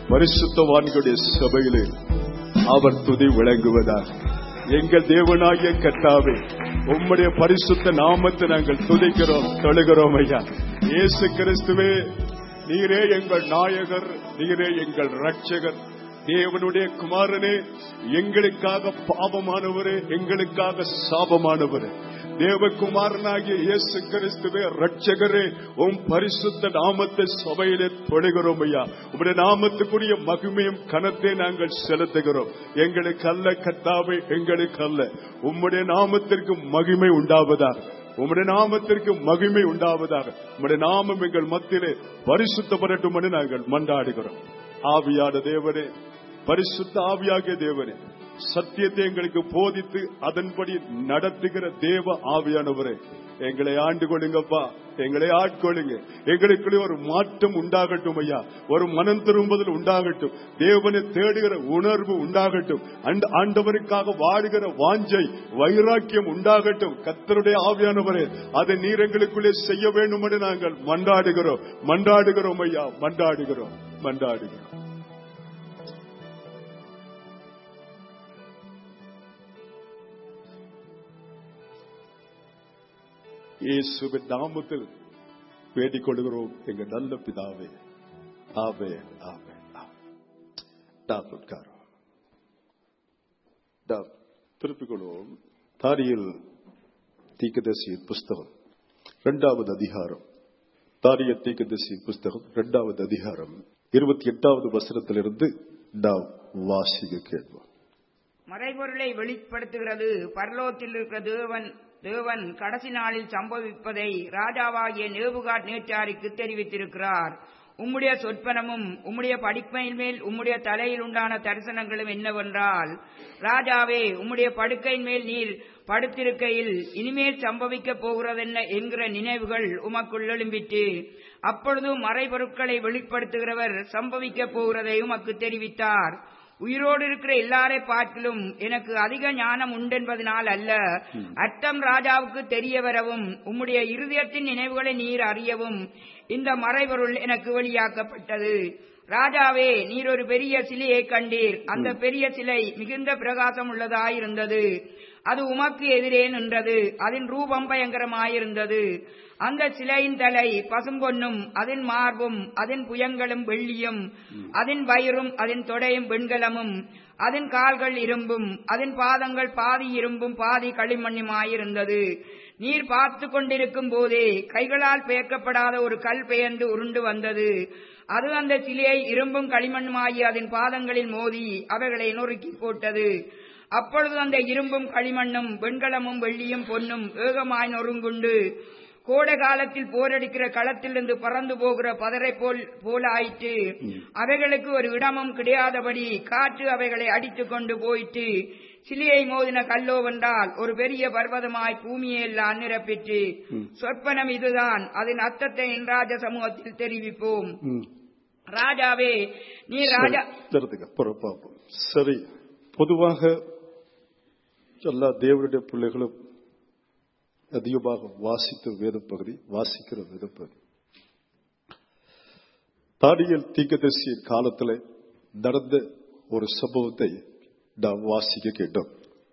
பரிசுத்தவான்களுடைய சபையிலே அவர் துதி விளங்குவதாக எங்கள் தேவனாகிய கர்த்தாவே உம்முடைய பரிசுத்த நாமத்தை நாங்கள் துதிக்கிறோம் தொழுகிறோம் ஐயா இயேசு கிறிஸ்துவே நீரே எங்கள் நாயகர் நீரே எங்கள் ரட்சகர் தேவனுடைய குமாரனே எங்களுக்காக பாவமானவரே எங்களுக்காக சாபமானவரே தேவகுமாரனாகிய இயேசு கிறிஸ்துவே ரட்சகரே உம் பரிசுத்த நாமத்தை சபையிலே தொழுகிறோம் ஐயா உம்முடைய நாமத்துக்குரிய மகிமையும் கனத்தை நாங்கள் செலுத்துகிறோம் எங்களுக்கு அல்ல கத்தாவை எங்களுக்கு அல்ல உம்முடைய நாமத்திற்கு மகிமை உண்டாவதாக உம்முடைய நாமத்திற்கு மகிமை உண்டாவதாக உம்முடைய நாமம் எங்கள் மத்தியிலே பரிசுத்தப்படட்டும் என்று நாங்கள் மன்றாடுகிறோம் ஆவியான தேவனே பரிசுத்த ஆவியாகிய தேவனே சத்தியத்தை எங்களுக்கு போதித்து அதன்படி நடத்துகிற தேவ ஆவியானவரே எங்களை ஆண்டு கொள்ளுங்கப்பா எங்களை ஆட்கொள்ளுங்க எங்களுக்குள்ளே ஒரு மாற்றம் உண்டாகட்டும் ஐயா ஒரு மனம் திரும்புதல் உண்டாகட்டும் தேவனை தேடுகிற உணர்வு உண்டாகட்டும் அந்த ஆண்டவருக்காக வாடுகிற வாஞ்சை வைராக்கியம் உண்டாகட்டும் கத்தருடைய ஆவியானவரே அதை நீர் எங்களுக்குள்ளே செய்ய வேண்டும் என்று நாங்கள் மன்றாடுகிறோம் மன்றாடுகிறோம் ஐயா மன்றாடுகிறோம் மன்றாடுகிறோம் இயேசுவின் நாமத்தில் வேண்டிக் கொள்கிறோம் எங்க நல்ல பிதாவே ஆவே ஆவே நாம் உட்காரோம் நாம் திருப்பிக் கொள்வோம் தாரியல் தீக்கதர்சியின் புஸ்தகம் இரண்டாவது அதிகாரம் தாரிய தீக்கதர்சியின் புஸ்தகம் இரண்டாவது அதிகாரம் இருபத்தி எட்டாவது வசனத்திலிருந்து நாம் வாசிக்க கேட்போம் மறைபொருளை வெளிப்படுத்துகிறது பரலோகத்தில் இருக்கிற தேவன் தேவன் கடைசி நாளில் சம்பவிப்பதை ராஜாவாகிய நேபுகாட் நேற்றாருக்கு தெரிவித்திருக்கிறார் உம்முடைய சொற்பனமும் உம்முடைய படிப்பையின் மேல் உம்முடைய தலையில் உண்டான தரிசனங்களும் என்னவென்றால் ராஜாவே உம்முடைய படுக்கையின் மேல் நீர் படுத்திருக்கையில் இனிமேல் சம்பவிக்க போகிறதென்ன என்கிற நினைவுகள் உமக்குள் எழும்பிட்டு அப்பொழுது மறைபொருட்களை வெளிப்படுத்துகிறவர் சம்பவிக்க போகிறதை உமக்கு தெரிவித்தார் உயிரோடு இருக்கிற எல்லாரை பார்க்கிலும் எனக்கு அதிக ஞானம் உண்டென்பதனால் அல்ல அர்த்தம் ராஜாவுக்கு தெரிய வரவும் உம்முடைய இருதயத்தின் நினைவுகளை நீர் அறியவும் இந்த மறைபொருள் எனக்கு வெளியாக்கப்பட்டது ராஜாவே நீர் ஒரு பெரிய சிலையை கண்டீர் அந்த பெரிய சிலை மிகுந்த பிரகாசம் உள்ளதாயிருந்தது அது உமக்கு எதிரே நின்றது அதன் ரூபம் பயங்கரமாயிருந்தது அந்த சிலையின் தலை பசும்பொன்னும் அதன் மார்பும் அதன் புயங்களும் வெள்ளியும் அதன் வயிறும் அதன் தொடையும் வெண்கலமும் அதன் கால்கள் இரும்பும் அதன் பாதங்கள் பாதி இரும்பும் பாதி களிமண்ணுமாயிருந்தது நீர் பார்த்து கொண்டிருக்கும் போதே கைகளால் பெயர்க்கப்படாத ஒரு கல் பெயர்ந்து உருண்டு வந்தது அது அந்த சிலையை இரும்பும் களிமண்ணுமாகி அதன் பாதங்களில் மோதி அவைகளை நொறுக்கி போட்டது அப்பொழுது அந்த இரும்பும் களிமண்ணும் வெண்கலமும் வெள்ளியும் பொன்னும் ஏகமாய் நொறுங்குண்டு கோடை காலத்தில் போரடிக்கிற களத்திலிருந்து பறந்து போகிற பதரை போல் போல ஆயிற்று அவைகளுக்கு ஒரு இடமும் கிடையாதபடி காற்று அவைகளை அடித்துக் கொண்டு போயிற்று சிலியை மோதின கல்லோவென்றால் ஒரு பெரிய பர்வதமாய் பூமியை எல்லாம் நிரப்பிற்று சொற்பனம் இதுதான் அதன் அர்த்தத்தை என் ராஜ சமூகத்தில் தெரிவிப்போம் ராஜாவே நீ ராஜா தருதுங்க பார்ப்போம் சரி பொதுவாக எல்லா தேவனுடைய பிள்ளைகளும் அதிகமாக வாசித்த வேத பகுதி வாசிக்கிற வேத பகுதி தானியல் தீக்கதரிசியின் காலத்தில் நடந்த ஒரு சம்பவத்தை நாம் வாசிக்க கேட்டோம்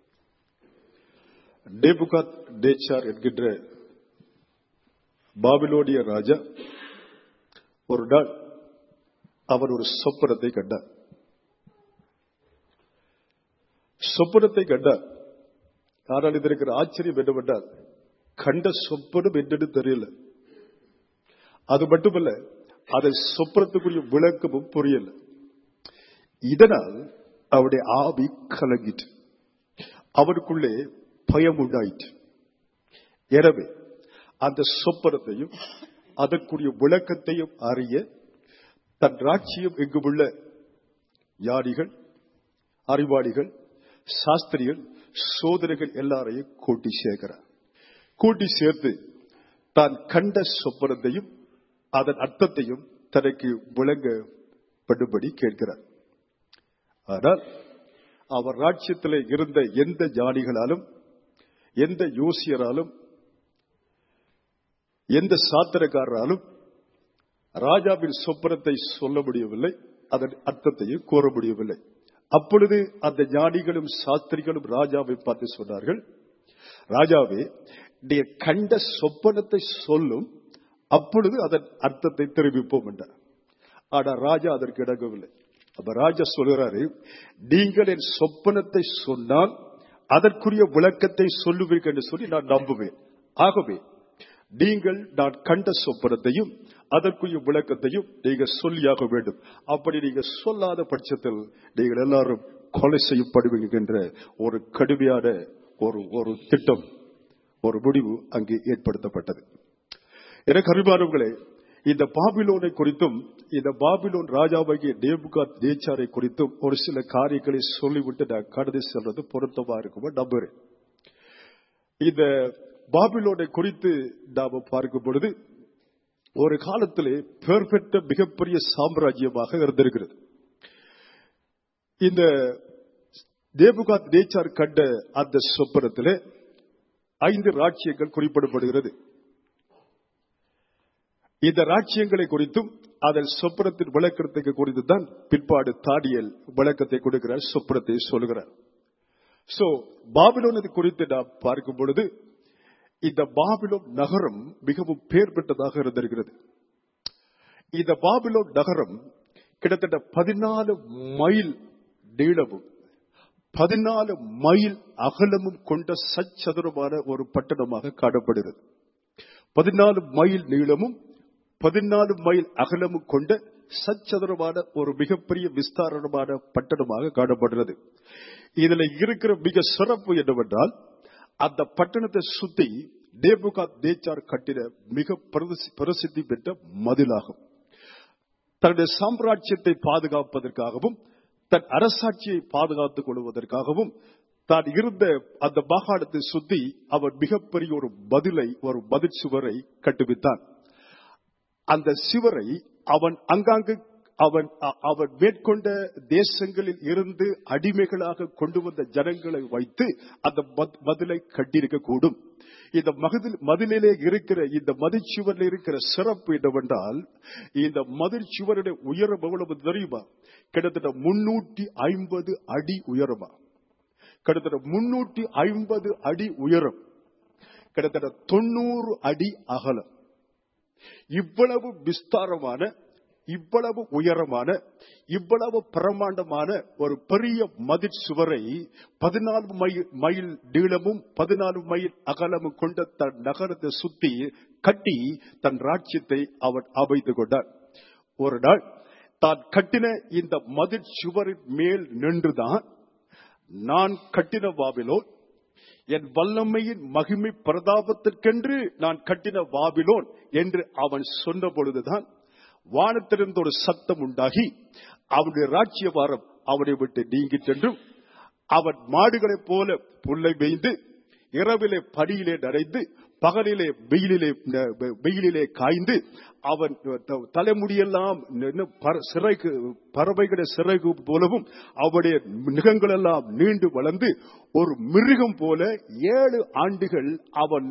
டேபுகாத் டேச்சார் என்கின்ற பாபிலோனிய ராஜா ஒரு நாள் அவர் ஒரு சொப்பனத்தை கண்டார் சொப்பனத்தை கண்டார் ஆனால் இதற்கு ஆச்சரியம் என்னவென்றால் கண்ட சொப்பனம் என்னன்னு தெரியல அது மட்டுமல்ல அதை சொப்பனத்துக்குரிய விளக்கமும் புரியல இதனால் அவருடைய ஆவி கலங்கிட்டு அவருக்குள்ளே பயம் உண்டாயிற்று எனவே அந்த சொப்பனத்தையும் அதற்குரிய விளக்கத்தையும் அறிய தன் ராட்சியம் எங்குமுள்ள யாரிகள் அறிவாளிகள் சாஸ்திரிகள் சோதனைகள் எல்லாரையும் கூட்டி சேர்க்கிறார் கூட்டி சேர்த்து தான் கண்ட சொப்பனத்தையும் அதன் அர்த்தத்தையும் தனக்கு விளங்கப்படும்படி கேட்கிறார் ஆனால் அவர் ராட்சியத்தில் இருந்த எந்த ஜானிகளாலும் எந்த யோசியராலும் எந்த சாத்திரக்காரராலும் ராஜாவின் சொப்பனத்தை சொல்ல முடியவில்லை அதன் அர்த்தத்தையும் கூற முடியவில்லை அப்பொழுது அந்த ஞானிகளும் சாஸ்திரிகளும் ராஜாவை பார்த்து சொன்னார்கள் ராஜாவே நீ கண்ட சொப்பனத்தை சொல்லும் அப்பொழுது அதன் அர்த்தத்தை தெரிவிப்போம் என்றார் ஆனா ராஜா அதற்கு இடங்கவில்லை அப்ப ராஜா சொல்கிறாரு நீங்கள் என் சொப்பனத்தை சொன்னால் அதற்குரிய விளக்கத்தை சொல்லுவீர்கள் என்று சொல்லி நான் நம்புவேன் ஆகவே நீங்கள் நான் கண்ட சொப்பனத்தையும் அதற்குரிய விளக்கத்தையும் நீங்க சொல்லியாக வேண்டும் அப்படி நீங்க சொல்லாத பட்சத்தில் நீங்கள் எல்லாரும் கொலை செய்யப்படுவீங்க என்ற ஒரு கடுமையான ஒரு ஒரு திட்டம் ஒரு முடிவு அங்கே ஏற்படுத்தப்பட்டது எனக்கு அறிவானவர்களே இந்த பாபிலோனை குறித்தும் இந்த பாபிலோன் ராஜாவாகிய நேபுகாத் நேச்சாரை குறித்தும் ஒரு சில காரியங்களை சொல்லிவிட்டு நான் கடந்து செல்வது பொருத்தமா இருக்குமோ நம்புறேன் இந்த பாபிலோனை குறித்து நாம பார்க்கும் பொழுது ஒரு காலத்திலே பெர்ஃபெக்ட மிகப்பெரிய சாம்ராஜ்யமாக இருந்திருக்கிறது இந்த தேபுகாத் நேச்சார் கண்ட அந்த சொப்பனத்திலே ஐந்து ராஜ்யங்கள் குறிப்பிடப்படுகிறது இந்த ராஜ்யங்களை குறித்தும் அதன் சொப்பனத்தின் விளக்கத்தை குறித்து தான் பிற்பாடு தாடியல் விளக்கத்தை கொடுக்கிறார் சொப்பனத்தை சொல்லுகிறார் சோ பாபிலோனது குறித்து நாம் பார்க்கும் பொழுது இந்த பாபிலோன் நகரம் மிகவும் பேர் பெற்றதாக இருந்திருக்கிறது இந்த பாபிலோன் நகரம் கிட்டத்தட்ட பதினாலு மைல் நீளமும் பதினாலு மைல் அகலமும் கொண்ட சச்சதுரமான ஒரு பட்டணமாக காணப்படுகிறது பதினாலு மைல் நீளமும் பதினாலு மைல் அகலமும் கொண்ட சச்சதுரமான ஒரு மிகப்பெரிய விஸ்தாரணமான பட்டணமாக காணப்படுகிறது இதுல இருக்கிற மிக சிறப்பு என்னவென்றால் அந்த பட்டணத்தை சுத்தி நேபுகாத் நேச்சார் கட்டிட மிக பிரசித்தி பெற்ற மதிலாகும் தன்னுடைய சாம்ராஜ்யத்தை பாதுகாப்பதற்காகவும் தன் அரசாட்சியை பாதுகாத்துக் கொள்வதற்காகவும் தான் இருந்த அந்த மாகாணத்தை சுத்தி அவர் மிகப்பெரிய ஒரு பதிலை ஒரு பதில் சுவரை கட்டுவித்தான் அந்த சிவரை அவன் அங்காங்கு அவன் அவன் மேற்கொண்ட தேசங்களில் இருந்து அடிமைகளாக கொண்டு வந்த ஜனங்களை வைத்து அந்த மதிலை கட்டியிருக்க கூடும் இந்த மகதில் மதிலிலே இருக்கிற இந்த மதிச்சுவரில் இருக்கிற சிறப்பு என்னவென்றால் இந்த மதில் சுவருடைய உயரம் எவ்வளவு தெரியுமா கிட்டத்தட்ட முன்னூற்றி ஐம்பது அடி உயரமா கிட்டத்தட்ட முன்னூற்றி ஐம்பது அடி உயரம் கிட்டத்தட்ட தொண்ணூறு அடி அகலம் இவ்வளவு விஸ்தாரமான இவ்வளவு உயரமான இவ்வளவு பிரமாண்டமான ஒரு பெரிய மதில் சுவரை பதினாலு மைல் மைல் நீளமும் பதினாலு மைல் அகலமும் கொண்ட தன் நகரத்தை சுத்தி கட்டி தன் ராஜ்யத்தை அவன் அமைத்துக் கொண்டான் ஒரு நாள் தான் கட்டின இந்த மதில் சுவரின் மேல் நின்றுதான் நான் கட்டின வாபிலோன் என் வல்லமையின் மகிமை பிரதாபத்திற்கென்று நான் கட்டின வாபிலோன் என்று அவன் சொன்ன பொழுதுதான் வானத்திலிருந்து ஒரு சத்தம் உண்டாகி அவனுடைய ராஜ்ய வாரம் அவனை விட்டு நீங்கி சென்றும் அவன் மாடுகளைப் போல புல்லை மேய்ந்து இரவிலே படியிலே நடைந்து பகலிலே வெயிலிலே வெயிலிலே காய்ந்து அவன் தலைமுடியெல்லாம் சிறைக்கு பறவைகளை சிறைகு போலவும் அவருடைய நிகங்கள் எல்லாம் நீண்டு வளர்ந்து ஒரு மிருகம் போல ஏழு ஆண்டுகள் அவன்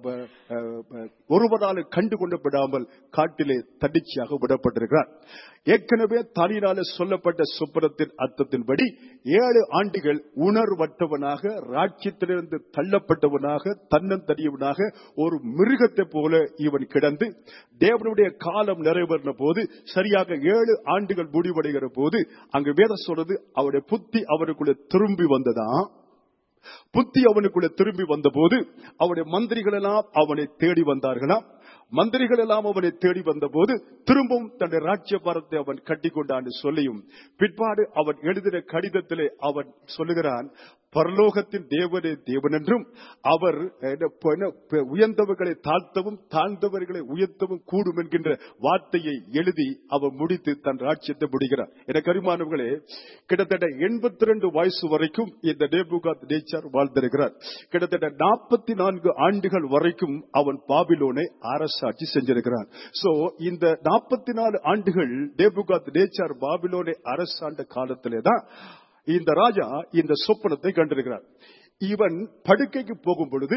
ஒருவரால் கண்டு கொள்ளப்படாமல் காட்டிலே தடிச்சியாக விடப்பட்டிருக்கிறார் ஏற்கனவே தனியினால சொல்லப்பட்ட சுப்பரத்தின் அர்த்தத்தின்படி ஏழு ஆண்டுகள் உணர்வற்றவனாக ராட்சியத்திலிருந்து தள்ளப்பட்டவனாக தன்னந்தடியவனாக ஒரு மிருகத்தை போல இவன் கிடந்து தேவனுடைய காலம் நிறைவேறின போது சரியாக ஏழு ஆண்டுகள் முடிவடைகிற போது அங்கு வேத சொல்றது அவருடைய புத்தி அவனுக்குள்ள திரும்பி வந்ததான் புத்தி அவனுக்குள்ள திரும்பி வந்தபோது அவனுடைய மந்திரிகள் எல்லாம் அவனை தேடி வந்தார்களாம் மந்திரிகள் எல்லாம் அவனை தேடி வந்த போது திரும்பவும் தன்னுடைய ராஜ்ய பாரத்தை அவன் கட்டி கொண்டான் சொல்லியும் பிற்பாடு அவன் எழுதின கடிதத்திலே அவன் சொல்லுகிறான் பரலோகத்தின் தேவனே தேவன் என்றும் அவர் உயர்ந்தவர்களை தாழ்த்தவும் தாழ்ந்தவர்களை உயர்த்தவும் கூடும் என்கின்ற வார்த்தையை எழுதி அவர் முடித்து தன் ராஜ்யத்தை முடிகிறார் என கரிமானவர்களே கிட்டத்தட்ட எண்பத்தி ரெண்டு வயசு வரைக்கும் இந்த நேபுகாத் நேச்சார் வாழ்ந்திருக்கிறார் கிட்டத்தட்ட நாற்பத்தி நான்கு ஆண்டுகள் வரைக்கும் அவன் பாபிலோனை அரசாட்சி செஞ்சிருக்கிறான் சோ இந்த நாற்பத்தி நாலு ஆண்டுகள் நேபுகாத் நேச்சார் பாபிலோனை அரசாண்ட காலத்திலே தான் இந்த ராஜா இந்த சொப்பனத்தை கண்டிருக்கிறார் இவன் படுக்கைக்கு போகும் பொழுது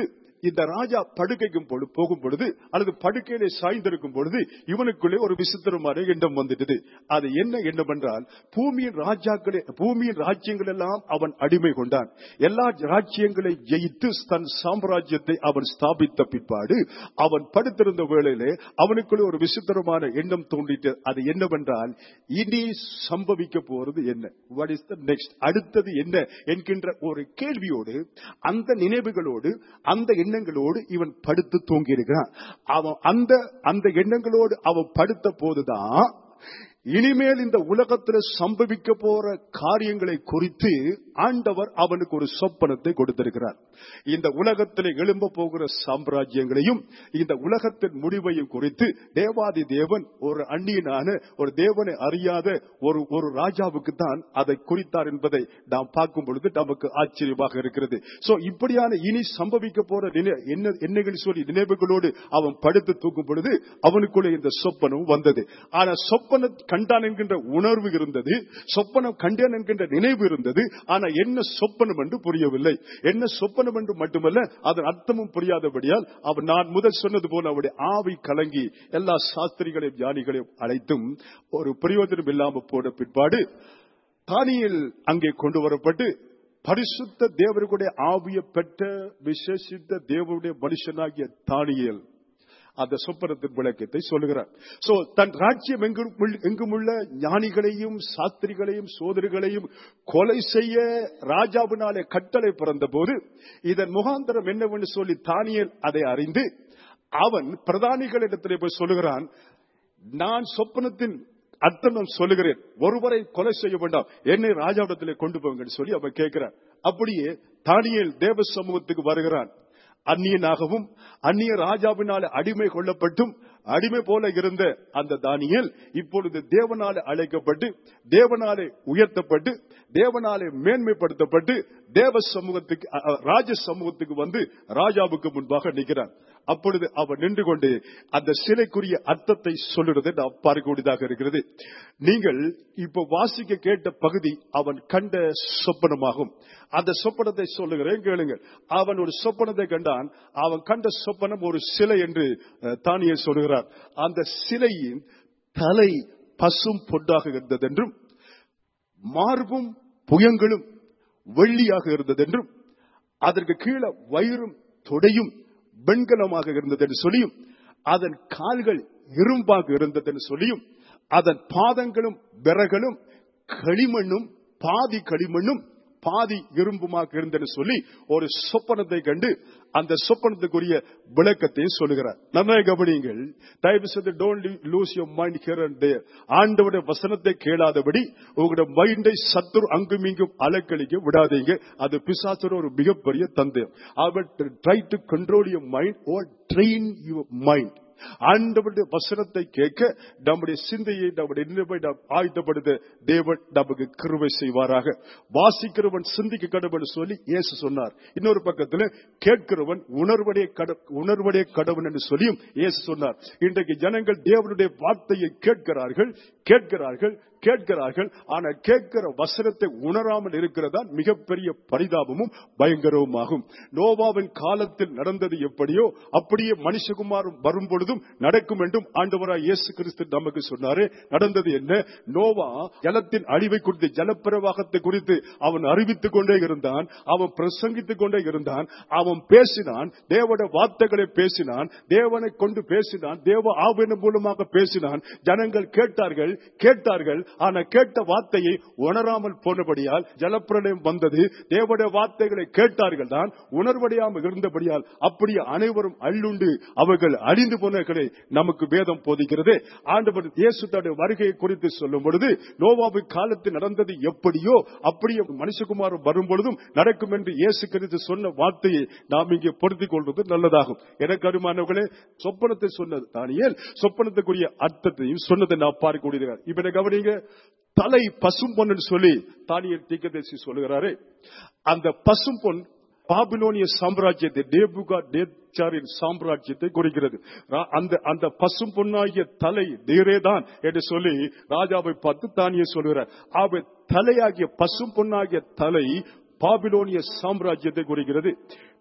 இந்த ராஜா படுக்கைக்கும் பொழுது போகும் பொழுது அல்லது படுக்கையிலே சாய்ந்திருக்கும் பொழுது இவனுக்குள்ளே ஒரு விசித்திரமான எண்ணம் வந்துட்டது அது என்ன எண்ணம் என்றால் பூமியின் ராஜாக்களே பூமியின் ராஜ்யங்கள் எல்லாம் அவன் அடிமை கொண்டான் எல்லா ராஜ்யங்களை ஜெயித்து தன் சாம்ராஜ்யத்தை அவன் ஸ்தாபித்த பிற்பாடு அவன் படுத்திருந்த வேளையிலே அவனுக்குள்ளே ஒரு விசித்திரமான எண்ணம் தோன்றிட்டு அது என்னவென்றால் இனி சம்பவிக்க போறது என்ன வாட் இஸ் த நெக்ஸ்ட் அடுத்தது என்ன என்கின்ற ஒரு கேள்வியோடு அந்த நினைவுகளோடு அந்த எண்ணங்களோடு இவன் படுத்து தூங்கியிருக்கிறான் அவன் அந்த அந்த எண்ணங்களோடு அவன் படுத்த போதுதான் இனிமேல் இந்த உலகத்தில் சம்பவிக்க போற காரியங்களை குறித்து ஆண்டவர் அவனுக்கு ஒரு சொப்பனத்தை கொடுத்திருக்கிறார் இந்த உலகத்தில் எழும்ப போகிற சாம்ராஜ்யங்களையும் இந்த உலகத்தின் முடிவையும் குறித்து தேவாதி தேவன் ஒரு அந்நியனான ஒரு தேவனை அறியாத ஒரு ஒரு ராஜாவுக்கு தான் அதை குறித்தார் என்பதை நாம் பார்க்கும் பொழுது நமக்கு ஆச்சரியமாக இருக்கிறது சோ இப்படியான இனி சம்பவிக்க போற நினை- என்ன என்னங்கள் சொல்லி நினைவுகளோடு அவன் படுத்து தூக்கும் பொழுது அவனுக்குள்ளே இந்த சொப்பனம் வந்தது ஆனா சொப்பன கண்டான் என்கின்ற உணர்வு இருந்தது சொப்பனம் கண்டேன் என்கின்ற நினைவு இருந்தது ஆனா என்ன சொப்பனம் என்று புரியவில்லை என்ன சொப்பனம் என்று மட்டுமல்ல அதன் அர்த்தமும் புரியாதபடியால் அவன் நான் முதல் சொன்னது போல அவருடைய ஆவி கலங்கி எல்லா சாஸ்திரிகளையும் ஞானிகளையும் அழைத்தும் ஒரு பிரயோஜனம் இல்லாம போன பிற்பாடு தானியல் அங்கே கொண்டு வரப்பட்டு பரிசுத்த தேவருடைய ஆவியை பெற்ற விசேஷித்த தேவனுடைய மனுஷனாகிய தானியல் அந்த சொப்பனத்தின் விளக்கத்தை சொல்லுகிறார் சோ தன் ராஜ்யம் எங்கும் உள்ள- எங்குமுள்ள ஞானிகளையும் சாஸ்திரிகளையும் சோதரிகளையும் கொலை செய்ய ராஜாவினாலே கட்டளை பிறந்த போது இதன் முகாந்தரம் என்னவென்று சொல்லி தானியல் அதை அறிந்து அவன் பிரதானிகளிடத்திலே போய் சொல்லுகிறான் நான் சொப்பனத்தின் அர்த்தம் நான் சொல்லுகிறேன் ஒருவரை கொலை செய்ய வேண்டாம் என்னை ராஜாவிடத்திலே கொண்டு போங்கன்னு சொல்லி அவன் கேட்கிறான் அப்படியே தானியேல் தேவ சமூகத்துக்கு வருகிறான் அந்நியனாகவும் அந்நிய ராஜாவினால அடிமை கொள்ளப்பட்டும் அடிமை போல இருந்த அந்த தானியேல் இப்பொழுது தேவனாலே அழைக்கப்பட்டு தேவனாலே உயர்த்தப்பட்டு தேவனாலே மேன்மைப்படுத்தப்பட்டு தேவ சமூகத்துக்கு அ, அ, ராஜ சமூகத்துக்கு வந்து ராஜாவுக்கு முன்பாக நிற்கிறான் அப்பொழுது அவன் நின்று கொண்டு அந்த சிலைக்குரிய அர்த்தத்தை சொல்லுறதை நாம் பார்க்கக்கூடியதாக இருக்கிறது நீங்கள் இப்ப வாசிக்க கேட்ட பகுதி அவன் கண்ட சொப்பனமாகும் அந்த சொப்பனத்தை சொல்லுகிறேன் கேளுங்கள் அவன் ஒரு சொப்பனத்தை கண்டான் அவன் கண்ட சொப்பனம் ஒரு சிலை என்று அஹ், தானியே சொல்லுகிறார் அந்த சிலையின் தலை பசும் பொட்டாக இருந்ததென்றும் மார்பும் புயங்களும் வெள்ளியாக இருந்ததென்றும் அதற்கு கீழே வயிறும் தொடையும் வெண்கலமாக இருந்தது என்று சொல்லியும் அதன் கால்கள் இரும்பாக இருந்தது என்று சொல்லியும் அதன் பாதங்களும் விறகளும் களிமண்ணும் பாதி களிமண்ணும் பாதி இரும்புமாக இருந்தது சொல்லி ஒரு சொப்பனத்தை கண்டு அந்த சொப்பனத்துக்குரிய விளக்கத்தையும் சொல்லுகிறார் நம்ம கவனியுங்கள் தயவு செய்து don't lose your mind here and there ஆண்டவருடைய வசனத்தை கேளாதபடி உங்களுடைய மைண்டை சத்துரு அங்கும் இங்கும் அலக்களிக்க விடாதீங்க அது பிசாசுர ஒரு மிகப்பெரிய தந்தை அவர் try to control your mind or train your mind ஆண்டவருடைய வசனத்தை கேட்க நம்முடைய சிந்தையை நம்முடைய நினைவை நாம் ஆயுதப்படுத்த தேவன் நமக்கு கிருபை செய்வாராக வாசிக்கிறவன் சிந்திக்க கடவுள் சொல்லி இயேசு சொன்னார் இன்னொரு பக்கத்துல கேட்கிறவன் உணர்வடைய கட உணர்வடைய கடவுள் என்று சொல்லியும் இயேசு சொன்னார் இன்றைக்கு ஜனங்கள் தேவனுடைய வார்த்தையை கேட்கிறார்கள் கேட்கிறார்கள் கேட்கிறார்கள் ஆனா கேட்கிற வசனத்தை உணராமல் இருக்கிறதா மிகப்பெரிய பரிதாபமும் பயங்கரவுமாகும் நோவாவின் காலத்தில் நடந்தது எப்படியோ அப்படியே மனுஷகுமாரும் வரும் பொழுதும் நடக்கும் என்றும் ஆண்டவராய் இயேசு கிறிஸ்து நமக்கு சொன்னாரே நடந்தது என்ன நோவா ஜலத்தின் அழிவை குறித்து ஜலப்பிரவாகத்தை குறித்து அவன் அறிவித்துக் கொண்டே இருந்தான் அவன் பிரசங்கித்துக் கொண்டே இருந்தான் அவன் பேசினான் தேவட வார்த்தைகளை பேசினான் தேவனை கொண்டு பேசினான் தேவ ஆவின மூலமாக பேசினான் ஜனங்கள் கேட்டார்கள் கேட்டார்கள் ஆனா கேட்ட வார்த்தையை உணராமல் போனபடியால் ஜலப்பிரளயம் வந்தது தேவட வார்த்தைகளை கேட்டார்கள் தான் உணர்வடையாமல் இருந்தபடியால் அப்படியே அனைவரும் அள்ளுண்டு அவர்கள் அழிந்து போனவர்களை நமக்கு வேதம் போதிக்கிறது ஆண்டவர் இயேசு தன்னுடைய வருகையை குறித்து சொல்லும் பொழுது நோவாவின் காலத்தில் நடந்தது எப்படியோ அப்படியே மனுஷகுமாரம் வரும் பொழுதும் நடக்கும் என்று இயேசு கிறிஸ்து சொன்ன வார்த்தையை நாம் இங்கே பொருத்திக் கொள்வது நல்லதாகும் எனக்கு அருமானவர்களே சொப்பனத்தை சொன்னது தானியேல் சொப்பனத்துக்குரிய அர்த்தத்தையும் சொன்னதை நான் பார்க்கக்கூடியது இப்ப என்ன கவனிங்க தலை பசும் பொன்னு சொல்லி தானியல் தீக்கதேசி சொல்லுகிறாரு அந்த பசும் பொன் பாபிலோனிய சாம்ராஜ்யத்தை டேபுகா டேச்சாரின் சாம்ராஜ்யத்தை குறிக்கிறது ரா- அந்த அந்த பசும் பொன்னாகிய தலை நீரேதான் என்று சொல்லி ராஜாவை பார்த்து தானியே சொல்கிறார் அவை தலையாகிய பசும் பொன்னாகிய தலை பாபிலோனிய சாம்ராஜ்யத்தை குறிக்கிறது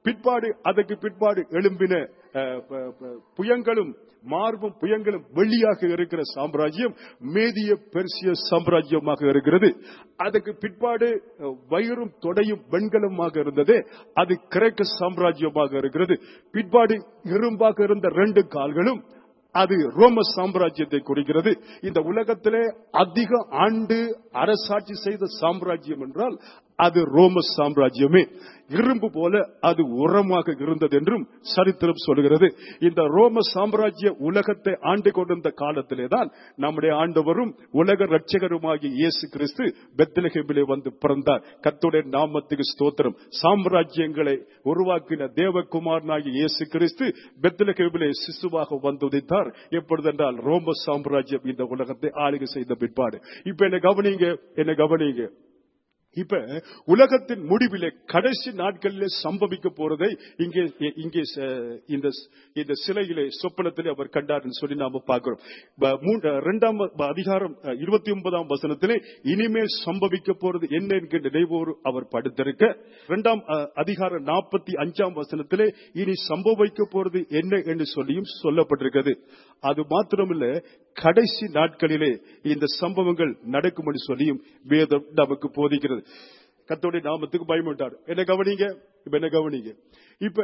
பிற்பாடு அதற்கு பிற்பாடு எழும்பின அஹ், ப- ப- புயங்களும் மார்பும் புயங்களும் வெளியாக இருக்கிற சாம்ராஜ்யம் மேதிய பெர்சிய சாம்ராஜ்யமாக இருக்கிறது அதுக்கு பிற்பாடு அஹ், வயிறும் தொடையும் வெண்கலமாக இருந்தது அது கிரேக்க சாம்ராஜ்யமாக இருக்கிறது பிற்பாடு இரும்பாக இருந்த ரெண்டு கால்களும் அது ரோம சாம்ராஜ்யத்தை குறிக்கிறது இந்த உலகத்திலே அதிக ஆண்டு அரசாட்சி செய்த சாம்ராஜ்யம் என்றால் அது ரோம சாம்ராஜ்யமே இரும்பு போல அது உரமாக இருந்தது என்றும் சரித்திரம் சொல்கிறது இந்த ரோம சாம்ராஜ்ய உலகத்தை ஆண்டு கொண்டிருந்த காலத்திலே தான் நம்முடைய ஆண்டவரும் உலக ரட்சகருமாகிய இயேசு கிறிஸ்து பெத்லஹேமிலே வந்து பிறந்தார் கர்த்தருடைய நாமத்துக்கு ஸ்தோத்திரம் சாம்ராஜ்யங்களை உருவாக்கின தேவகுமாரனாகிய இயேசு கிறிஸ்து பெத்லஹேமிலே சிசுவாக வந்து உதித்தார் எப்பொழுதென்றால் ரோம சாம்ராஜ்யம் இந்த உலகத்தை ஆளுகை செய்த பிற்பாடு இப்ப என்ன கவனிங்க என்ன கவனிங்க இப்ப உலகத்தின் முடிவிலே கடைசி நாட்களிலே சம்பவிக்க போறதை இங்கே இங்கே ச- இந்த இந்த சிலையிலே சொப்பனத்திலே அவர் கண்டார் சொல்லி நாம பார்க்கிறோம் ப- மூன்று- இரண்டாம் ப- அதிகாரம் அஹ், இருபத்தி ஒன்பதாம் வசனத்திலே இனிமேல் சம்பவிக்க போறது என்ன என்கிற நினைவோடு அவர் படுத்திருக்க இரண்டாம் அஹ், அதிகாரம் நாற்பத்தி அஞ்சாம் வசனத்திலே இனி சம்பவிக்க போறது என்ன என்று சொல்லியும் சொல்லப்பட்டிருக்கிறது அது மாத்திரமில்ல கடைசி நாட்களிலே இந்த சம்பவங்கள் நடக்கும் என்று சொல்லியும் வேதம் நமக்கு போதிக்கிறது கத்தோடைய நாமத்துக்கு பயமுண்டார் என்ன கவனிங்க இப்ப என்ன கவனிங்க இப்ப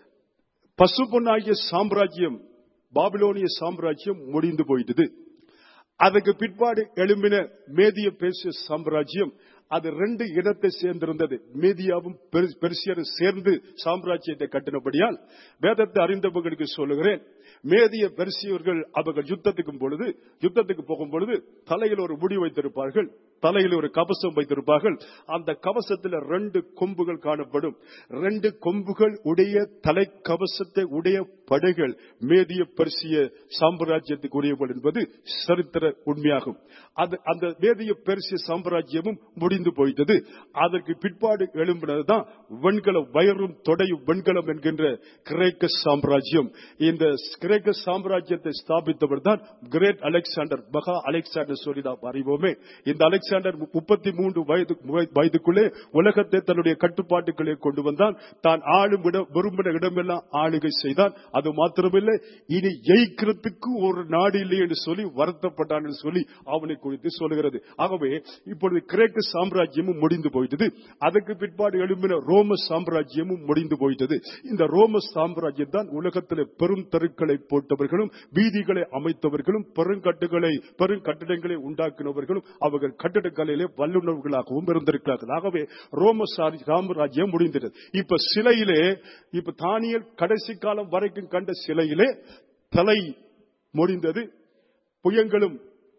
பசு பொன்னாகிய சாம்ராஜ்யம் பாபிலோனிய சாம்ராஜ்யம் முடிந்து போயிட்டது அதுக்கு பிற்பாடு எழும்பின மேதிய பேசிய சாம்ராஜ்யம் அது ரெண்டு இடத்தை சேர்ந்திருந்தது மேதியாவும் பெரு- பெர்சியரும் சேர்ந்து சாம்ராஜ்யத்தை கட்டினபடியால் வேதத்தை அறிந்தவர்களுக்கு சொல்லுகிறேன் மேதிய பெர்சியர்கள் அவர்கள் யுத்தத்துக்கும் பொழுது யுத்தத்துக்கு போகும் பொழுது தலையில் ஒரு முடி வைத்திருப்பார்கள் தலையில் ஒரு கவசம் வைத்திருப்பார்கள் அந்த கவசத்தில் ரெண்டு கொம்புகள் காணப்படும் ரெண்டு கொம்புகள் உடைய தலை கவசத்தை உடைய படைகள் மேதிய பெர்சிய சாம்ராஜ்யத்துக்கு உரியவள் என்பது சரித்திர உண்மையாகும் அது அந்த மேதிய பெர்சிய சாம்ராஜ்யமும் முடிந்து போயிட்டது அதற்கு பிற்பாடு எழும்பினதுதான் வெண்கல வயரும் தொடையும் வெண்கலம் என்கின்ற கிரேக்க சாம்ராஜ்யம் இந்த கிரேக்க சாம்ராஜ்யத்தை ஸ்தாபித்தவர் தான் கிரேட் அலெக்சாண்டர் மகா அலெக்சாண்டர் சொல்லி நாம் அறிவோமே இந்த அலெக்சாண்டர் முப்பத்தி மூன்று வயது வயதுக்குள்ளே உலகத்தை தன்னுடைய கட்டுப்பாட்டுக்குள்ளே கொண்டு வந்தான் தான் ஆளும் இடம் விரும்பின இடமெல்லாம் ஆளுகை செய்தான் அது மாத்திரமில்லை இனி ஜெயிக்கிறதுக்கு ஒரு நாடு இல்லை என்று சொல்லி வருத்தப்பட்டான் என்று சொல்லி அவனை குறித்து சொல்லுகிறது ஆகவே இப்பொழுது கிரேக்க சாம்ராஜ்யமும் முடிந்து போயிட்டது அதற்கு பிற்பாடு எழும்பின ரோம சாம்ராஜ்யமும் முடிந்து போயிட்டது இந்த ரோம சாம்ராஜ்யம் தான் உலகத்தில் பெரும் தெருக்களை போட்டவர்களும் வீதிகளை அமைத்தவர்களும் பெருங்கட்டுகளை பெருங்கட்டிடங்களை உண்டாக்கினவர்களும் அவர்கள் கட்டிடக்கலையிலே வல்லுநர்களாகவும் இருந்திருக்கிறார்கள் ஆகவே ரோம சாரி- சாம்ராஜ்யம் முடிந்தது இப்ப சிலையிலே இப்ப தானியல் கடைசி காலம் வரைக்கும் கண்ட சிலையிலே தலை முடிந்தது புயங்களும்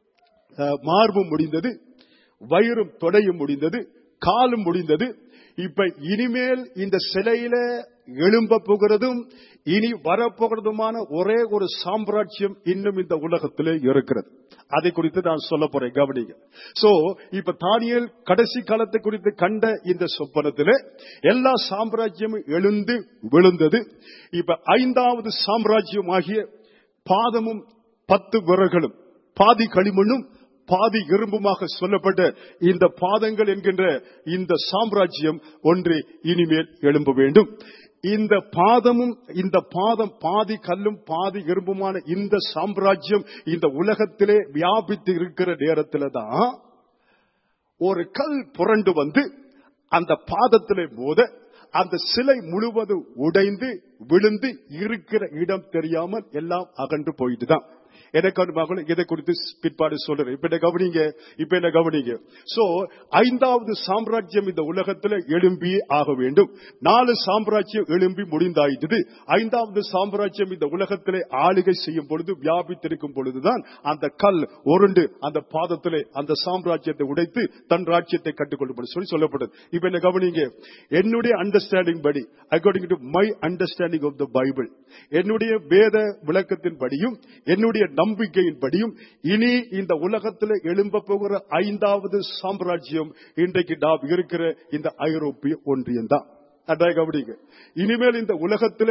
அஹ், மார்பும் முடிந்தது வயிறும் தொடையும் முடிந்தது காலும் முடிந்தது இப்ப இனிமேல் இந்த சிலையில எழும்ப போகிறதும் இனி வரப்போகிறதுமான ஒரே ஒரு சாம்ராஜ்யம் இன்னும் இந்த உலகத்திலே இருக்கிறது அதை குறித்து நான் சொல்ல போறேன் கவனிங்க சோ இப்ப தானியல் கடைசி காலத்தை குறித்து கண்ட இந்த சொப்பனத்திலே எல்லா சாம்ராஜ்யமும் எழுந்து விழுந்தது இப்ப ஐந்தாவது சாம்ராஜ்யம் ஆகிய பாதமும் பத்து விரல்களும் பாதி களிமண்ணும் பாதி இரும்புமாக சொல்லப்பட்ட இந்த பாதங்கள் என்கின்ற இந்த சாம்ராஜ்யம் ஒன்று இனிமேல் எழும்ப வேண்டும் இந்த பாதமும் இந்த பாதம் பாதி கல்லும் பாதி இரும்புமான இந்த சாம்ராஜ்யம் இந்த உலகத்திலே வியாபித்து இருக்கிற நேரத்தில் தான் ஒரு கல் புரண்டு வந்து அந்த பாதத்திலே மோத அந்த சிலை முழுவதும் உடைந்து விழுந்து இருக்கிற இடம் தெரியாமல் எல்லாம் அகன்று போயிட்டுதான் எனக்கு ஒரு மகள் இதை குறித்து பிற்பாடு சொல்றேன் இப்ப என்ன கவனிங்க இப்ப என்ன கவனிங்க சோ ஐந்தாவது சாம்ராஜ்யம் இந்த உலகத்துல எழும்பி ஆக வேண்டும் நாலு சாம்ராஜ்யம் எழும்பி முடிந்தாயிட்டது ஐந்தாவது சாம்ராஜ்யம் இந்த உலகத்திலே ஆளுகை செய்யும் பொழுது வியாபித்திருக்கும் பொழுதுதான் அந்த கல் உருண்டு அந்த பாதத்திலே அந்த சாம்ராஜ்யத்தை உடைத்து தன் ராஜ்யத்தை கட்டுக்கொள்ளும் சொல்லி சொல்லப்படுது இப்ப என்ன கவனிங்க என்னுடைய அண்டர்ஸ்டாண்டிங் படி according to my understanding of the Bible என்னுடைய வேத விளக்கத்தின் படியும் என்னுடைய நம்பிக்கையின் படியும் இனி இந்த உலகத்தில் எழும்ப போகிற ஐந்தாவது சாம்ராஜ்யம் இன்றைக்கு நாம் இருக்கிற இந்த ஐரோப்பிய ஒன்றியம் தான் அதான் கவனிங்க இனிமேல் இந்த உலகத்திலே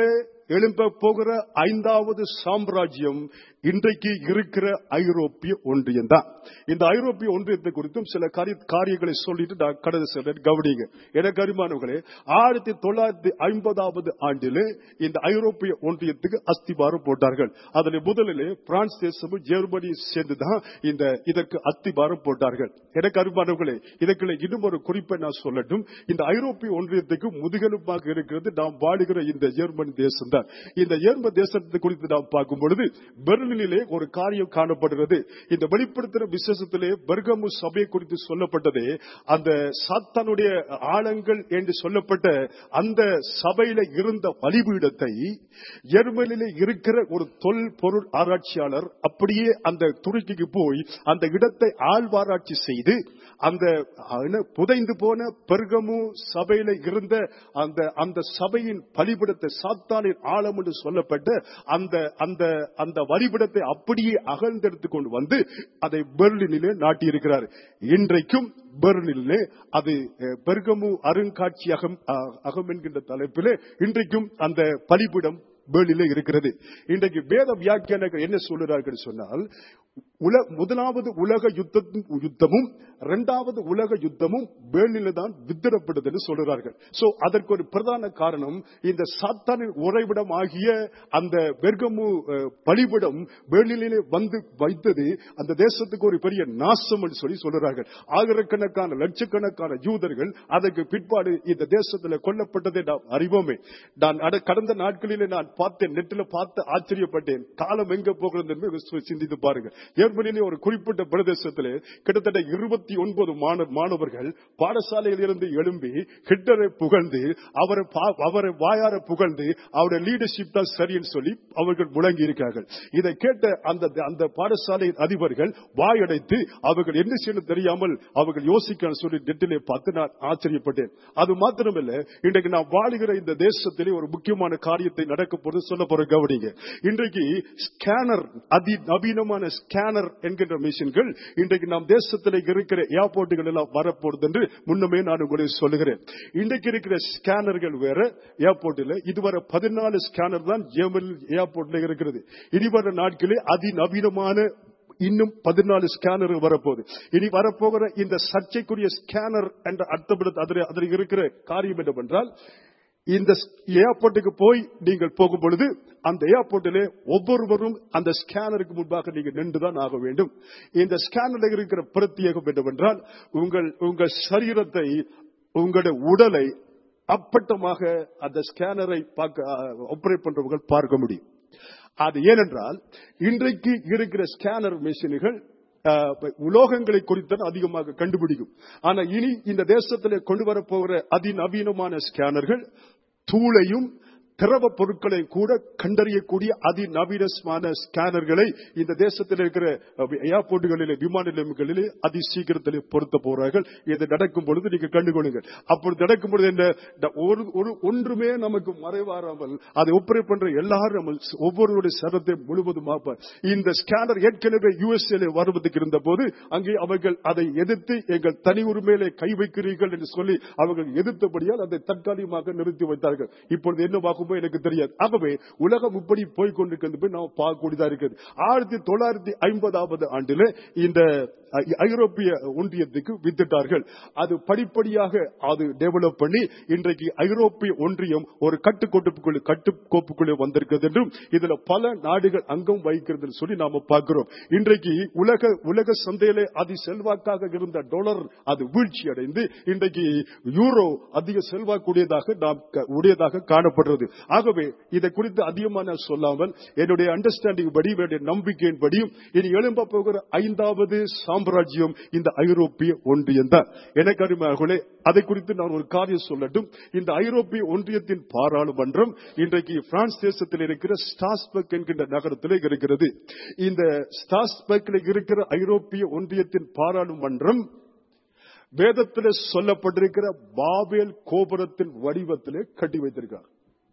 எழும்ப போகிற ஐந்தாவது சாம்ராஜ்யம் இன்றைக்கு இருக்கிற ஐரோப்பிய ஒன்றியம் தான் இந்த ஐரோப்பிய ஒன்றியத்தை குறித்தும் சில காரிய- காரியங்களை சொல்லிட்டு நான் கடந்து செல்றேன் கவனிங்க எனக்கு அருமானவர்களே ஆயிரத்தி தொள்ளாயிரத்தி ஐம்பதாவது ஆண்டிலே இந்த ஐரோப்பிய ஒன்றியத்துக்கு அஸ்திபாரம் போட்டார்கள் அதில் முதலிலே பிரான்ஸ் தேசமும் ஜெர்மனி சேர்ந்துதான் இந்த இதற்கு அஸ்திபாரம் போட்டார்கள் எனக்கு அருமானவர்களே இதற்கு இன்னும் ஒரு குறிப்பை நான் சொல்லட்டும் இந்த ஐரோப்பிய ஒன்றியத்துக்கு முதுகெலும்பாக இருக்கிறது நாம் வாழுகிற இந்த ஜெர்மன் தேசம் தான் இந்த ஜெர்மன் தேசத்தை குறித்து நாம் பார்க்கும் பொழுது பெர்லினிலே ஒரு காரியம் காணப்படுகிறது இந்த வெளிப்படுத்துகிற விசேஷத்திலே பெர்கமு சபை குறித்து சொல்லப்பட்டதே அந்த சாத்தானுடைய ஆழங்கள் என்று சொல்லப்பட்ட அந்த சபையில இருந்த பலிபீடத்தை ஜெர்மனிலே இருக்கிற ஒரு தொல் பொருள் ஆராய்ச்சியாளர் அப்படியே அந்த துருக்கிக்கு போய் அந்த இடத்தை ஆழ்வாராய்ச்சி செய்து அந்த என்ன, புதைந்து போன பெர்கமு சபையில இருந்த அந்த அந்த சபையின் பலிபிடத்தை சாத்தானின் ஆழம் என்று சொல்லப்பட்ட அந்த அந்த அந்த வழிபிடத்தை அப்படியே அகழ்ந்தெடுத்து கொண்டு வந்து அதை பெர்லினிலே நாட்டியிருக்கிறார் இன்றைக்கும் பெர்லினிலே அது அஹ், பெர்கமு அருங்காட்சியகம் அஹ், அகம் என்கின்ற தலைப்பிலே இன்றைக்கும் அந்த பலிபிடம் பேர்லிலே இருக்கிறது இன்றைக்கு வேத வியாக்கியானர்கள் என்ன சொல்லுகிறார்கள் சொன்னால் உல முதலாவது உலக யுத்தத்தின் யுத்தமும் இரண்டாவது உலக யுத்தமும் பேர்லில தான் வித்திரப்படுது என்று சொல்கிறார்கள் சோ அதற்கு ஒரு பிரதான காரணம் இந்த சாத்தானின் உறைவிடம் ஆகிய அந்த பெர்கமு அஹ், பலிபிடம் பேர்லிலே வந்து வைத்தது அந்த தேசத்துக்கு ஒரு பெரிய நாசம் என்று சொல்லி சொல்கிறார்கள் ஆயிரக்கணக்கான லட்சக்கணக்கான யூதர்கள் அதற்கு பிற்பாடு இந்த தேசத்தில் கொல்லப்பட்டதை நாம் அறிவோமே நான் அட- கடந்த நாட்களிலே நான் பார்த்தேன் நெட்டில் பார்த்து ஆச்சரியப்பட்டேன் காலம் எங்க போகிறது என்று சி- சிந்தித்து பாருங்கள் ஜெர்மனியிலே ஒரு குறிப்பிட்ட பிரதேசத்திலே கிட்டத்தட்ட இருபத்தி ஒன்பது மாணவர்கள் பாடசாலையில் இருந்து எழும்பி ஹிட்லரை புகழ்ந்து அவரை பா- அவரை வாயார புகழ்ந்து அவருடைய லீடர்ஷிப் தான் சரின்னு சொல்லி அவர்கள் முழங்கி இருக்கிறார்கள் இதை கேட்ட அந்த அந்த பாடசாலையின் அதிபர்கள் வாயடைத்து அவர்கள் என்ன செய்யணும் தெரியாமல் அவர்கள் யோசிக்க சொல்லி நெட்டிலே பார்த்து நான் ஆச்சரியப்பட்டேன் அது மாத்திரமல்ல இன்றைக்கு நான் வாழுகிற இந்த தேசத்திலே ஒரு முக்கியமான காரியத்தை நடக்க போறது சொல்ல போற கவனிங்க இன்றைக்கு ஸ்கேனர் அதி நவீனமான ஸ்கேனர் என்கின்ற மிஷின்கள் இன்றைக்கு நம் தேசத்தில் இருக்கிற ஏர்போர்ட்டுகள் எல்லாம் வரப்போறது என்று முன்னமே நான் உங்களுக்கு சொல்லுகிறேன் இன்றைக்கு இருக்கிற ஸ்கேனர்கள் வேற ஏர்போர்ட்டில் இதுவரை பதினாலு ஸ்கேனர் தான் ஜெர்மன் ஏர்போர்ட்ல இருக்கிறது இனி வர நாட்களே அதிநவீனமான இன்னும் பதினாலு ஸ்கேனர் வரப்போகுது இனி வரப்போகிற இந்த சர்ச்சைக்குரிய ஸ்கேனர் என்ற அர்த்தப்படுத்த அதில் அதில் இருக்கிற காரியம் என்னவென்றால் இந்த ஏர்போர்ட்டுக்கு போய் நீங்கள் போகும் பொழுது அந்த ஏர்போர்ட்டிலே ஒவ்வொருவரும் அந்த ஸ்கேனருக்கு முன்பாக நீங்க நின்றுதான் ஆக வேண்டும் இந்த ஸ்கேனரில் இருக்கிற பிரத்யேகம் என்னவென்றால் உங்கள் உங்கள் சரீரத்தை உங்களுடைய உடலை அப்பட்டமாக அந்த ஸ்கேனரை பார்க்க ஆபரேட் பண்றவங்க பார்க்க முடியும் அது ஏனென்றால் இன்றைக்கு இருக்கிற ஸ்கேனர் மிஷின்கள் அஹ், உலோகங்களை குறித்து அதிகமாக கண்டுபிடிக்கும் ஆனா இனி இந்த தேசத்திலே கொண்டு வரப்போகிற அதிநவீனமான ஸ்கேனர்கள் தூளையும் திரவ பொருட்களை கூட கண்டறியக்கூடிய அதிநவீனமான ஸ்கேனர்களை இந்த தேசத்தில் இருக்கிற அஹ், ஏர்போர்ட்டுகளிலே விமான நிலையங்களிலே அதி சீக்கிரத்திலே பொருத்த போறார்கள் இது நடக்கும் பொழுது நீங்க கண்டுகொள்ளுங்கள் அப்படி நடக்கும் பொழுது என்ன இந்த ஒரு ஒரு ஒன்றுமே நமக்கு மறைவாராமல் அதை ஒப்பரேட் பண்ற எல்லாரும் நம்ம ஒவ்வொருவருடைய சரத்தை முழுவதுமாக இந்த ஸ்கேனர் ஏற்கனவே யூஎஸ்ஏல வருவதற்கு இருந்த போது அங்கே அவர்கள் அதை எதிர்த்து எங்கள் தனி உரிமையிலே கை வைக்கிறீர்கள் என்று சொல்லி அவர்கள் எதிர்த்தபடியால் அதை தற்காலிகமாக நிறுத்தி வைத்தார்கள் இப்பொழுது என்ன ஆகுமோ எனக்கு தெரியாது ஆகவே உலகம் இப்படி போய் கொண்டிருக்கிறது நாம் பார்க்கக்கூடியதா இருக்கிறது ஆயிரத்தி தொள்ளாயிரத்தி ஐம்பதாவது ஆண்டிலே இந்த ஐ- ஐரோப்பிய ஒன்றியத்துக்கு வித்திட்டார்கள் அது படிப்படியாக அது டெவலப் பண்ணி இன்றைக்கு ஐரோப்பிய ஒன்றியம் ஒரு கட்டுக்கோட்டுக்குள்ளே கட்டுக்கோப்புக்குள்ளே வந்திருக்கிறது என்றும் இதுல பல நாடுகள் அங்கம் வகிக்கிறது என்று சொல்லி நாம பார்க்கிறோம் இன்றைக்கு உலக உலக சந்தையிலே அதி செல்வாக்காக இருந்த டாலர் அது வீழ்ச்சி அடைந்து இன்றைக்கு யூரோ அதிக செல்வாக்குடையதாக நாம் க- உடையதாக காணப்படுறது ஆகவே இதை குறித்து அதிகமாக நான் சொல்லாமல் என்னுடைய அண்டர்ஸ்டாண்டிங் படி என்னுடைய நம்பிக்கையின் படியும் இனி எழும்ப போகிற ஐந்தாவது சாம்ராஜ்யம் இந்த ஐரோப்பிய ஒன்றியம் தான் எனக்கு அருமையாகலே அதை குறித்து நான் ஒரு காரியம் சொல்லட்டும் இந்த ஐரோப்பிய ஒன்றியத்தின் பாராளுமன்றம் இன்றைக்கு பிரான்ஸ் தேசத்தில் இருக்கிற ஸ்டாஸ்பர்க் என்கின்ற நகரத்தில் இருக்கிறது இந்த ஸ்டாஸ்பர்க்கில் இருக்கிற ஐரோப்பிய ஒன்றியத்தின் பாராளுமன்றம் வேதத்திலே சொல்லப்பட்டிருக்கிற பாபேல் கோபுரத்தின் வடிவத்திலே கட்டி வைத்திருக்கார்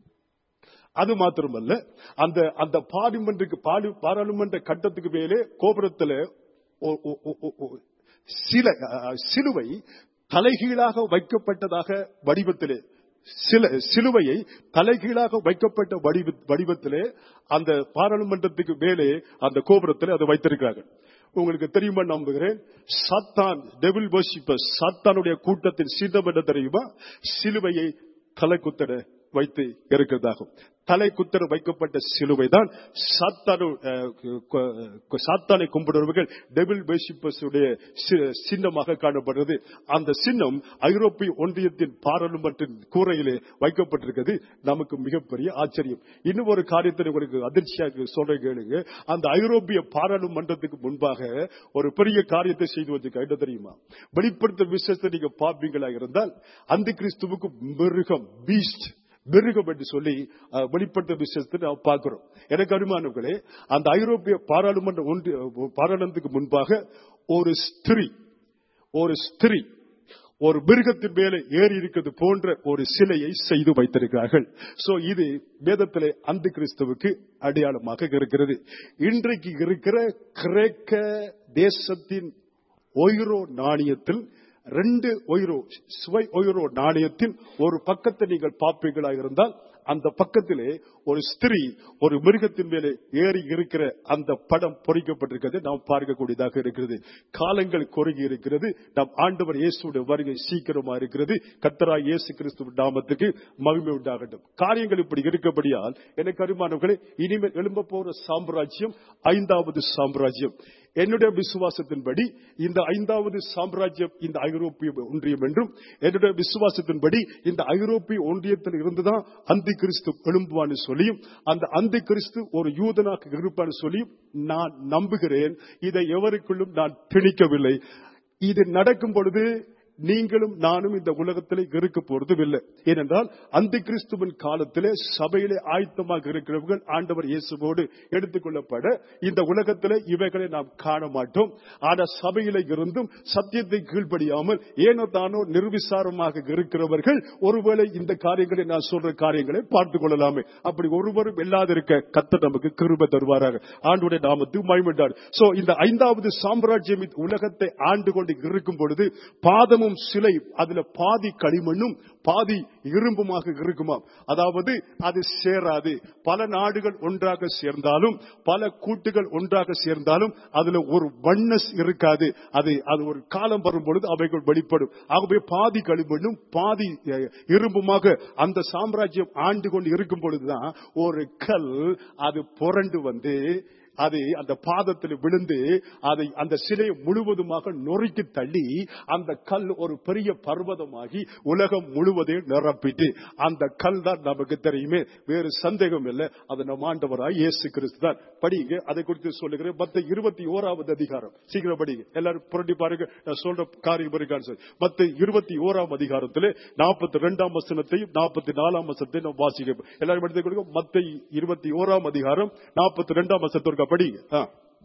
அது மாத்திரமல்ல அந்த அந்த பார்லிமெண்ட்டுக்கு பாலி- பாராளுமன்ற கட்டத்துக்கு மேலே கோபுரத்தில் ஒ- ஒ- ஒ- ஒ- ஒ- சில அஹ், சிலுவை தலைகீழாக வைக்கப்பட்டதாக வடிவத்திலே சில சிலுவையை தலைகீழாக வைக்கப்பட்ட வடிவ வடிவத்திலே அந்த பாராளுமன்றத்துக்கு மேலே அந்த கோபுரத்தில் அதை வைத்திருக்கிறார்கள் உங்களுக்கு தெரியுமா நம்புகிறேன் சத்தான் டெவில் வர்ஷிப்பர் சத்தானுடைய கூட்டத்தின் சின்னம் என்ன தெரியுமா சிலுவையை தலை குத்தட வைத்து இருக்கிறதாகும் தலை குத்தர வைக்கப்பட்ட சிலுவை தான் சாத்தானு அஹ், கு- கு- சாத்தானை கும்பிடுறவர்கள் டெபிள் உடைய சின்னமாக காணப்படுறது அந்த சின்னம் ஐரோப்பிய ஒன்றியத்தின் பாராளுமன்றத்தின் கூரையிலே வைக்கப்பட்டிருக்கிறது நமக்கு மிகப்பெரிய ஆச்சரியம் இன்னும் ஒரு காரியத்தை உங்களுக்கு அதிர்ச்சியாக சொல்ற கேளுங்க அந்த ஐரோப்பிய பாராளுமன்றத்துக்கு முன்பாக ஒரு பெரிய காரியத்தை செய்து வச்சிருக்க என்ன தெரியுமா வெளிப்படுத்த விசேஷத்தை நீங்க பார்ப்பீங்களா இருந்தால் அந்த கிறிஸ்துவுக்கு மிருகம் பீஸ்ட் மிருகம் என்று சொல்லி அஹ், வெளிப்படுத்த விஷயத்தை நாம் பார்க்கிறோம் எனக்கு அனுமானங்களே அந்த ஐரோப்பிய பாராளுமன்ற ஒன்றிய பாராளுமன்றத்துக்கு முன்பாக ஒரு ஸ்திரீ ஒரு ஸ்திரீ ஒரு மிருகத்தின் மேலே ஏறி இருக்கிறது போன்ற ஒரு சிலையை செய்து வைத்திருக்கிறார்கள் சோ இது வேதத்திலே அந்த கிறிஸ்துவுக்கு அடையாளமாக இருக்கிறது இன்றைக்கு இருக்கிற கிரேக்க தேசத்தின் ஒய்ரோ நாணயத்தில் ரெண்டு ஒய்ரோ சுவை ஒய்ரோ நாணயத்தின் ஒரு பக்கத்தை நீங்கள் பார்ப்பீர்களா இருந்தால் அந்த பக்கத்திலே ஒரு ஸ்திரீ ஒரு மிருகத்தின் மேலே ஏறி இருக்கிற அந்த படம் பொறிக்கப்பட்டிருக்கிறது நாம் பார்க்கக்கூடியதாக இருக்கிறது காலங்கள் குறுகி இருக்கிறது நம் ஆண்டவர் இயேசுடைய வருகை சீக்கிரமா இருக்கிறது கத்தராய் இயேசு கிறிஸ்துவ நாமத்துக்கு மகிமை உண்டாகட்டும் காரியங்கள் இப்படி இருக்கபடியால் எனக்கு அருமானவர்களே இனிமேல் எழும்ப போற சாம்ராஜ்யம் ஐந்தாவது சாம்ராஜ்யம் என்னுடைய விசுவாசத்தின்படி இந்த ஐந்தாவது சாம்ராஜ்யம் இந்த ஐரோப்பிய ஒன்றியம் என்றும் என்னுடைய விசுவாசத்தின்படி இந்த ஐரோப்பிய ஒன்றியத்தில் இருந்துதான் அந்தி கிறிஸ்து எழும்புவான்னு சொல்லியும் அந்த அந்தி கிறிஸ்து ஒரு யூதனாக இருப்பான்னு சொல்லியும் நான் நம்புகிறேன் இதை எவருக்குள்ளும் நான் திணிக்கவில்லை இது நடக்கும் பொழுது நீங்களும் நானும் இந்த உலகத்திலே இருக்க போறதும் இல்லை ஏனென்றால் அந்த கிறிஸ்துவின் காலத்திலே சபையிலே ஆயத்தமாக இருக்கிறவர்கள் ஆண்டவர் இயேசுவோடு எடுத்துக்கொள்ளப்பட இந்த உலகத்திலே இவைகளை நாம் காண மாட்டோம் ஆனா சபையில இருந்தும் சத்தியத்தை கீழ்ப்படியாமல் ஏனோ தானோ நிர்விசாரமாக இருக்கிறவர்கள் ஒருவேளை இந்த காரியங்களை நான் சொல்ற காரியங்களை பார்த்துக் கொள்ளலாமே அப்படி ஒருவரும் இல்லாதிருக்க கத்த நமக்கு கிருப தருவாராக ஆண்டுடைய நாமத்து மயமிட்டார் சோ இந்த ஐந்தாவது சாம்ராஜ்யம் இந்த உலகத்தை ஆண்டு கொண்டு இருக்கும் பொழுது பாதமும் சிலை அதுல பாதி களிமண்ணும் பாதி இரும்புமாக இருக்குமாம் அதாவது அது சேராது பல நாடுகள் ஒன்றாக சேர்ந்தாலும் பல கூட்டுகள் ஒன்றாக சேர்ந்தாலும் அதுல ஒரு வண்ணஸ் இருக்காது அது அது ஒரு காலம் வரும் பொழுது அவைகள் வெளிப்படும் ஆகவே பாதி களிமண்ணும் பாதி அஹ், இரும்புமாக அந்த சாம்ராஜ்யம் ஆண்டு கொண்டு இருக்கும் பொழுதுதான் ஒரு கல் அது புரண்டு வந்து அது அந்த பாதத்தில் விழுந்து அதை அந்த சிலையை முழுவதுமாக நொறுக்கி தள்ளி அந்த கல் ஒரு பெரிய பர்வதமாகி உலகம் முழுவதையும் நிரப்பிட்டு அந்த கல் தான் நமக்கு தெரியுமே வேறு சந்தேகம் இல்லை அது நம் ஆண்டவராய் இயேசு கிறிஸ்து தான் படிங்க அதை குறித்து சொல்லுகிறேன் மத்த இருபத்தி ஓராவது அதிகாரம் சீக்கிரம் படிங்க எல்லாரும் புரட்டி பாருங்க நான் சொல்ற காரியம் இருக்கான்னு சொல்லி மத்த இருபத்தி ஓராம் அதிகாரத்திலே நாற்பத்தி ரெண்டாம் வசனத்தையும் நாற்பத்தி நாலாம் வசனத்தையும் நாம் வாசிக்க எல்லாரும் எடுத்துக் கொடுங்க மத்த இருபத்தி ஓராம் அதிகாரம் நாற்பத்தி ரெண்டாம் வசனத்திற்கு படிங்க ஆ.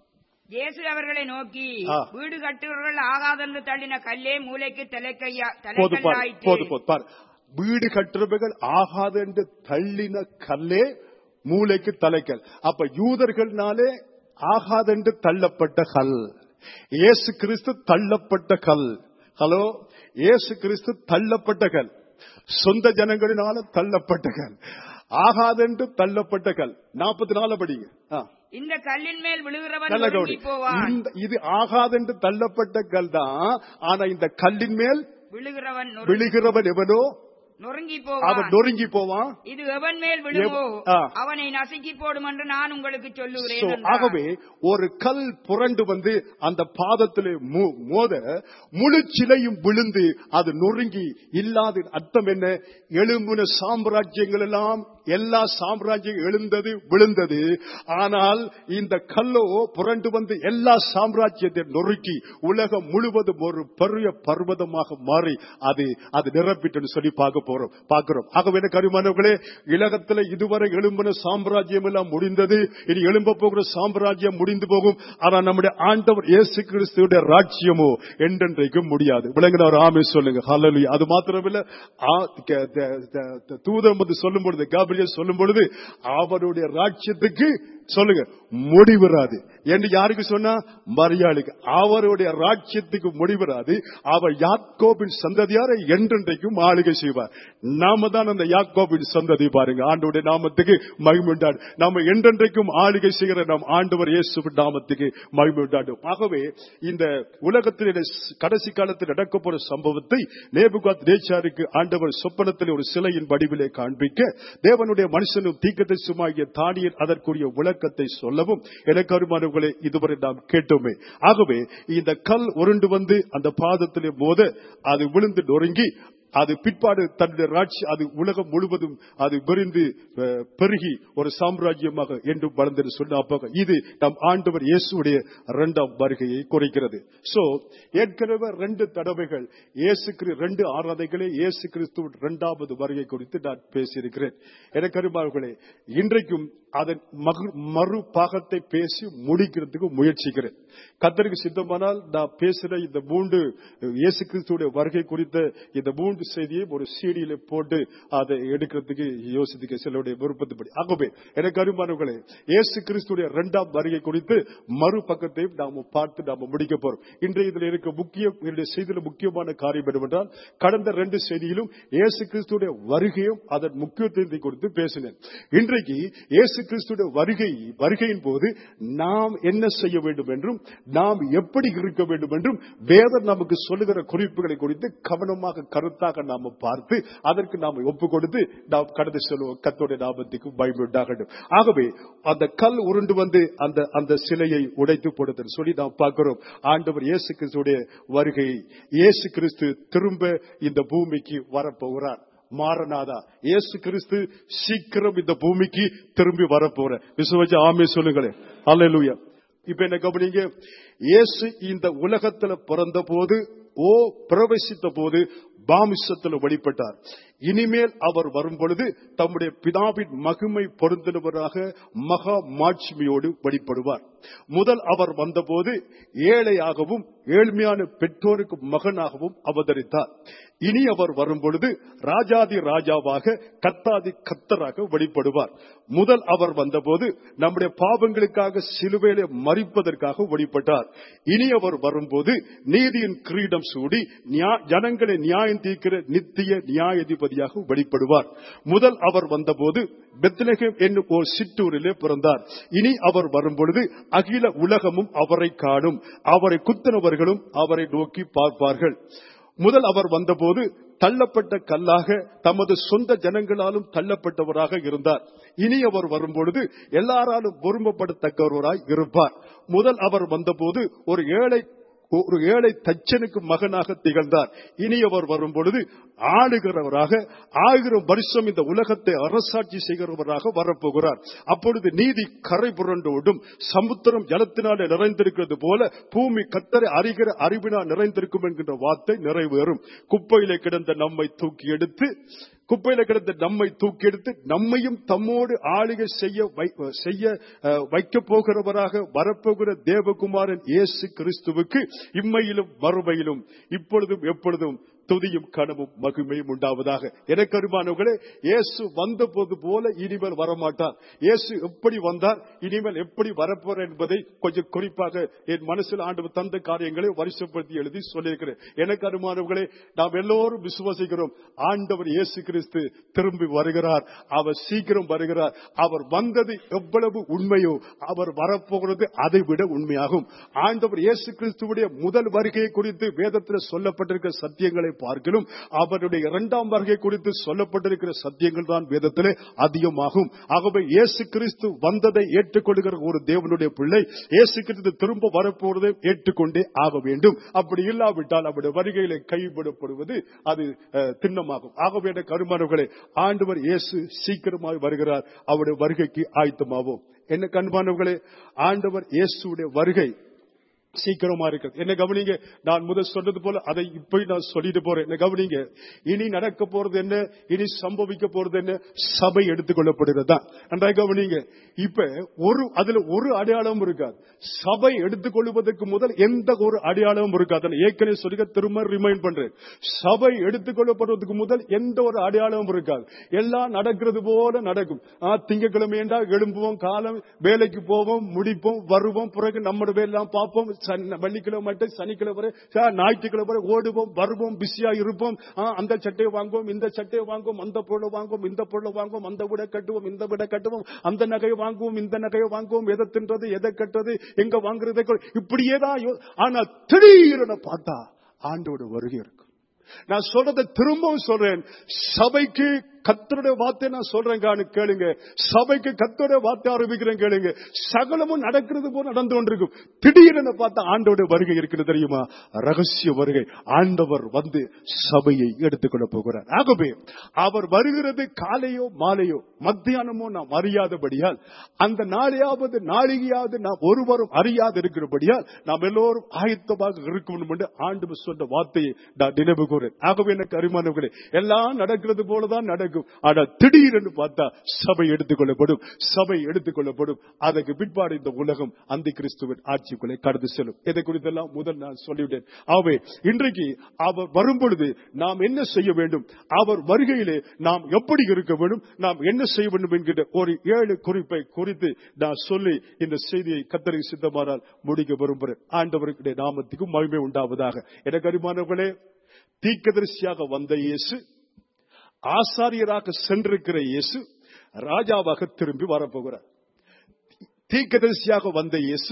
இயேசு அவர்களை நோக்கி ஆ. வீடு கட்டுவர்கள் ஆகாதென்று தள்ளின கல்லே மூளைக்கு தலைக்கையா போது பாரு போது தலைக்கல்லாயிற்று போது பாரு வீடு கட்டுறவர்கள் ஆகாது என்று தள்ளின கல்லே மூளைக்கு தலைக்கல் அப்ப யூதர்கள்னாலே ஆகாதென்று தள்ளப்பட்ட கல் இயேசு கிறிஸ்து தள்ளப்பட்ட கல் ஹலோ இயேசு கிறிஸ்து தள்ளப்பட்ட கல் சொந்த ஜனங்களினால தள்ளப்பட்ட கல் ஆகாதென்று தள்ளப்பட்ட கல் நாற்பத்தி நாலு படிங்க ஆ. இந்த கல்லின் மேல் விழுகிறவன் நல்ல நொறுங்கி கவுனி போவான் இந்த- இது ஆகாதென்று தள்ளப்பட்ட கல் தான் ஆனா இந்த கல்லின் மேல் விழுகிறவன் நொறுங்கி- விழுகிறவன் எவனோ நொறுங்கி அவன் போவான் நொறுங்கி போவான் இது எவன் மேல் விழுமோ எவ- ஆ. அவனை நசுக்கி போடும் என்று நான் உங்களுக்கு So, சொல்லுகிறேன் என்றார். ஆகவே ஒரு கல் புரண்டு வந்து அந்த பாதத்திலே மோ- மோத முழு சிலையும் விழுந்து அது நொறுங்கி இல்லாத அர்த்தம் என்ன எழும்புன சாம்ராஜ்யங்கள் எல்லாம் எல்லா சாம்ராஜ்யம் எழுந்தது விழுந்தது ஆனால் இந்த கல்லோ புரண்டு வந்து எல்லா சாம்ராஜ்யத்தை நொறுக்கி உலகம் முழுவதும் ஒரு பெரிய பர்வதமாக மாறி அது அது நிரப்பிட்டு சொல்லி பார்க்க போறோம் பார்க்கிறோம் ஆகவே எனக்கு அருமானவர்களே உலகத்துல இதுவரை எழும்பின சாம்ராஜ்யம் எல்லாம் முடிந்தது இனி எழும்ப போகிற சாம்ராஜ்யம் முடிந்து போகும் ஆனா நம்முடைய ஆண்டவர் இயேசு கிறிஸ்துடைய ராஜ்யமோ என்றென்றைக்கும் முடியாது விளங்கினவர் ஆமே சொல்லுங்க ஹalleluya அது மாத்திரமில்ல ஆ- க- த- த- த- தூதன் வந்து சொல்லும் பொழுது காபிரியல் சொல்லும் பொழுது அவருடைய ராஜ்யத்துக்கு சொல்லுங்க முடிவுறாது என்று யாருக்கு சொன்னா மரியாளுக்கு அவருடைய ராஜ்யத்துக்கு முடிவுறாது அவர் யாக்கோபின் சந்ததியாரை என்றென்றைக்கும் ஆளுகை செய்வார் நாம தான் அந்த யாக்கோபின் சந்ததி பாருங்க ஆண்டவருடைய நாமத்துக்கு மகிமுண்டாடு நாம என்றென்றைக்கும் ஆளுகை செய்கிற நம் ஆண்டவர் இயேசு நாமத்துக்கு மகிமுண்டாடு ஆகவே இந்த உலகத்தில் கடைசி காலத்தில் நடக்க போற சம்பவத்தை நேபுகாத் தேச்சாருக்கு ஆண்டவர் சொப்பனத்தில் ஒரு சிலையின் வடிவிலே காண்பிக்க தேவனுடைய மனுஷனும் தீக்கதரிசுமாகிய தானியல் அதற்குரிய விளக்கத்தை சொல்லவும் எனக்கு அருமானவர்களே இதுவரை நாம் கேட்டோமே ஆகவே இந்த கல் உருண்டு வந்து அந்த பாதத்திலே மோத அது விழுந்து நொறுங்கி அது பிற்பாடு தன்னுடைய ராட்சி அது உலகம் முழுவதும் அது விரிந்து அஹ், பெருகி ஒரு சாம்ராஜ்யமாக என்றும் வளர்ந்து சொன்ன அப்போ இது நம் ஆண்டவர் இயேசுடைய இரண்டாம் வருகையை குறைக்கிறது சோ ஏற்கனவே ரெண்டு தடவைகள் இயேசு கிரி- ரெண்டு ஆராதைகளே இயேசு கிறிஸ்து இரண்டாவது வருகை குறித்து நான் பேசியிருக்கிறேன் எனக்கு அருமார்களே இன்றைக்கும் அதன் மகு- மறு பாகத்தை பேசி முடிக்கிறதுக்கு முயற்சிக்கிறேன் கத்தருக்கு சித்தமானால் நான் பேசுற இந்த மூன்று இயேசு கிறிஸ்துடைய வருகை குறித்த இந்த மூன்று செய்தியை ஒரு சீடியில போட்டு அதை எடுக்கிறதுக்கு யோசித்துக்க சிலருடைய விருப்பத்துப்படி ஆகவே எனக்கு அருமானவர்களே இயேசு கிறிஸ்துடைய இரண்டாம் வருகை குறித்து மறு பக்கத்தையும் நாம பார்த்து நாம முடிக்க போறோம் இன்றைய இதில் இருக்க முக்கிய என்னுடைய செய்தியில முக்கியமான காரியம் என்னவென்றால் கடந்த ரெண்டு செய்தியிலும் இயேசு கிறிஸ்துடைய வருகையும் அதன் முக்கியத்துவத்தை குறித்து பேசினேன் இன்றைக்கு இயேசு கிறிஸ்துடைய வருகை வருகையின் போது நாம் என்ன செய்ய வேண்டும் என்றும் நாம் எப்படி இருக்க வேண்டும் என்றும் வேதம் நமக்கு சொல்லுகிற குறிப்புகளை குறித்து கவனமாக கருத்தாக நாம பார்த்து அதற்கு நாம் ஒப்பு கொடுத்து நாம் கடந்து செல்வோம் கத்தோடைய நாமத்துக்கு பயமுண்டாகட்டும் ஆகவே அந்த கல் உருண்டு வந்து அந்த அந்த சிலையை உடைத்து போடுதல் சொல்லி நாம் பார்க்கிறோம் ஆண்டவர் இயேசு கிறிஸ்துடைய வருகை இயேசு கிறிஸ்து திரும்ப இந்த பூமிக்கு வரப்போகிறார் மாறனாதா இயேசு கிறிஸ்து சீக்கிரம் இந்த பூமிக்கு திரும்பி வரப்போற விசுவஜ ஆமே சொல்லுங்களேன் அல்லேலூயா இப்ப என்ன கவனிங்க இயேசு இந்த உலகத்துல பிறந்த போது ஓ பிரவேசித்த போது பாமிசத்தில் வெளிப்பட்டார் இனிமேல் அவர் வரும் பொழுது தம்முடைய பிதாவின் மகிமை பொருந்தினவராக மகா மாட்சிமையோடு வெளிப்படுவார் முதல் அவர் வந்தபோது ஏழையாகவும் ஏழ்மையான பெற்றோருக்கு மகனாகவும் அவதரித்தார் இனி அவர் வரும் பொழுது ராஜாதி ராஜாவாக கத்தாதி கத்தராக வெளிப்படுவார் முதல் அவர் வந்தபோது நம்முடைய பாவங்களுக்காக சிலுவையிலே மறிப்பதற்காக வெளிப்பட்டார் இனி அவர் வரும்போது நீதியின் கிரீடம் சூடி நியா- ஜனங்களை நியாயம் தீர்க்கிற நித்திய நியாயாதிபதியாக வெளிப்படுவார் முதல் அவர் வந்தபோது பெத்லகேம் என்னும் ஒரு சிற்றூரிலே பிறந்தார் இனி அவர் வரும்பொழுது அகில உலகமும் அவரை காணும் அவரை குத்தினவர்களும் அவரை நோக்கி பார்ப்பார்கள் முதல் அவர் வந்தபோது தள்ளப்பட்ட கல்லாக தமது சொந்த ஜனங்களாலும் தள்ளப்பட்டவராக இருந்தார் இனி அவர் வரும்பொழுது எல்லாராலும் பொறுமப்படத்தக்கவராய் இருப்பார் முதல் அவர் வந்தபோது ஒரு ஏழை ஒரு ஏழை தச்சனுக்கு மகனாக திகழ்ந்தார் இனி அவர் வரும் பொழுது ஆளுகிறவராக ஆயிரம் வருஷம் இந்த உலகத்தை அரசாட்சி செய்கிறவராக வரப்போகிறார் அப்பொழுது நீதி கரை புரண்டோடும் சமுத்திரம் ஜலத்தினாலே நிறைந்திருக்கிறது போல பூமி கத்தரை அறிகிற அறிவினால் நிறைந்திருக்கும் என்கின்ற வார்த்தை நிறைவேறும் குப்பையிலே கிடந்த நம்மை தூக்கி எடுத்து குப்பையில கிடந்த நம்மை தூக்கி எடுத்து நம்மையும் தம்மோடு ஆளுகை செய்ய வை- செய்ய அஹ், வைக்கப் போகிறவராக வரப்போகிற தேவகுமாரன் இயேசு கிறிஸ்துவுக்கு இம்மையிலும் மறுமையிலும் இப்பொழுதும் எப்பொழுதும் துதியும் கனவும் மகிமையும் உண்டாவதாக எனக்கு அருமானவர்களே இயேசு வந்த போது போல இனிமேல் வரமாட்டார் இயேசு எப்படி வந்தார் இனிமேல் எப்படி வரப்போற என்பதை கொஞ்சம் குறிப்பாக என் மனசில் ஆண்டு தந்த காரியங்களை வருஷப்படுத்தி எழுதி சொல்லியிருக்கிறேன் எனக்கு அருமானவர்களே நாம் எல்லோரும் விசுவாசிக்கிறோம் ஆண்டவர் இயேசு கிறிஸ்து திரும்பி வருகிறார் அவர் சீக்கிரம் வருகிறார் அவர் வந்தது எவ்வளவு உண்மையோ அவர் வரப்போகிறது அதை விட உண்மையாகும் ஆண்டவர் இயேசு கிறிஸ்துவுடைய முதல் வருகையை குறித்து வேதத்தில் சொல்லப்பட்டிருக்கிற சத்தியங்களை பார்க்கலும் அவருடைய இரண்டாம் வருகை குறித்து சொல்லப்பட்டிருக்கிற சத்தியங்கள் தான் வேதத்திலே அதிகமாகும் ஆகவே இயேசு கிறிஸ்து வந்ததை ஏற்றுக்கொள்கிற ஒரு தேவனுடைய பிள்ளை இயேசு கிறிஸ்து திரும்ப வரப்போவதை ஏற்றுக்கொண்டே ஆக வேண்டும் அப்படி இல்லாவிட்டால் அவருடைய வருகையிலே கைவிடப்படுவது அது அஹ், திண்ணமாகும் ஆகவே என்ற கருமானவர்களே ஆண்டவர் இயேசு சீக்கிரமாய் வருகிறார் அவருடைய வருகைக்கு ஆயத்தமாவோம் என்ன கண்பானவர்களே ஆண்டவர் இயேசுடைய வருகை சீக்கிரமா இருக்கிறது என்ன கவனிங்க நான் முதல் சொன்னது போல அதை இப்ப நான் சொல்லிட்டு போறேன் என்ன கவனிங்க இனி நடக்க போறது என்ன இனி சம்பவிக்க போறது என்ன சபை எடுத்துக்கொள்ளப்படுகிறது தான் நன்றாக கவனிங்க இப்ப ஒரு அதுல ஒரு அடையாளமும் இருக்காது சபை எடுத்துக்கொள்வதற்கு முதல் எந்த ஒரு அடையாளமும் இருக்காது நான் ஏற்கனவே சொல்லிக்க திரும்ப ரிமைண்ட் பண்றேன் சபை எடுத்துக்கொள்ளப்படுவதற்கு முதல் எந்த ஒரு அடையாளமும் இருக்காது எல்லாம் நடக்கிறது போல நடக்கும் ஆ, திங்கட்கிழமை என்றால் எழும்புவோம் காலம் வேலைக்கு போவோம் முடிப்போம் வருவோம் பிறகு நம்மளோட வேலையெல்லாம் பார்ப்போம் சனி- வெள்ளிக்கிழமை மட்டும் சனிக்கிழமை வரை, சா, ஞாயிற்றுக்கிழமை வரை ஓடுவோம் வருவோம் பிஸியா இருப்போம் ஆ, அந்த சட்டையை வாங்குவோம் இந்த சட்டையை வாங்குவோம் அந்த பொருளை வாங்குவோம் இந்த பொருளை வாங்குவோம் அந்த விட கட்டுவோம் இந்த விட கட்டுவோம் அந்த நகையை வாங்குவோம் இந்த நகையை வாங்குவோம் எதை தின்றது எதை கட்டுறது எங்க வாங்குறது எங்க- இப்படியே தான் யோ- ஆனா திடீரென பார்த்தா ஆண்டோட வருகை இருக்கும் நான் சொல்றதை திரும்பவும் சொல்றேன் சபைக்கு கத்தருடைய வார்த்தை நான் சொல்றேன் காணு கேளுங்க சபைக்கு கத்தருடைய வார்த்தை ஆரம்பிக்கிறேன் கேளுங்க சகலமும் நடக்கிறது போல நடந்து கொண்டிருக்கும் திடீரென பார்த்தா ஆண்டோட வருகை இருக்கிறது தெரியுமா ரகசிய வருகை ஆண்டவர் வந்து சபையை எடுத்துக்கொள்ள போகிறார் ஆகவே அவர் வருகிறது காலையோ மாலையோ மத்தியானமோ நாம் அறியாதபடியால் அந்த நாளையாவது நாளிகையாவது நாம் ஒருவரும் அறியாது இருக்கிறபடியால் நாம் எல்லோரும் ஆயத்தமாக இருக்கணும் என்று ஆண்டு சொன்ன வார்த்தையை நான் நினைவு கூறேன் ஆகவே எனக்கு அருமானவர்களே எல்லாம் நடக்கிறது போலதான் நடக்கும் ஆனா திடீரென்று பார்த்தா சபை எடுத்துக்கொள்ளப்படும் சபை எடுத்துக்கொள்ளப்படும் அதற்கு பிற்பாடு இந்த உலகம் அந்த கிறிஸ்துவின் ஆட்சிக்குள்ளே கடந்து செல்லும் இதை குறித்தெல்லாம் முதல் நான் சொல்லிவிட்டேன் ஆகவே இன்றைக்கு அவர் வரும் பொழுது நாம் என்ன செய்ய வேண்டும் அவர் வருகையிலே நாம் எப்படி இருக்க வேண்டும் நாம் என்ன செய்ய வேண்டும் என்கிற ஒரு ஏழு குறிப்பை குறித்து நான் சொல்லி இந்த செய்தியை கத்தரை சித்தமானால் முடிக்க விரும்புகிறேன் ஆண்டவருடைய நாமத்துக்கு மகிமை உண்டாவதாக எனக்கு அருமானவர்களே தீக்கதரிசியாக வந்த இயேசு ஆசாரியராக சென்றிருக்கிற இயேசு ராஜாவாக திரும்பி வரப்போகிறார் தீக்கதரிசியாக வந்த இயேசு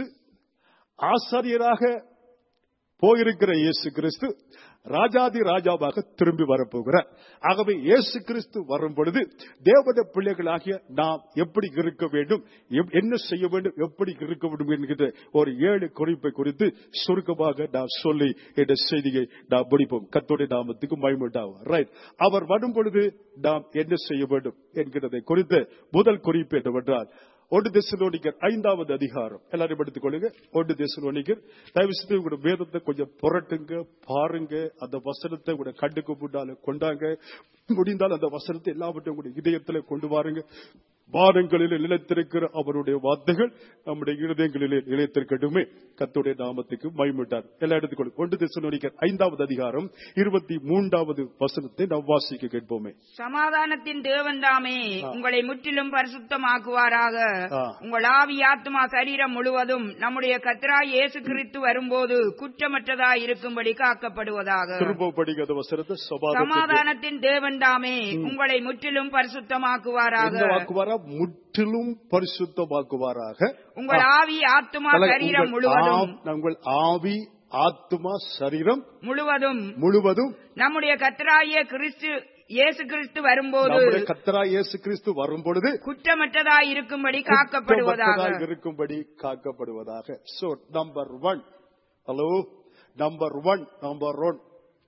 ஆசாரியராக போயிருக்கிற இயேசு கிறிஸ்து ராஜாதி ராஜாவாக திரும்பி வரப்போகிறார் ஆகவே இயேசு கிறிஸ்து வரும் பொழுது தேவத பிள்ளைகளாகிய நாம் எப்படி இருக்க வேண்டும் எப்- என்ன செய்ய வேண்டும் எப்படி இருக்க வேண்டும் என்கிற ஒரு ஏழு குறிப்பை குறித்து சுருக்கமாக நான் சொல்லி இந்த செய்தியை நாம் முடிப்போம் கத்தோடைய நாமத்துக்கு மயமுண்டாகும் ரைட் அவர் வரும் பொழுது நாம் என்ன செய்ய வேண்டும் என்கிறதை குறித்த முதல் குறிப்பு என்னவென்றால் ஒன்று தெசலோனிக்கர் ஐந்தாவது அதிகாரம் எல்லாரும் எடுத்துக் கொள்ளுங்க ஒன்று தெசலோனிக்கர் தயவு செய்து உங்களோட வேதத்தை கொஞ்சம் புரட்டுங்க பாருங்க அந்த வசனத்தை உங்களோட கண்டுக்கு முன்னால கொண்டாங்க முடிந்தால் அந்த வசனத்தை எல்லாவற்றையும் உங்களுடைய இதயத்துல கொண்டு வாருங்க வாரங்களிலே நிலைத்திருக்கிற அவருடைய வார்த்தைகள் நம்முடைய இருதயங்களிலே நிலைத்திருக்கட்டுமே கத்துடைய நாமத்துக்கு மைமிட்டார் எல்லாம் எடுத்துக்கொள்ளும் ஒன்று தெசலோனிக்கர் ஐந்தாவது அதிகாரம் இருபத்தி மூன்றாவது வசனத்தை நாம் வாசிக்க கேட்போமே சமாதானத்தின் தேவன் தாமே உங்களை முற்றிலும் பரிசுத்தமாக்குவாராக ஆ. உங்கள் ஆவி ஆத்மா சரீரம் முழுவதும் நம்முடைய கத்ராய் இயேசு கிறிஸ்து வரும்போது குற்றமற்றதாய் இருக்கும்படி காக்கப்படுவதாக திரும்ப படிக்காத வசனத்தை சமாதானத்திற்கு சமாதானத்தின் தேவன் தாமே உங்களை முற்றிலும் பரிசுத்தமாக்குவாராக என்ன வாக்குவாரா முற்றிலும் பரிசுத்தமாக்குவாராக உங்கள் ஆவி ஆத்மா தலை- சரீரம் உங்கள் முழுவதும் ஆ- உங்கள் ஆவி ஆத்துமா சரீரம் முழுவதும் முழுவதும் நம்முடைய கத்தராகிய கிறிஸ்து இயேசு கிறிஸ்து வரும்போது நம்முடைய கத்தரா இயேசு கிறிஸ்து வரும் பொழுது குற்றமற்றதாய் இருக்கும்படி காக்கப்படுவதாக குற்றமற்றதாய் இருக்கும்படி காக்கப்படுவதாக so number one hello number one number one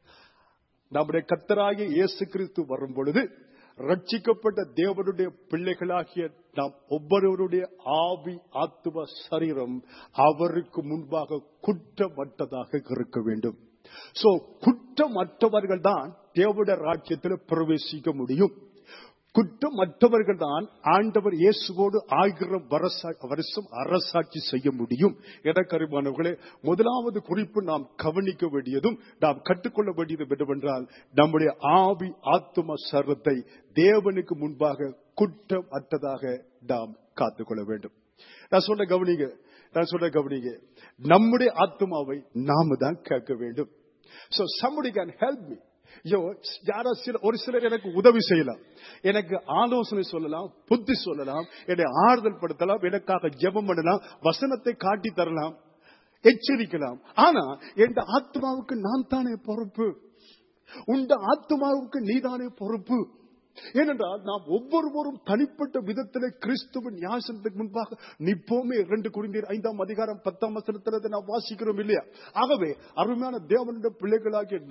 நம்முடைய கத்தராகிய இயேசு கிறிஸ்து வரும் பொழுது ரட்சிக்கப்பட்ட தேவனுடைய பிள்ளைகளாகிய நாம் ஒவ்வொருவருடைய ஆவி ஆத்தும சரீரம் அவருக்கு முன்பாக குற்றமற்றதாக இருக்க வேண்டும் சோ குற்றமற்றவர்கள் தான் தேவனுடைய ராஜ்யத்தில் பிரவேசிக்க முடியும் குற்றமற்றவர்கள் தான் ஆண்டவர் இயேசுவோடு ஆயிரம் வருஷ- வருஷம் அரசாட்சி செய்ய முடியும் எனக்கருமானவர்களே முதலாவது குறிப்பு நாம் கவனிக்க வேண்டியதும் நாம் கற்றுக்கொள்ள வேண்டியதும் என்னவென்றால் நம்முடைய ஆவி ஆத்தும சரத்தை தேவனுக்கு முன்பாக குற்றம் அற்றதாக நாம் காத்துக்கொள்ள வேண்டும் நான் சொல்ல கவனிங்க நான் சொல்ல கவனிங்க நம்முடைய ஆத்மாவை நாம தான் கேட்க வேண்டும் so somebody can help me ஐயோ யாரோ சில ஒரு சிலர் எனக்கு உதவி செய்யலாம் எனக்கு ஆலோசனை சொல்லலாம் புத்தி சொல்லலாம் என்னை ஆறுதல் படுத்தலாம் எனக்காக ஜெபம் பண்ணலாம் வசனத்தை காட்டி தரலாம் எச்சரிக்கலாம் ஆனா என் ஆத்மாவுக்கு நான் தானே பொறுப்பு உண்ட ஆத்மாவுக்கு நீதானே பொறுப்பு ஏனென்றால் நாம் ஒவ்வொருவரும் தனிப்பட்ட விதத்திலே கிறிஸ்துவின் நியாசனத்துக்கு முன்பாக நிப்போமே இரண்டு குடிந்தீர் ஐந்தாம் அதிகாரம் பத்தாம் வசனத்திலே நாம் வாசிக்கிறோம் இல்லையா ஆகவே அருமையான தேவனுடைய பிள்ளைகளாகிய நாம்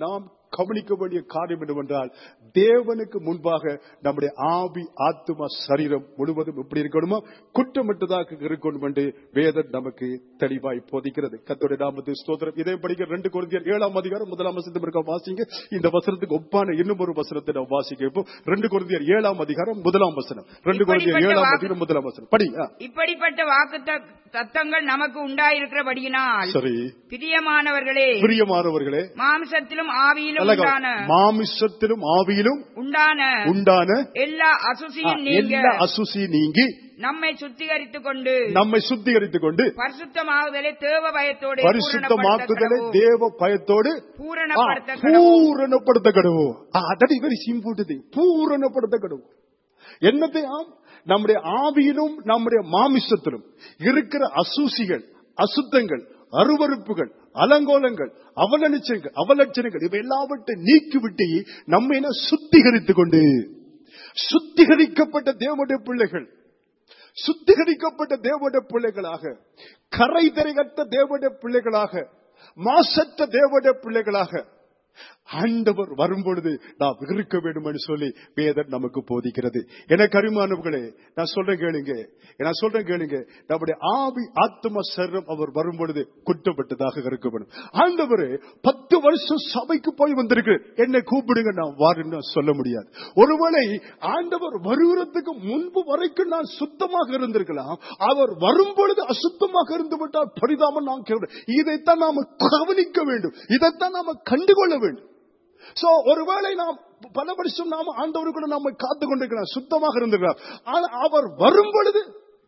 கவனிக்க வேண்டிய காரியம் என்னவென்றால் தேவனுக்கு முன்பாக நம்முடைய ஆவி ஆத்துமா சரீரம் முழுவதும் எப்படி இருக்கணுமோ குற்றமற்றதாக இருக்கணும் என்று வேதம் நமக்கு தெளிவாய் போதிக்கிறது கத்தோடைய நாமத்து ஸ்தோத்திரம் இதை படிக்க ரெண்டு குழந்தையர் ஏழாம் அதிகாரம் முதலாம் வசனத்தில் இருக்க வாசிங்க இந்த வசனத்துக்கு ஒப்பான இன்னும் ஒரு வசனத்தை நாம் வாசிக்க இப்போ ரெண்டு குழந்தையர் ஏழாம் அதிகாரம் முதலாம் வசனம் ரெண்டு குழந்தையர் இப்படிப்பட்ட ஏழாம் வாக்கு- அதிகாரம் முதலாம் வசனம் படி ஆ, இப்படிப்பட்ட வாக்கு தத்தங்கள் நமக்கு உண்டாயிருக்கிறபடியினால் சரி பிரியமானவர்களே பிரியமானவர்களே மாம்சத்திலும் ஆவியிலும் அழகா, உண்டான மாமிசத்திலும் ஆவியிலும் உண்டான உண்டான எல்லா ஆ, அசுசியும் நீங்க எல்லா அசுசி நீங்கி நம்மை சுத்திகரித்துக் கொண்டு நம்மை சுத்திகரித்துக் கொண்டு பரிசுத்தமாகுதலை தேவ பயத்தோடு பரிசுத்தமாக்குதலை தேவ பயத்தோடு பூரணப்படுத்த ஆ, பூரணப்படுத்த கடவு தட் இஸ் வெரி சிம்பிள் பூரணப்படுத்த கடவு என்னத்தையாம் நம்முடைய ஆவியிலும் நம்முடைய மாமிசத்திலும் இருக்கிற அசூசிகள் அசுத்தங்கள் அருவருப்புகள் அலங்கோலங்கள் அவலட்சங்கள் அவலட்சணங்கள் இவை எல்லாவற்றை நீக்கிவிட்டு நம்மை என்ன சுத்திகரித்துக் கொண்டு சுத்திகரிக்கப்பட்ட தேவனுடைய பிள்ளைகள் சுத்திகரிக்கப்பட்ட தேவனுடைய பிள்ளைகளாக கரை திரைகட்ட தேவனுடைய பிள்ளைகளாக மாசற்ற தேவனுடைய பிள்ளைகளாக ஆண்டவர் வரும்பொழுது நாம் இருக்க வேண்டும் என்று சொல்லி வேதம் நமக்கு போதிக்கிறது எனக்கு அருமானவர்களே நான் சொல்றேன் கேளுங்க நான் சொல்றேன் கேளுங்க நம்முடைய ஆவி ஆத்ம சரீரம் அவர் வரும்பொழுது குற்றப்பட்டதாக இருக்க வேண்டும் ஆண்டவர் பத்து வருஷம் சபைக்கு போய் வந்திருக்கு என்னை கூப்பிடுங்க நான் வாருன்னு சொல்ல முடியாது ஒருவேளை ஆண்டவர் வருகிறதுக்கு முன்பு வரைக்கும் நான் சுத்தமாக இருந்திருக்கலாம் அவர் வரும்பொழுது அசுத்தமாக இருந்து விட்டால் பரிதாபம் நாம் கேட்க இதைத்தான் நாம கவனிக்க வேண்டும் இதைத்தான் நாம கண்டுகொள்ள வேண்டும் சோ ஒருவேளை நாம் பல வருஷம் நாம ஆண்டவருக்குள்ள நாம காத்து கொண்டிருக்கலாம் சுத்தமாக இருந்திருக்கலாம் ஆனா அவர் வரும் பொழுது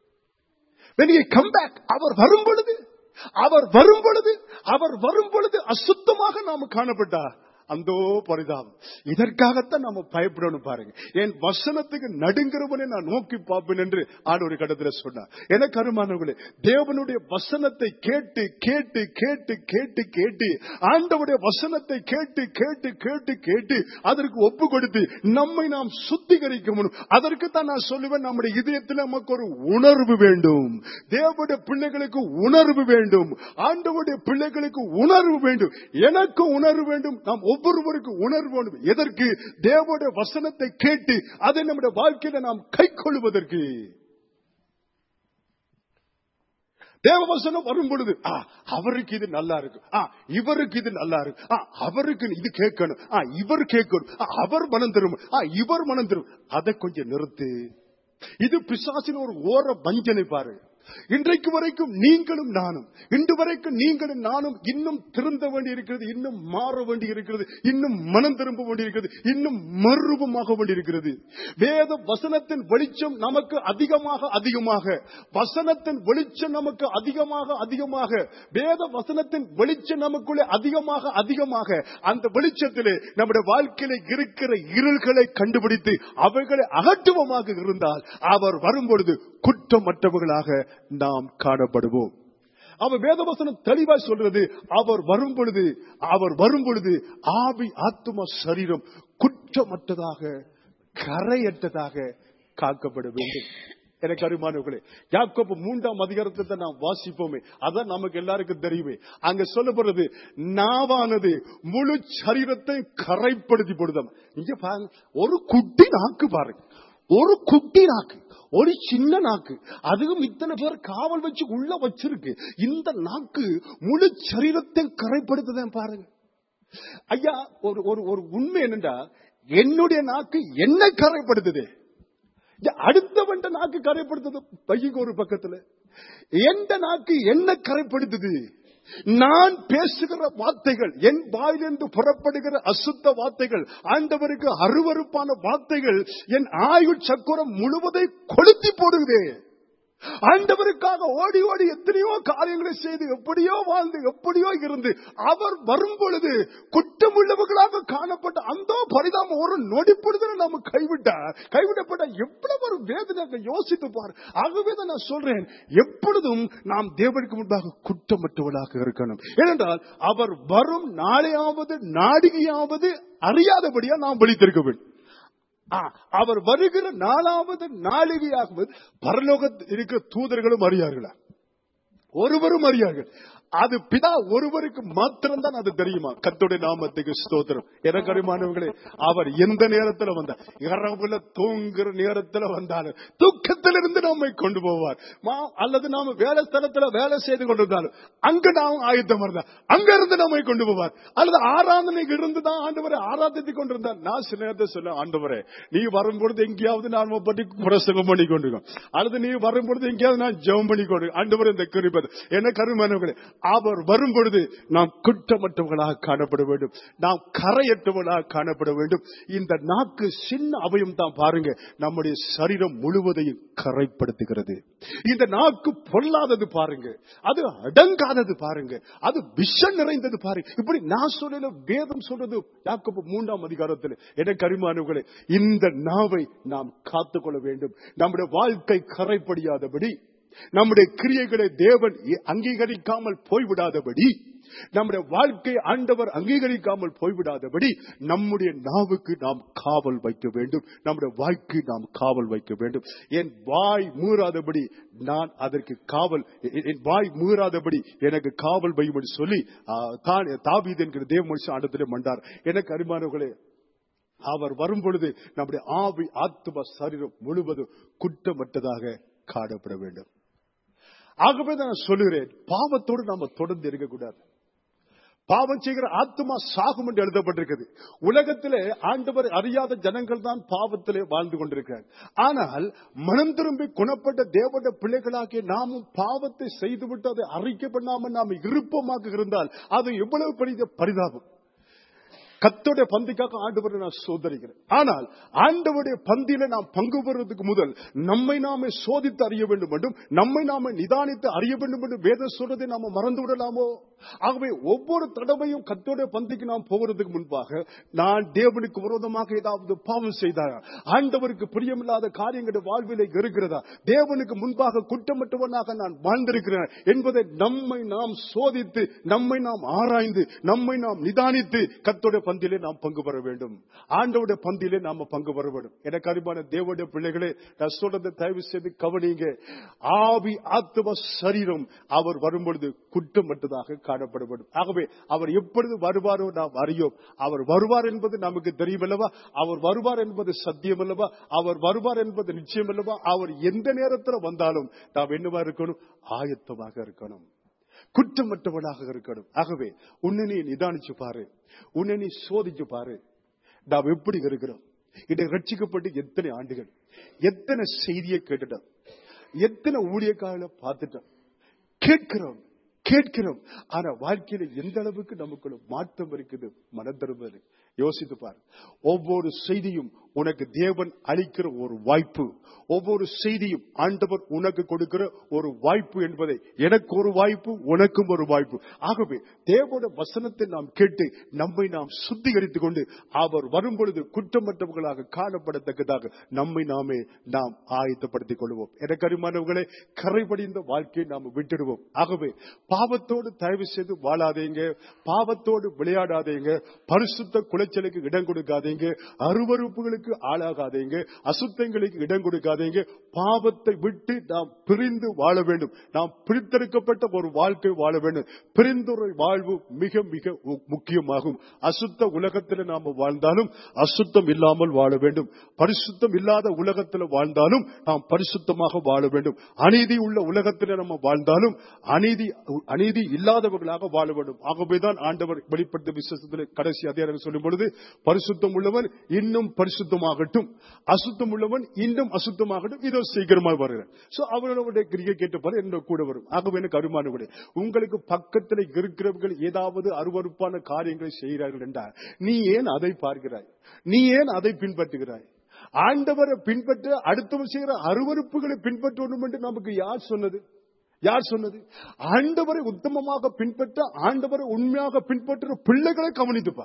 when he come back அவர் வரும் பொழுது அவர் வரும் பொழுது அவர் வரும் பொழுது அசுத்தமாக நாம காணப்பட்டார் அந்தோ பரிதாபம் இதற்காகத்தான் நாம பயப்படணும் பாருங்க என் வசனத்துக்கு நடுங்கிறவனை நான் நோக்கி பார்ப்பேன் என்று ஆடு ஒரு கடத்துல சொன்னார் எனக்கு அருமானவர்களே தேவனுடைய வசனத்தை கேட்டு கேட்டு கேட்டு கேட்டு கேட்டு ஆண்டவுடைய வசனத்தை கேட்டு கேட்டு கேட்டு கேட்டு அதற்கு ஒப்பு கொடுத்து நம்மை நாம் சுத்திகரிக்கணும் அதற்கு தான் நான் சொல்லுவேன் நம்முடைய இதயத்தில் நமக்கு ஒரு உணர்வு வேண்டும் தேவனுடைய பிள்ளைகளுக்கு உணர்வு வேண்டும் ஆண்டவருடைய பிள்ளைகளுக்கு உணர்வு வேண்டும் எனக்கு உணர்வு வேண்டும் நாம் ஒவ்வொருவருக்கு உணர்வு வேண்டும் எதற்கு தேவனுடைய வசனத்தை கேட்டு அதை நம்முடைய வாழ்க்கையில நாம் கை கொள்வதற்கு தேவவசனம் வரும் பொழுது ஆ, அவருக்கு இது நல்லா இருக்கு ஆ, இவருக்கு இது நல்லா இருக்கு ஆ, அவருக்கு இது கேட்கணும் ஆ, இவர் கேட்கணும் ஆ, அவர் மனம் தரும் ஆ, இவர் மனம் தரும் அதை கொஞ்சம் நிறுத்து இது பிசாசின் ஒரு ஓர வஞ்சனை பாரு இன்றைக்கு வரைக்கும் நீங்களும் நானும் இன்று வரைக்கும் நீங்களும் நானும் இன்னும் திருந்த வேண்டி இருக்கிறது இன்னும் மாற வேண்டி இருக்கிறது இன்னும் மனம் திரும்ப வேண்டி இருக்கிறது இன்னும் மறுரூபமாக வேண்டி இருக்கிறது வேத வசனத்தின் வெளிச்சம் நமக்கு அதிகமாக அதிகமாக வசனத்தின் வெளிச்சம் நமக்கு அதிகமாக அதிகமாக வேத வசனத்தின் வெளிச்சம் நமக்குள்ளே அதிகமாக அதிகமாக அந்த வெளிச்சத்திலே நம்முடைய வாழ்க்கையில இருக்கிற இருள்களை கண்டுபிடித்து அவைகளை அகற்றுவமாக இருந்தால் அவர் வரும்பொழுது குற்றமற்றவர்களாக நாம் காணப்படுவோம் அவர் வேதவசனம் தெளிவாய் சொல்றது அவர் வரும் பொழுது அவர் வரும் பொழுது ஆவி ஆத்தும சரீரம் குற்றமற்றதாக கரையற்றதாக காக்கப்பட வேண்டும் எனக்கு அருமானவர்களே யாக்கோப்பு மூன்றாம் அதிகாரத்தை தான் நாம் வாசிப்போமே அதான் நமக்கு எல்லாருக்கும் தெரியுமே அங்க சொல்லப்படுறது நாவானது முழு சரீரத்தை கரைப்படுத்தி போடுதாம் இங்க பாருங்க ஒரு குட்டி நாக்கு பாருங்க ஒரு குட்டி நாக்கு ஒரு சின்ன நாக்கு அதுவும் இத்தனை பேர் காவல் வச்சு உள்ள வச்சிருக்கு இந்த நாக்கு முழு சரீரத்தை கரைப்படுத்துதான் பாருங்க ஐயா ஒரு ஒரு ஒரு உண்மை என்னண்டா என்னுடைய நாக்கு என்ன கரைப்படுத்துது இந்த அடுத்தவன் நாக்கு கரைப்படுத்துது பையங்க ஒரு பக்கத்துல எந்த நாக்கு என்ன கரைப்படுத்துது நான் பேசுகிற வார்த்தைகள் என் வாயிலிருந்து புறப்படுகிற அசுத்த வார்த்தைகள் ஆண்டவருக்கு அருவருப்பான வார்த்தைகள் என் ஆயுள் சக்கரம் முழுவதை கொளுத்தி போடுகிறே ஆண்டவருக்காக ஓடி ஓடி எத்தனையோ காரியங்களை செய்து எப்படியோ வாழ்ந்து எப்படியோ இருந்து அவர் வரும் பொழுது குற்றமுள்ளவர்களாக காணப்பட்ட அந்த பரிதாபம் ஒரு நொடிப்படுதல நாம கைவிட்டா கைவிடப்பட்ட எவ்வளவு ஒரு வேதனை யோசித்து பார் ஆகவே தான் நான் சொல்றேன் எப்பொழுதும் நாம் தேவனுக்கு முன்பாக குற்றமற்றவர்களாக இருக்கணும் ஏனென்றால் அவர் வரும் நாளையாவது நாடிகையாவது அறியாதபடியா நாம் விழித்திருக்க வேண்டும் ஆ, அவர் வருகிற நாலாவது நாளிகையாகுவது பரலோகத்தில் இருக்கிற தூதர்களும் அறியார்களா ஒருவரும் அறியார்கள் அது பிதா ஒருவருக்கு மாத்திரம்தான் அது தெரியுமா கத்தோடைய நாமத்துக்கு ஸ்தோத்திரம் எனக்கு அறிமானவர்களே அவர் எந்த நேரத்துல வந்தார் இரவுல தூங்குற நேரத்துல வந்தாலும் துக்கத்திலிருந்து நம்மை கொண்டு போவார் மா- அல்லது நாம வேலை ஸ்தலத்துல வேலை செய்து கொண்டிருந்தாலும் அங்க நாம் ஆயுத்தம் இருந்தார் அங்க இருந்து நம்மை கொண்டு போவார் அல்லது ஆராதனைக்கு இருந்து தான் ஆண்டவரை ஆராதித்துக் கொண்டிருந்தார் நான் சில நேரத்தை சொல்ல ஆண்டவரே நீ வரும்பொழுது எங்கேயாவது நான் உம்மை பற்றி பிரசங்கம் பண்ணி கொண்டிருக்கோம் அல்லது நீ வரும்பொழுது எங்கேயாவது நான் ஜெபம் பண்ணி கொண்டு ஆண்டவர் இந்த குறிப்பது என்ன கருமானவர்களே அவர் வரும்பொழுது நாம் குற்றமற்றவர்களாக காணப்பட வேண்டும் நாம் கரையற்றவர்களாக காணப்பட வேண்டும் இந்த நாக்கு சின்ன அவயம் தான் பாருங்க நம்முடைய சரீரம் முழுவதையும் கரைப்படுத்துகிறது இந்த நாக்கு பொல்லாதது பாருங்க அது அடங்காதது பாருங்க அது விஷம் நிறைந்தது பாருங்க இப்படி நான் சொல்லல வேதம் சொல்றது யாக்கோபு மூன்றாம் அதிகாரத்தில் என கரிமானவர்களே இந்த நாவை நாம் காத்துக்கொள்ள வேண்டும் நம்முடைய வாழ்க்கை கரைப்படியாதபடி நம்முடைய கிரியைகளை தேவன் அங்கீகரிக்காமல் போய்விடாதபடி நம்முடைய வாழ்க்கை ஆண்டவர் அங்கீகரிக்காமல் போய்விடாதபடி நம்முடைய நாவுக்கு நாம் காவல் வைக்க வேண்டும் நம்முடைய வாய்க்கு நாம் காவல் வைக்க வேண்டும் என் வாய் மூறாதபடி நான் அதற்கு காவல் எ- என் வாய் மூறாதபடி எனக்கு காவல் வையும் என்று சொல்லி ஆ, தான் தாவீது என்கிற தேவ மனுஷன் ஆண்டத்திலே மண்டார் எனக்கு அருமானவர்களே அவர் வரும் பொழுது நம்முடைய ஆவி ஆத்தும சரீரம் முழுவதும் குற்றமற்றதாக காணப்பட வேண்டும் ஆகவே நான் சொல்லுகிறேன் பாவத்தோடு நாம தொடர்ந்து இருக்கக்கூடாது பாவம் செய்கிற ஆத்மா சாகும் என்று எழுதப்பட்டிருக்கிறது உலகத்திலே ஆண்டவர் அறியாத ஜனங்கள் தான் பாவத்திலே வாழ்ந்து கொண்டிருக்கிறார் ஆனால் மனம் திரும்பி குணப்பட்ட தேவனுடைய பிள்ளைகளாகிய நாமும் பாவத்தை செய்துவிட்டு அதை அறிக்கை பண்ணாமல் நாம் இருப்பமாக இருந்தால் அது எவ்வளவு பெரிய பரிதாபம் கத்தோடைய பந்திக்காக ஆண்டவரை நான் சோதரிக்கிறேன் ஆனால் ஆண்டவருடைய பந்தியில நாம் பங்கு பெறுவதற்கு முதல் நம்மை நாமே சோதித்து அறிய வேண்டும் என்றும் நம்மை நாமே நிதானித்து அறிய வேண்டும் என்று வேதம் சொல்றதை நாம மறந்து விடலாமோ ஆகவே ஒவ்வொரு தடவையும் கத்தோடைய பந்திக்கு நாம் போவதற்கு முன்பாக நான் தேவனுக்கு விரோதமாக ஏதாவது பாவம் செய்தாரா ஆண்டவருக்கு பிரியமில்லாத காரியங்களுடைய வாழ்விலே இருக்கிறதா தேவனுக்கு முன்பாக குற்றமற்றவனாக நான் வாழ்ந்திருக்கிறேன் என்பதை நம்மை நாம் சோதித்து நம்மை நாம் ஆராய்ந்து நம்மை நாம் நிதானித்து கத்தோடைய பந்தியிலே நாம் பங்கு பெற வேண்டும் ஆண்டவுடைய பந்தியிலே நாம பங்கு பெற வேண்டும் எனக்கு அறிவான தேவனுடைய பிள்ளைகளே நான் சொல்றதை தயவு செய்து கவனிங்க ஆவி ஆத்தும சரீரம் அவர் வரும்பொழுது குற்றமற்றதாக காணப்பட வேண்டும் ஆகவே அவர் எப்பொழுது வருவாரோ நாம் அறியோம் அவர் வருவார் என்பது நமக்கு தெரியும் அல்லவா அவர் வருவார் என்பது சத்தியம் அல்லவா அவர் வருவார் என்பது நிச்சயம் அல்லவா அவர் எந்த நேரத்தில் வந்தாலும் நாம் என்னவா இருக்கணும் ஆயத்தமாக இருக்கணும் குற்றமற்றவனாக இருக்கணும் ஆகவே உன்னை நீ நிதானிச்சு பாரு உன்னை நீ சோதிச்சு பாரு நாம் எப்படி இருக்கிறோம் இதை ரட்சிக்கப்பட்டு எத்தனை ஆண்டுகள் எத்தனை செய்தியை கேட்டுட்டோம் எத்தனை ஊழியக்காரங்களை பார்த்துட்டோம் கேட்கிறோம் கேட்கிறோம் ஆனா வாழ்க்கையில எந்த அளவுக்கு நமக்குள்ள மாற்றம் இருக்குது மனதருவது யோசித்து பாரு ஒவ்வொரு செய்தியும் உனக்கு தேவன் அளிக்கிற ஒரு வாய்ப்பு ஒவ்வொரு செய்தியும் ஆண்டவர் உனக்கு கொடுக்கிற ஒரு வாய்ப்பு என்பதை எனக்கு ஒரு வாய்ப்பு உனக்கும் ஒரு வாய்ப்பு ஆகவே தேவோட வசனத்தை நாம் கேட்டு நம்மை நாம் சுத்திகரித்துக் கொண்டு அவர் வரும்பொழுது குற்றமற்றவர்களாக காணப்படத்தக்கதாக நம்மை நாமே நாம் ஆயத்தப்படுத்திக் கொள்வோம் எனக்கு அருமானவர்களே கரைபடிந்த வாழ்க்கையை நாம் விட்டுடுவோம் ஆகவே பாவத்தோடு தயவு செய்து வாழாதீங்க பாவத்தோடு விளையாடாதீங்க பரிசுத்த குலைச்சலுக்கு இடம் கொடுக்காதீங்க அருவறுப்புகளுக்கு ஆளாகாதீங்க அசுத்தங்களுக்கு இடம் கொடுக்காதீங்க பாவத்தை விட்டு நாம் பிரிந்து வாழ வேண்டும் நாம் பிரித்தெடுக்கப்பட்ட ஒரு வாழ்க்கை வாழ வேண்டும் பிரிந்துரை வாழ்வு மிக மிக மு- முக்கியமாகும் அசுத்த உலகத்தில் நாம வாழ்ந்தாலும் அசுத்தம் இல்லாமல் வாழ வேண்டும் பரிசுத்தம் இல்லாத உலகத்தில் வாழ்ந்தாலும் நாம் பரிசுத்தமாக வாழ வேண்டும் அநீதி உள்ள உலகத்தில் நம்ம வாழ்ந்தாலும் அநீதி அநீதி இல்லாதவர்களாக வாழ வேண்டும் ஆகவேதான் ஆண்டவர் வெளிப்படுத்த விசேஷத்தில் கடைசி அதிகாரம் சொல்லும் பொழுது பரிசுத்தம் உள்ளவன் இன்னும் பரிசுத்தமாகட்டும் அசுத்தம் உள்ளவன் இன்னும் அசுத்தமாகட்டும் இதோ சீக்கிரமாக வருகிறேன் சோ அவர்களுடைய கிரியை கேட்டப்பாரு என்ன கூட வரும் ஆகவே எனக்கு அருமானவர்களே உங்களுக்கு பக்கத்தில் இருக்கிறவர்கள் ஏதாவது அருவருப்பான காரியங்களை செய்கிறார்கள் என்றால் நீ ஏன் அதை பார்க்கிறாய் நீ ஏன் அதை பின்பற்றுகிறாய் ஆண்டவரை பின்பற்ற அடுத்தவர் செய்கிற அருவருப்புகளை பின்பற்றணும் என்று நமக்கு யார் சொன்னது யார் சொன்னது ஆண்டவரை உத்தமமாக பின்பற்ற ஆண்டவரை உண்மையாக பின்பற்றுற பிள்ளைகளை கவனித்து பார்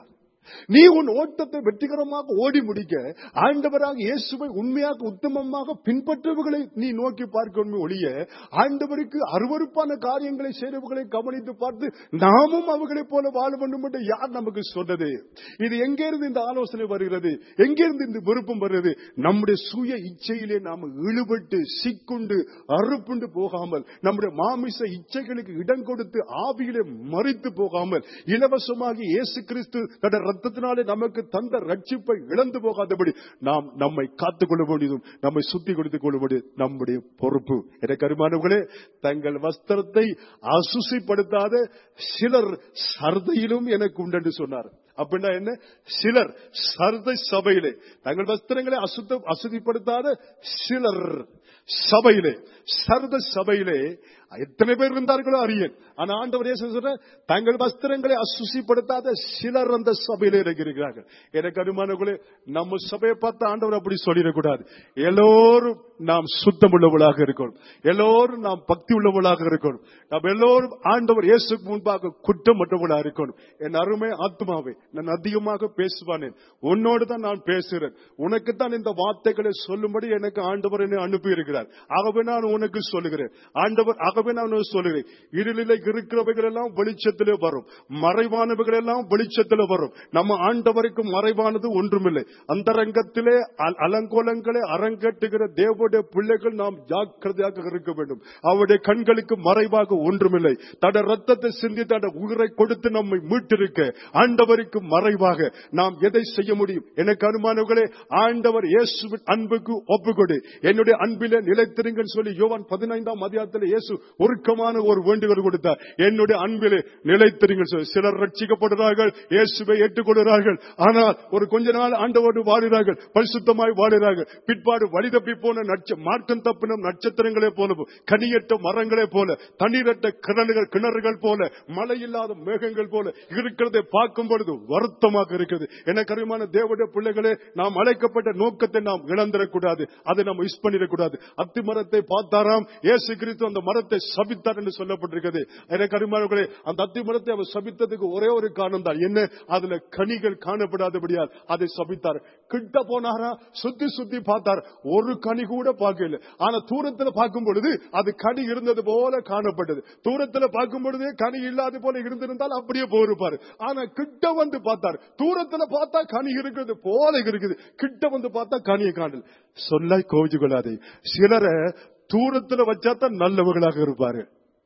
நீ உன் ஓட்டத்தை வெற்றிகரமாக ஓடி முடிக்க ஆண்டவராக இயேசுவை உண்மையாக உத்தமமாக பின்பற்றுபவர்களை நீ நோக்கி பார்க்கணும் ஒழிய ஆண்டவருக்கு அருவருப்பான காரியங்களை செய்தவர்களை கவனித்து பார்த்து நாமும் அவர்களைப் போல வாழ வேண்டும் என்று யார் நமக்கு சொன்னது இது எங்கிருந்து இந்த ஆலோசனை வருகிறது எங்கிருந்து இந்த விருப்பம் வருகிறது நம்முடைய சுய இச்சையிலே நாம இழுபட்டு சிக்குண்டு அறுப்புண்டு போகாமல் நம்முடைய மாமிச இச்சைகளுக்கு இடம் கொடுத்து ஆவியிலே மறித்து போகாமல் இலவசமாக இயேசு கிறிஸ்து தன்னுடைய ரத்தத்தினாலே நமக்கு தந்த ரட்சிப்பை இழந்து போகாதபடி நாம் நம்மை காத்துக் கொள்ள வேண்டியதும் நம்மை சுத்தி கொடுத்துக் கொள்ள வேண்டியது நம்முடைய பொறுப்பு எனக்கு அருமானவர்களே தங்கள் வஸ்திரத்தை அசுசிப்படுத்தாத சிலர் சர்தையிலும் எனக்கு உண்டு சொன்னார் அப்படின்னா என்ன சிலர் சர்தை சபையிலே தங்கள் வஸ்திரங்களை அசுத்த அசுதிப்படுத்தாத சிலர் சபையிலே சர்த சபையிலே எத்தனை பேர் இருந்தார்களோ அறியேன் ஆனா ஆண்டவர் இயேசு சொல்ற தங்கள் வஸ்திரங்களை அசுசிப்படுத்தாத சிலர் அந்த சபையிலே இருக்கிறார்கள் எனக்கு அனுமானங்களே நம்ம சபையை பார்த்து ஆண்டவர் அப்படி சொல்லிடக்கூடாது எல்லோரும் நாம் சுத்தம் உள்ளவளாக இருக்கணும் எல்லோரும் நாம் பக்தி உள்ளவளாக இருக்கணும் நாம் எல்லோரும் ஆண்டவர் இயேசுக்கு முன்பாக குற்றமற்றவளாக இருக்கணும் என் அருமை ஆத்மாவே நான் அதிகமாக பேசுவானேன் உன்னோடு தான் நான் பேசுகிறேன் உனக்கு தான் இந்த வார்த்தைகளை சொல்லும்படி எனக்கு ஆண்டவர் என்னை அனுப்பி இருக்கிறார் ஆகவே நான் உனக்கு சொல்லுகிறேன் ஆண்டவர் ஆகவே நான் உனக்கு சொல்லுகிறேன் இருளிலே இருக்கிறவைகள் எல்லாம் வெளிச்சத்திலே வரும் மறைவானவைகள் எல்லாம் வெளிச்சத்திலே வரும் நம்ம ஆண்டவருக்கு மறைவானது ஒன்றுமில்லை அந்தரங்கத்திலே அ- அலங்கோலங்களை அரங்கட்டுகிற தேவனுடைய பிள்ளைகள் நாம் ஜாக்கிரதையாக இருக்க வேண்டும் அவருடைய கண்களுக்கு மறைவாக ஒன்றுமில்லை தட ரத்தத்தை சிந்தி தட உயிரை கொடுத்து நம்மை மீட்டிருக்க ஆண்டவருக்கு மறைவாக நாம் எதை செய்ய முடியும் எனக்கு அனுமானங்களே ஆண்டவர் இயேசுவின் அன்புக்கு ஒப்புக்கொடு என்னுடைய அன்பிலே நிலைத்திருங்கள் சொல்லி யோவான் பதினைந்தாம் அதிகாரத்தில் இயேசு உருக்கமான ஒரு வேண்டுகோள் கொடுத்தார் என்னுடைய அன்பிலே நிலைத்திருங்கள் சொல்லி சிலர் ரட்சிக்கப்படுகிறார்கள் இயேசுவை ஏற்றுக்கொள்கிறார்கள் ஆனால் ஒரு கொஞ்ச நாள் ஆண்டவோடு வாழுகிறார்கள் பரிசுத்தமாய் வாழுகிறார்கள் பிற்பாடு வழி தப்பி போன நட்ச மார்க்கம் தப்பின நட்சத்திரங்களே போலவும் கனியற்ற மரங்களே போல தண்ணீரற்ற கிணறுகள் கிணறுகள் போல மழை இல்லாத மேகங்கள் போல இருக்கிறதை பார்க்கும் பொழுது வருத்தமாக இருக்கிறது என கருமான தேவனுடைய பிள்ளைகளே நாம் அழைக்கப்பட்ட நோக்கத்தை நாம் இழந்துடக்கூடாது அதை நாம் மிஸ் பண்ணிடக்கூடாது அத்தி மரத்தை பார்த்தாராம் இயேசு கிறிஸ்து அந்த மரத்தை சபித்தார் என்று சொல்லப்பட்டிருக்கிறது என கருமானவர்களே அந்த அத்தி மரத்தை அவர் சபித்ததுக்கு ஒரே ஒரு காரணம் தான் என்ன அதுல கனிகள் காணப்படாதபடியால் அதை சபித்தார் கிட்ட போனாரா சுத்தி சுத்தி பார்த்தார் ஒரு கனி கூட பார்க்கல ஆனா தூரத்துல பார்க்கும் பொழுது அது கனி இருந்தது போல காணப்பட்டது தூரத்துல பார்க்கும் பொழுது கனி இல்லாத போல இருந்திருந்தால் அப்படியே போயிருப்பாரு ஆனா கிட்ட வந்து பார்த்தார் தூரத்துல பார்த்தா கனி இருக்கிறது போல இருக்குது கிட்ட வந்து பார்த்தா கனியை காணல் சொல்ல கோவிச்சு கொள்ளாதே சிலரை தூரத்துல வச்சாதான் நல்லவர்களாக இருப்பாரு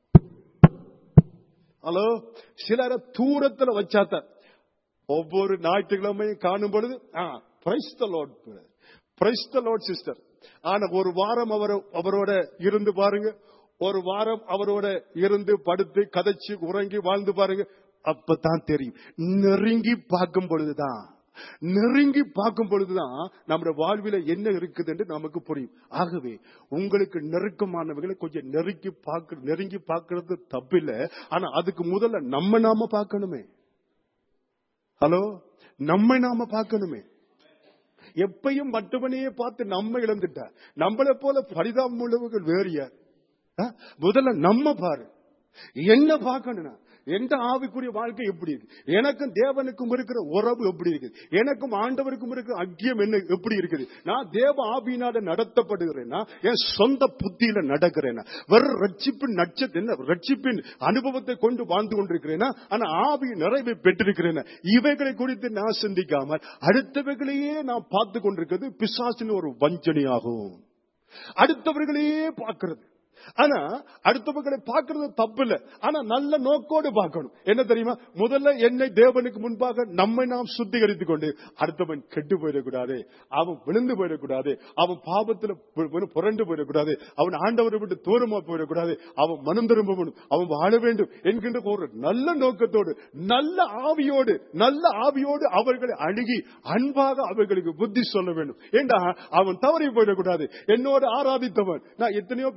ஹலோ சிலரை தூரத்துல வச்சாதான் ஒவ்வொரு ஞாயிற்றுக்கிழமையும் காணும் பொழுது praise the Lord praise the Lord sister ஆனா ஒரு வாரம் அவர் அவரோட இருந்து பாருங்க ஒரு வாரம் அவரோட இருந்து படுத்து கதைச்சு உறங்கி வாழ்ந்து பாருங்க அப்பதான் தெரியும் நெருங்கி பார்க்கும் பொழுதுதான் நெருங்கி பார்க்கும் பொழுதுதான் நம்முடைய வாழ்வில என்ன இருக்குது என்று நமக்கு புரியும் ஆகவே உங்களுக்கு நெருக்கமானவர்களை கொஞ்சம் நெருங்கி பார்க்க நெருங்கி பார்க்கறது தப்பில்லை ஆனா அதுக்கு முதல்ல நம்ம நாம பார்க்கணுமே ஹலோ நம்மை நாம பார்க்கணுமே எப்பையும் மற்றவனையே பார்த்து நம்ம இழந்துட்டா நம்மளை போல பரிதாபம் உள்ளவர்கள் வேறு யார் ஆ? முதல்ல நம்ம பாரு என்ன பார்க்கணும்னா எந்த ஆவிக்குரிய வாழ்க்கை எப்படி இருக்கு எனக்கும் தேவனுக்கும் இருக்கிற உறவு எப்படி இருக்குது எனக்கும் ஆண்டவருக்கும் இருக்கிற ஐக்கியம் என்ன எப்படி இருக்குது நான் தேவ ஆவியினால நடத்தப்படுகிறேன்னா என் சொந்த புத்தியில நடக்கிறேன்னா வெறும் ரட்சிப்பின் நட்சத்திர என்ன ரட்சிப்பின் அனுபவத்தை கொண்டு வாழ்ந்து கொண்டிருக்கிறேன்னா ஆனா ஆவி நிறைவை பெற்றிருக்கிறேன்னா இவைகளை குறித்து நான் சிந்திக்காமல் அடுத்தவைகளையே நான் பார்த்து கொண்டிருக்கிறது பிசாசின் ஒரு வஞ்சனையாகும் அடுத்தவர்களையே பார்க்கிறது ஆனா அடுத்தவர்களை பார்க்கிறது தப்பு இல்ல ஆனா நல்ல நோக்கோடு பார்க்கணும் என்ன தெரியுமா முதல்ல என்னை தேவனுக்கு முன்பாக நம்மை நாம் சுத்திகரித்துக் கொண்டு அடுத்தவன் கெட்டு போயிடக்கூடாது அவன் விழுந்து போயிடக்கூடாது அவன் பாவத்துல பு- பு- புரண்டு போயிடக்கூடாது அவன் ஆண்டவரை விட்டு தூரமா போயிடக்கூடாது அவன் மனம் திரும்ப வேண்டும் அவன் வாழ வேண்டும் என்கின்ற ஒரு நல்ல நோக்கத்தோடு நல்ல ஆவியோடு நல்ல ஆவியோடு அவர்களை அணுகி அன்பாக அவர்களுக்கு புத்தி சொல்ல வேண்டும் ஏண்டா அவன் தவறி போயிடக்கூடாது என்னோடு ஆராதித்தவன் நான் எத்தனையோ பேருக்கு நான்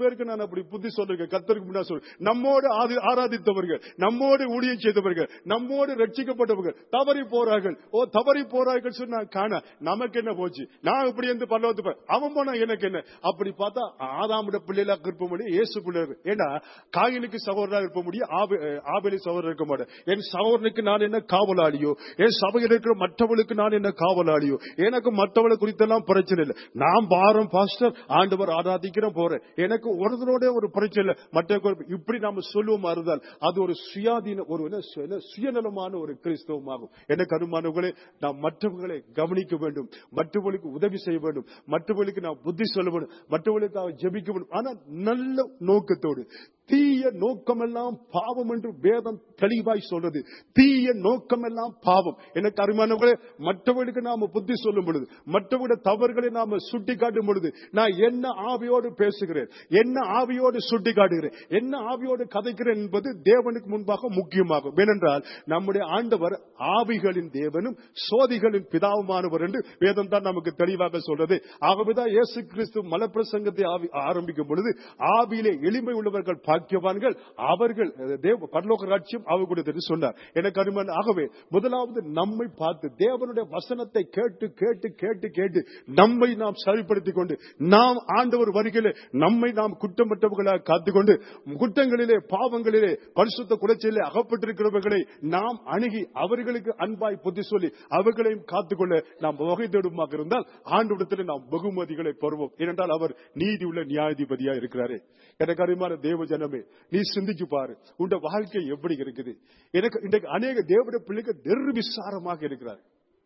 அப்படி புத்தி சொல்றீங்க கத்தருக்கு முன்னா சொல்லு நம்மோடு ஆதி- ஆராதித்தவர்கள் நம்மோடு ஊழியம் செய்தவர்கள் நம்மோடு ரட்சிக்கப்பட்டவர்கள் தவறி போறார்கள் ஓ தவறி போறார்கள் சொன்னா காண நமக்கு என்ன போச்சு நான் இப்படி இருந்து பல்லவத்து போறேன். அவன் போனா எனக்கு என்ன அப்படி பார்த்தா ஆதாமிட பிள்ளைகளா இருப்ப முடியும் இயேசு பிள்ளைகள் ஏன்னா காயினுக்கு சகோதரா இருப்ப முடியும் ஆபே- ஆபேலி சகோதரர் இருக்க மாட்டேன் என் சகோதரனுக்கு நான் என்ன காவலாளியோ என் சபையில் இருக்கிற மற்றவளுக்கு நான் என்ன காவலாளியோ எனக்கு மற்றவளை குறித்தெல்லாம் பிரச்சனை இல்லை நான் பாரம் பாஸ்டர் ஆண்டவர் ஆராதிக்கிறேன் போறேன் எனக்கு ஒருத்தரோட ஒரு பிரச்சனை இல்லை மற்ற இப்படி நாம சொல்லுவோம் இருந்தால் அது ஒரு சுயாதீன ஒரு என்ன சு- என்ன சுயநலமான ஒரு கிறிஸ்தவமாகும் எனக்கு அருமானவர்களே நாம் மற்றவர்களை கவனிக்க வேண்டும் மற்றவர்களுக்கு உதவி செய்ய வேண்டும் மற்றவர்களுக்கு நாம் புத்தி சொல்ல வேண்டும் மற்றவர்களுக்காக ஜெபிக்க வேண்டும் ஆனா நல்ல நோக்கத்தோடு தீய நோக்கமெல்லாம் பாவம் என்று வேதம் தெளிவாய் சொல்றது தீய நோக்கமெல்லாம் பாவம் எனக்கு அருமானவர்களே மற்றவர்களுக்கு நாம புத்தி சொல்லும் பொழுது மற்றவருடைய தவறுகளை நாம சுட்டி காட்டும் பொழுது நான் என்ன ஆவியோடு பேசுகிறேன் என்ன ஆவியோடு சுட்டி காட்டுகிறேன் என்ன ஆவியோடு கதைக்கிறேன் என்பது தேவனுக்கு முன்பாக முக்கியமாகும் ஏனென்றால் நம்முடைய ஆண்டவர் ஆவிகளின் தேவனும் சோதிகளின் பிதாவுமானவர் என்று வேதம் தான் நமக்கு தெளிவாக சொல்றது ஆகவேதான் இயேசு கிறிஸ்து மலப்பிரசங்கத்தை ஆவி- ஆரம்பிக்கும் பொழுது ஆவியிலே எளிமை உள்ளவர்கள் பாக்கியவான்கள் அவர்கள் அஹ், தேவ பரலோக ராட்சியம் அவர்களுடைய என்று சொன்னார் எனக்கு அருமையான ஆகவே முதலாவது நம்மை பார்த்து தேவனுடைய வசனத்தை கேட்டு கேட்டு கேட்டு கேட்டு நம்மை நாம் சரிப்படுத்திக் கொண்டு நாம் ஆண்டவர் வருகையிலே நம்மை நாம் குற்றமற்றவர்களாக காத்துக்கொண்டு குற்றங்களிலே பாவங்களிலே பரிசுத்த குலைச்சலிலே அகப்பட்டிருக்கிறவர்களை நாம் அணுகி அவர்களுக்கு அன்பாய் புத்தி சொல்லி அவர்களையும் காத்துக்கொள்ள நாம் வகை தேடுமாக இருந்தால் ஆண்டு நாம் பகுமதிகளை பெறுவோம் ஏனென்றால் அவர் நீதி உள்ள நியாயாதிபதியா இருக்கிறாரே எனக்கு அருமையான தேவ ஜனமே நீ சிந்திச்சு பாரு உண்ட வாழ்க்கை எப்படி இருக்குது எனக்கு இன்றைக்கு அநேக தேவனுடைய பிள்ளைகள் நிர்விசாரமாக இருக்கிறார்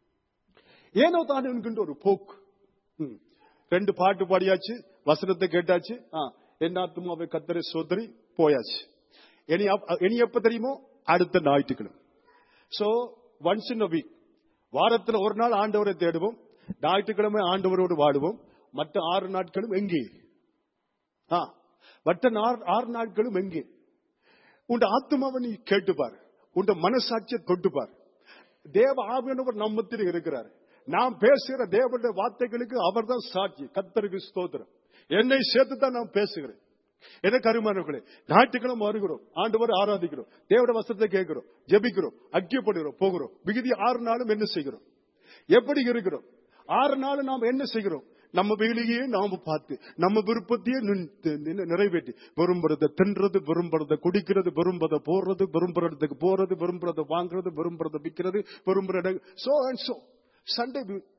ஏனோ தான் என்கின்ற ஒரு போக்கு ம். ரெண்டு பாட்டு பாடியாச்சு வசனத்தை கேட்டாச்சு ஆ, என் ஆத்மாவை கத்தரை சோதரி போயாச்சு இனி அப்- இனி எப்ப தெரியுமோ அடுத்த ஞாயிற்றுக்கிழமை சோ ஒன்ஸ் இன் வீக் வாரத்துல ஒரு நாள் ஆண்டவரை தேடுவோம் ஞாயிற்றுக்கிழமை ஆண்டவரோடு வாடுவோம் மற்ற ஆறு நாட்களும் எங்கே ஆ, மற்ற நார்- ஆறு நாட்களும் எங்கே உன் ஆத்மாவை நீ கேட்டுப்பார் உன் மனசாட்சியை தொட்டுப்பார் தேவ ஆவியானவர் நம்மத்தில் இருக்கிறார் நாம் பேசுகிற தேவனுடைய வார்த்தைகளுக்கு அவர்தான் சாட்சி கத்தருக்கு ஸ்தோத்திரம் என்னை சேர்த்து தான் நான் பேசுகிறேன் எனக்கு அருமானவர்களே ஞாயிற்றுக்கிழமை வருகிறோம் ஆண்டவர் ஆராதிக்கிறோம் தேவட வசத்தை கேட்கிறோம் ஜெபிக்கிறோம் ஐக்கியப்படுகிறோம் போகிறோம் விகுதி ஆறு நாளும் என்ன செய்கிறோம் எப்படி இருக்கிறோம் ஆறு நாள் நாம் என்ன செய்கிறோம் நம்ம வேலையே நாம பார்த்து நம்ம விருப்பத்தையே நின்- நின்- நிறைவேற்றி விரும்புறத தின்றது விரும்புறத குடிக்கிறது விரும்புறத போடுறது விரும்புறதுக்கு போறது விரும்புறத வாங்குறது விரும்புறத விற்கிறது விரும்புற சோ அண்ட் சோ சண்டே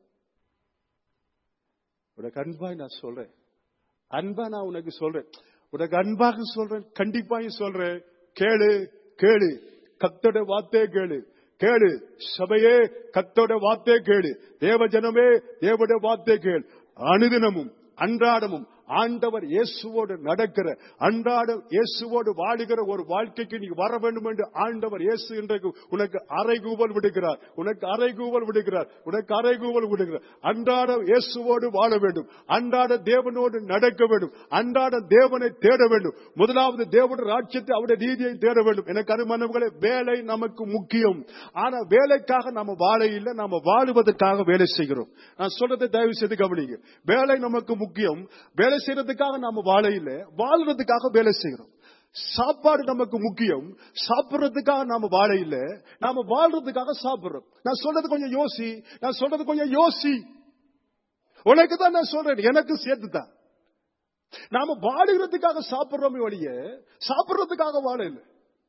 உனக்கு அன்பாய் நான் சொல்றேன் அன்பா நான் உனக்கு சொல்றேன் உனக்கு அன்பாக சொல்றேன் கண்டிப்பாயும் சொல்றேன் கேளு கேளு கத்தோட வார்த்தை கேளு கேளு சபையே கத்தோட வார்த்தை கேளு தேவ ஜனமே தேவட வார்த்தை கேள் அனுதினமும் அன்றாடமும் ஆண்டவர் இயேசுவோடு நடக்கிற அன்றாடம் இயேசுவோடு வாழுகிற ஒரு வாழ்க்கைக்கு நீ வர வேண்டும் என்று ஆண்டவர் இயேசு இன்றைக்கு உனக்கு அறைகூவல் விடுகிறார் உனக்கு அறைகூவல் விடுகிறார் உனக்கு அறைகூவல் விடுகிறார் அன்றாடம் இயேசுவோடு வாழ வேண்டும் அன்றாட தேவனோடு நடக்க வேண்டும் அன்றாட தேவனை தேட வேண்டும் முதலாவது தேவனுடைய ராட்சியத்தை அவருடைய நீதியை தேட வேண்டும் எனக்கு அருமானவர்களே வேலை நமக்கு முக்கியம் ஆனா வேலைக்காக நாம வாழ இல்லை நாம வாழுவதற்காக வேலை செய்கிறோம் நான் சொல்றதை தயவு செய்து கவனிங்க வேலை நமக்கு முக்கியம் வேலை செய்யறதுக்காக நாம வாழ இல்லை வாழ்றதுக்காக வேலை செய்கிறோம் சாப்பாடு நமக்கு முக்கியம் சாப்பிடுறதுக்காக நாம வாழ இல்லை நாம வாழ்றதுக்காக சாப்பிடுறோம் நான் சொல்றது கொஞ்சம் யோசி நான் சொல்றது கொஞ்சம் யோசி உனக்கு தான் நான் சொல்றேன் எனக்கு சேர்த்து தான் நாம வாழுகிறதுக்காக சாப்பிடுறோமே ஒழிய சாப்பிடுறதுக்காக வாழ இல்லை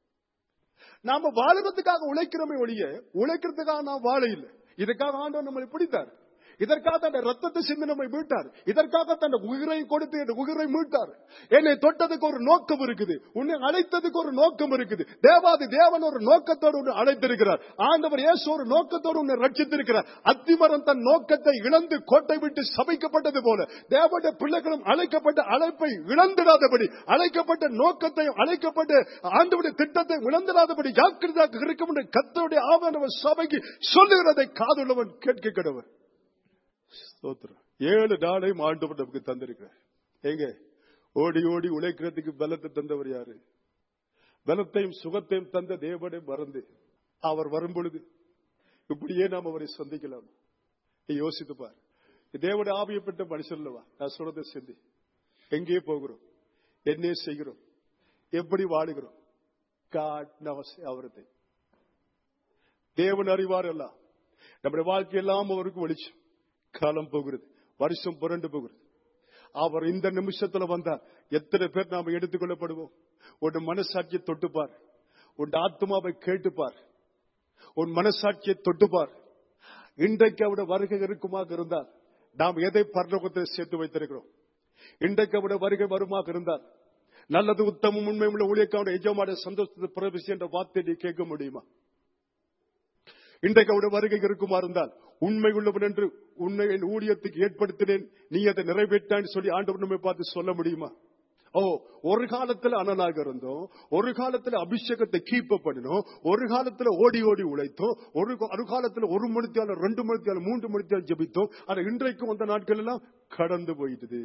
நாம வாழுறதுக்காக உழைக்கிறோமே ஒழிய உழைக்கிறதுக்காக நாம் வாழ இல்லை இதுக்காக ஆண்டவர் நம்மளை பிடித்தார் இதற்காக தன் ரத்தத்தை சிந்தி நம்மை மீட்டார் இதற்காக தன் உயிரை கொடுத்து என் உயிரை மீட்டார் என்னை தொட்டதுக்கு ஒரு நோக்கம் இருக்குது உன்னை அழைத்ததுக்கு ஒரு நோக்கம் இருக்குது தேவாதி தேவன் ஒரு நோக்கத்தோடு உன்னை அழைத்திருக்கிறார் ஆண்டவர் இயேசு ஒரு நோக்கத்தோடு உன்னை ரட்சித்திருக்கிறார் அத்திமரம் தன் நோக்கத்தை இழந்து கோட்டை விட்டு சபைக்கப்பட்டது போல தேவனுடைய பிள்ளைகளும் அழைக்கப்பட்ட அழைப்பை இழந்திடாதபடி அழைக்கப்பட்ட நோக்கத்தையும் அழைக்கப்பட்ட ஆண்டவருடைய திட்டத்தை இழந்திடாதபடி ஜாக்கிரதாக இருக்கும் என்று கத்தருடைய ஆவணவர் சபைக்கு சொல்லுகிறதை காதுள்ளவன் கேட்க கடவர் ஸ்தோத்திரம் ஏழு நாளையும் ஆண்டவர் நமக்கு தந்திருக்கிறார் எங்க ஓடி ஓடி உழைக்கிறதுக்கு பலத்தை தந்தவர் யாரு பலத்தையும் சுகத்தையும் தந்த தேவனை மறந்து அவர் வரும் பொழுது இப்படியே நாம் அவரை சந்திக்கலாம் நீ யோசித்து பார் தேவட ஆவியப்பட்ட மனுஷன் அல்லவா நான் சொல்றதை சிந்தி எங்கே போகிறோம் என்ன செய்கிறோம் எப்படி வாழுகிறோம் காட் நவஸ் அவரது தேவன் அறிவார் எல்லாம் நம்முடைய வாழ்க்கை எல்லாம் அவருக்கு வெளிச்சம் காலம் போகிறது வருஷம் புரண்டு போகிறது அவர் இந்த நிமிஷத்துல வந்தார் எத்தனை பேர் நாம எடுத்துக்கொள்ளப்படுவோம் உன் மனசாட்சியை தொட்டுப்பார் உன் ஆத்மாவை கேட்டுப்பார் உன் மனசாட்சியை தொட்டுப்பார் இன்றைக்கு அவருடைய வருகை இருக்குமாக இருந்தால் நாம் எதை பரலோகத்தில் சேர்த்து வைத்திருக்கிறோம் இன்றைக்கு அவருடைய வருகை வருமாக இருந்தால் நல்லது உத்தமம் உண்மை உள்ள ஊழியக்கான எஜமான சந்தோஷத்தை பிரவேசி என்ற வார்த்தை நீ கேட்க முடியுமா இன்றைக்கு அவருடைய வருகை இருக்குமா இருந்தால் உண்மை உள்ளவன் என்று உன்னை என் ஊழியத்துக்கு ஏற்படுத்தினேன் நீ அதை நிறைவேற்றான்னு சொல்லி ஆண்டவர் நம்மை பார்த்து சொல்ல முடியுமா ஓ ஒரு காலத்துல அனலாக இருந்தோம் ஒரு காலத்துல அபிஷேகத்தை கீப்ப பண்ணினோம் ஒரு காலத்துல ஓடி ஓடி உழைத்தோம் ஒரு ஒரு காலத்துல ஒரு மணித்தியாலும் ரெண்டு மணித்தியாலும் மூன்று மணித்தியாலும் ஜெபித்தோம் ஆனா இன்றைக்கும் அந்த நாட்கள் எல்லாம் கடந்து போயிட்டுது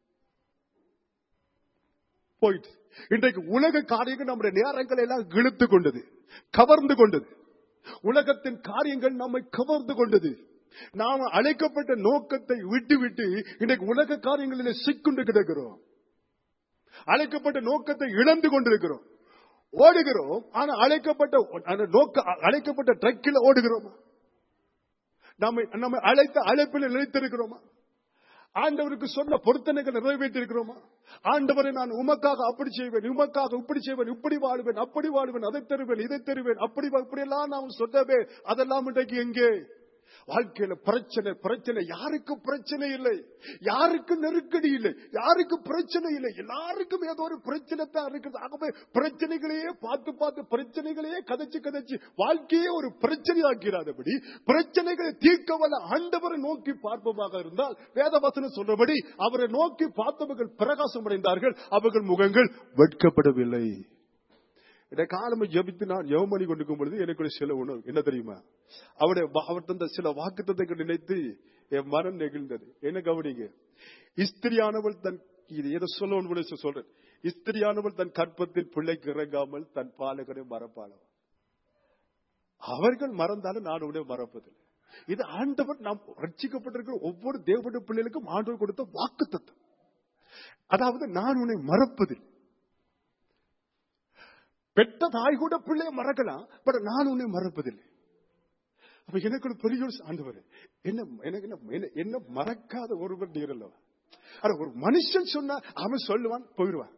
போயிட்டு இன்றைக்கு உலக காரியங்கள் நம்முடைய நேரங்களை எல்லாம் இழுத்து கொண்டது கவர்ந்து கொண்டது உலகத்தின் காரியங்கள் நம்மை கவர்ந்து கொண்டது நாம் அழைக்கப்பட்ட நோக்கத்தை விட்டு விட்டு இன்றைக்கு உலக காரியங்களில் சிக்கொண்டு கிடக்கிறோம் அழைக்கப்பட்ட நோக்கத்தை இழந்து கொண்டிருக்கிறோம் ஓடுகிறோம் ஆனா அழைக்கப்பட்ட அந்த நோக்க அழைக்கப்பட்ட ட்ரக்கில் ஓடுகிறோமா நம்மை நம்மை அழைத்த அழைப்பில் நிலைத்திருக்கிறோமா ஆண்டவருக்கு சொன்ன பொருத்தனைகள் நிறைவேற்றிருக்கிறோமா ஆண்டவரை நான் உமக்காக அப்படி செய்வேன் உமக்காக இப்படி செய்வேன் இப்படி வாழ்வேன் அப்படி வாழ்வேன் அதை தருவேன் இதை தருவேன் அப்படி இப்படியெல்லாம் நான் சொன்னவே அதெல்லாம் இன்றைக்கு எங்கே வாழ்க்கையில பிரச்சனை பிரச்சனை யாருக்கும் பிரச்சனை இல்லை யாருக்கும் நெருக்கடி இல்லை யாருக்கும் பிரச்சனை இல்லை எல்லாருக்கும் ஏதோ ஒரு பிரச்சனை தான் இருக்குது ஆகவே பிரச்சனைகளையே பார்த்து பார்த்து பிரச்சனைகளையே கதைச்சு கதைச்சு வாழ்க்கையே ஒரு பிரச்சனை ஆக்கிறாதபடி பிரச்சனைகளை தீர்க்க வல்ல ஆண்டவரை நோக்கி பார்ப்பதாக இருந்தால் வேதவசனம் சொல்றபடி அவரை நோக்கி பார்த்தவர்கள் பிரகாசம் அடைந்தார்கள் அவர்கள் முகங்கள் வெட்கப்படவில்லை இந்த காலமை ஜபித்து நான் ஜெவமணி கொண்டிருக்கும் பொழுது எனக்கு ஒரு சில உணவு என்ன தெரியுமா அவருடைய அவர் தந்த சில வாக்குத்தத்தை நினைத்து என் மனம் நெகிழ்ந்தது என்ன கவனிங்க இஸ்திரியானவள் தன் இது எதை சொல்ல சொல்றேன் இஸ்திரியானவள் தன் கற்பத்தில் பிள்ளைக்கு இறங்காமல் தன் பாலகனை மறப்பாளவன் அவர்கள் மறந்தாலும் நான் உடைய மறப்பதில்லை இது ஆண்டவர் நாம் ரட்சிக்கப்பட்டிருக்கிற ஒவ்வொரு தேவனுடைய பிள்ளைகளுக்கும் ஆண்டவர் கொடுத்த வாக்கு தத்துவம் அதாவது நான் உன்னை மறப்பதில்லை பெற்ற தாய் கூட பிள்ளைய மறக்கலாம் பட் நான் உன்னை மறப்பதில்லை அப்ப எனக்கு ஒரு பெரிய ஒரு ஆண்டவர் என்ன எனக்கு என்ன என்ன மறக்காத ஒருவர் நீர் அல்லவா ஆனா ஒரு மனுஷன் சொன்னா அவன் சொல்லுவான் போயிடுவான்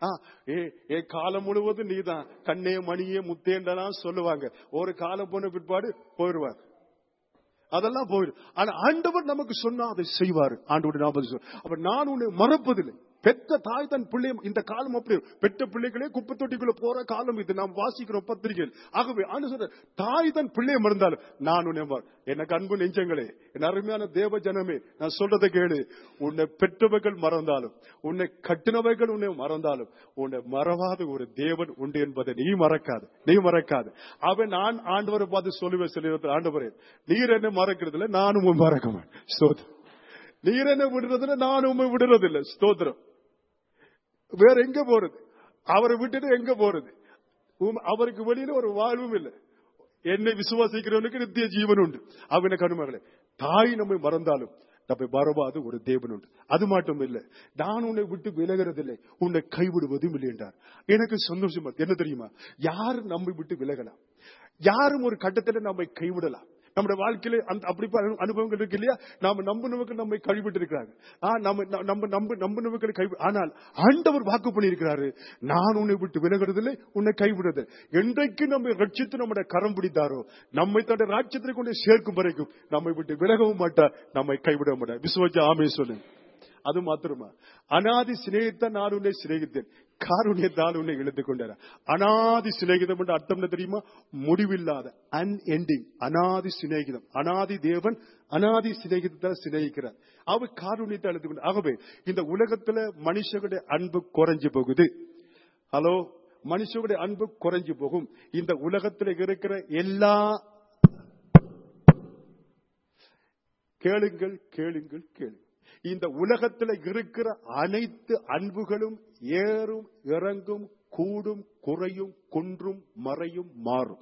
ஏ ஏ காலம் முழுவதும் நீதான் கண்ணே மணியே முத்தேண்டலாம் சொல்லுவாங்க ஒரு காலம் போன பிற்பாடு போயிடுவாங்க அதெல்லாம் போயிடும் ஆனா ஆண்டவர் நமக்கு சொன்னா அதை செய்வார் ஆண்டவர் நாற்பது அப்ப நான் உன்னை மறப்பதில்லை பெற்ற தாய் தன் பிள்ளை இந்த காலம் அப்படி பெற்ற பிள்ளைகளே குப்பை தொட்டிக்குள்ள போற காலம் இது நாம் வாசிக்கிறோம் பத்திரிகையில் ஆகவே ஆண்டு சொல்ற தாய் தன் பிள்ளையை மறந்தாலும் நான் உன்னை எனக்கு அன்பு நெஞ்சங்களே என் அருமையான தேவ ஜனமே நான் சொல்றதை கேளு உன்னை பெற்றவர்கள் மறந்தாலும் உன்னை கட்டினவைகள் உன்னை மறந்தாலும் உன்னை மறவாத ஒரு தேவன் உண்டு என்பதை நீ மறக்காது நீ மறக்காது அவன் நான் ஆண்டவரை பார்த்து சொல்லுவேன் சொல்லி ஆண்டவரே நீர் என்ன மறக்கிறதுல நானும் மறக்க மாட்டேன் ஸ்தோத்திரம் நீர் என்ன விடுறதுல நான் உண்மை விடுறதில்லை ஸ்தோத்திரம் வேற எங்க போறது அவரை விட்டுட்டு எங்க போறது அவருக்கு வெளியில ஒரு வாழ்வும் இல்லை என்னை விசுவாசிக்கிறவனுக்கு நித்திய ஜீவன் உண்டு அவன கருமகளே தாய் நம்மை மறந்தாலும் நம்மை மறவாது ஒரு தேவன் உண்டு அது மட்டும் இல்லை நான் உன்னை விட்டு விலகிறதில்லை உன்னை கைவிடுவதும் இல்லை என்றார் எனக்கு சந்தோஷமா என்ன தெரியுமா யாரு நம்மை விட்டு விலகலாம் யாரும் ஒரு கட்டத்தில் நம்மை கைவிடலாம் நம்முடைய வாழ்க்கையில அந்த அப்படி அனுபவங்கள் இருக்கு இல்லையா நாம நம்பினவர்கள் நம்மை கழிவிட்டு இருக்கிறாங்க நம்ம நம்ம நம்ப நம்பினவர்கள் கை ஆனால் ஆண்டவர் வாக்கு பண்ணியிருக்கிறாரு நான் உன்னை விட்டு விலகிறதில்லை உன்னை கைவிடுறது என்றைக்கு நம்மை ரட்சித்து நம்முடைய கரம் பிடித்தாரோ நம்மை தன்னுடைய ராட்சியத்தை கொண்டு சேர்க்கும் வரைக்கும் நம்மை விட்டு விலகவும் மாட்டார் நம்மை கைவிட மாட்டார் விசுவஜ ஆமே சொல்லுங்க அது மாத்திரமா அனாதி சிநேகித்த நான் உன்னை சிநேகித்தேன் காருண்யத்தால் உன்னை இழுத்து கொண்டார் அனாதி சிநேகிதம் என்று அர்த்தம் என்ன தெரியுமா முடிவில்லாத அன் எண்டிங் அனாதி சிநேகிதம் அனாதி தேவன் அனாதி சிநேகிதத்தால் சிநேகிக்கிறார் அவர் காருண்யத்தை அழுத்து கொண்டு ஆகவே இந்த உலகத்துல மனுஷனுடைய அன்பு குறைஞ்சு போகுது ஹலோ மனுஷனுடைய அன்பு குறைஞ்சு போகும் இந்த உலகத்துல இருக்கிற எல்லா கேளுங்கள் கேளுங்கள் கேளுங்கள் இந்த உலகத்தில் இருக்கிற அனைத்து அன்புகளும் ஏறும் இறங்கும் கூடும் குறையும் குன்றும் மறையும் மாறும்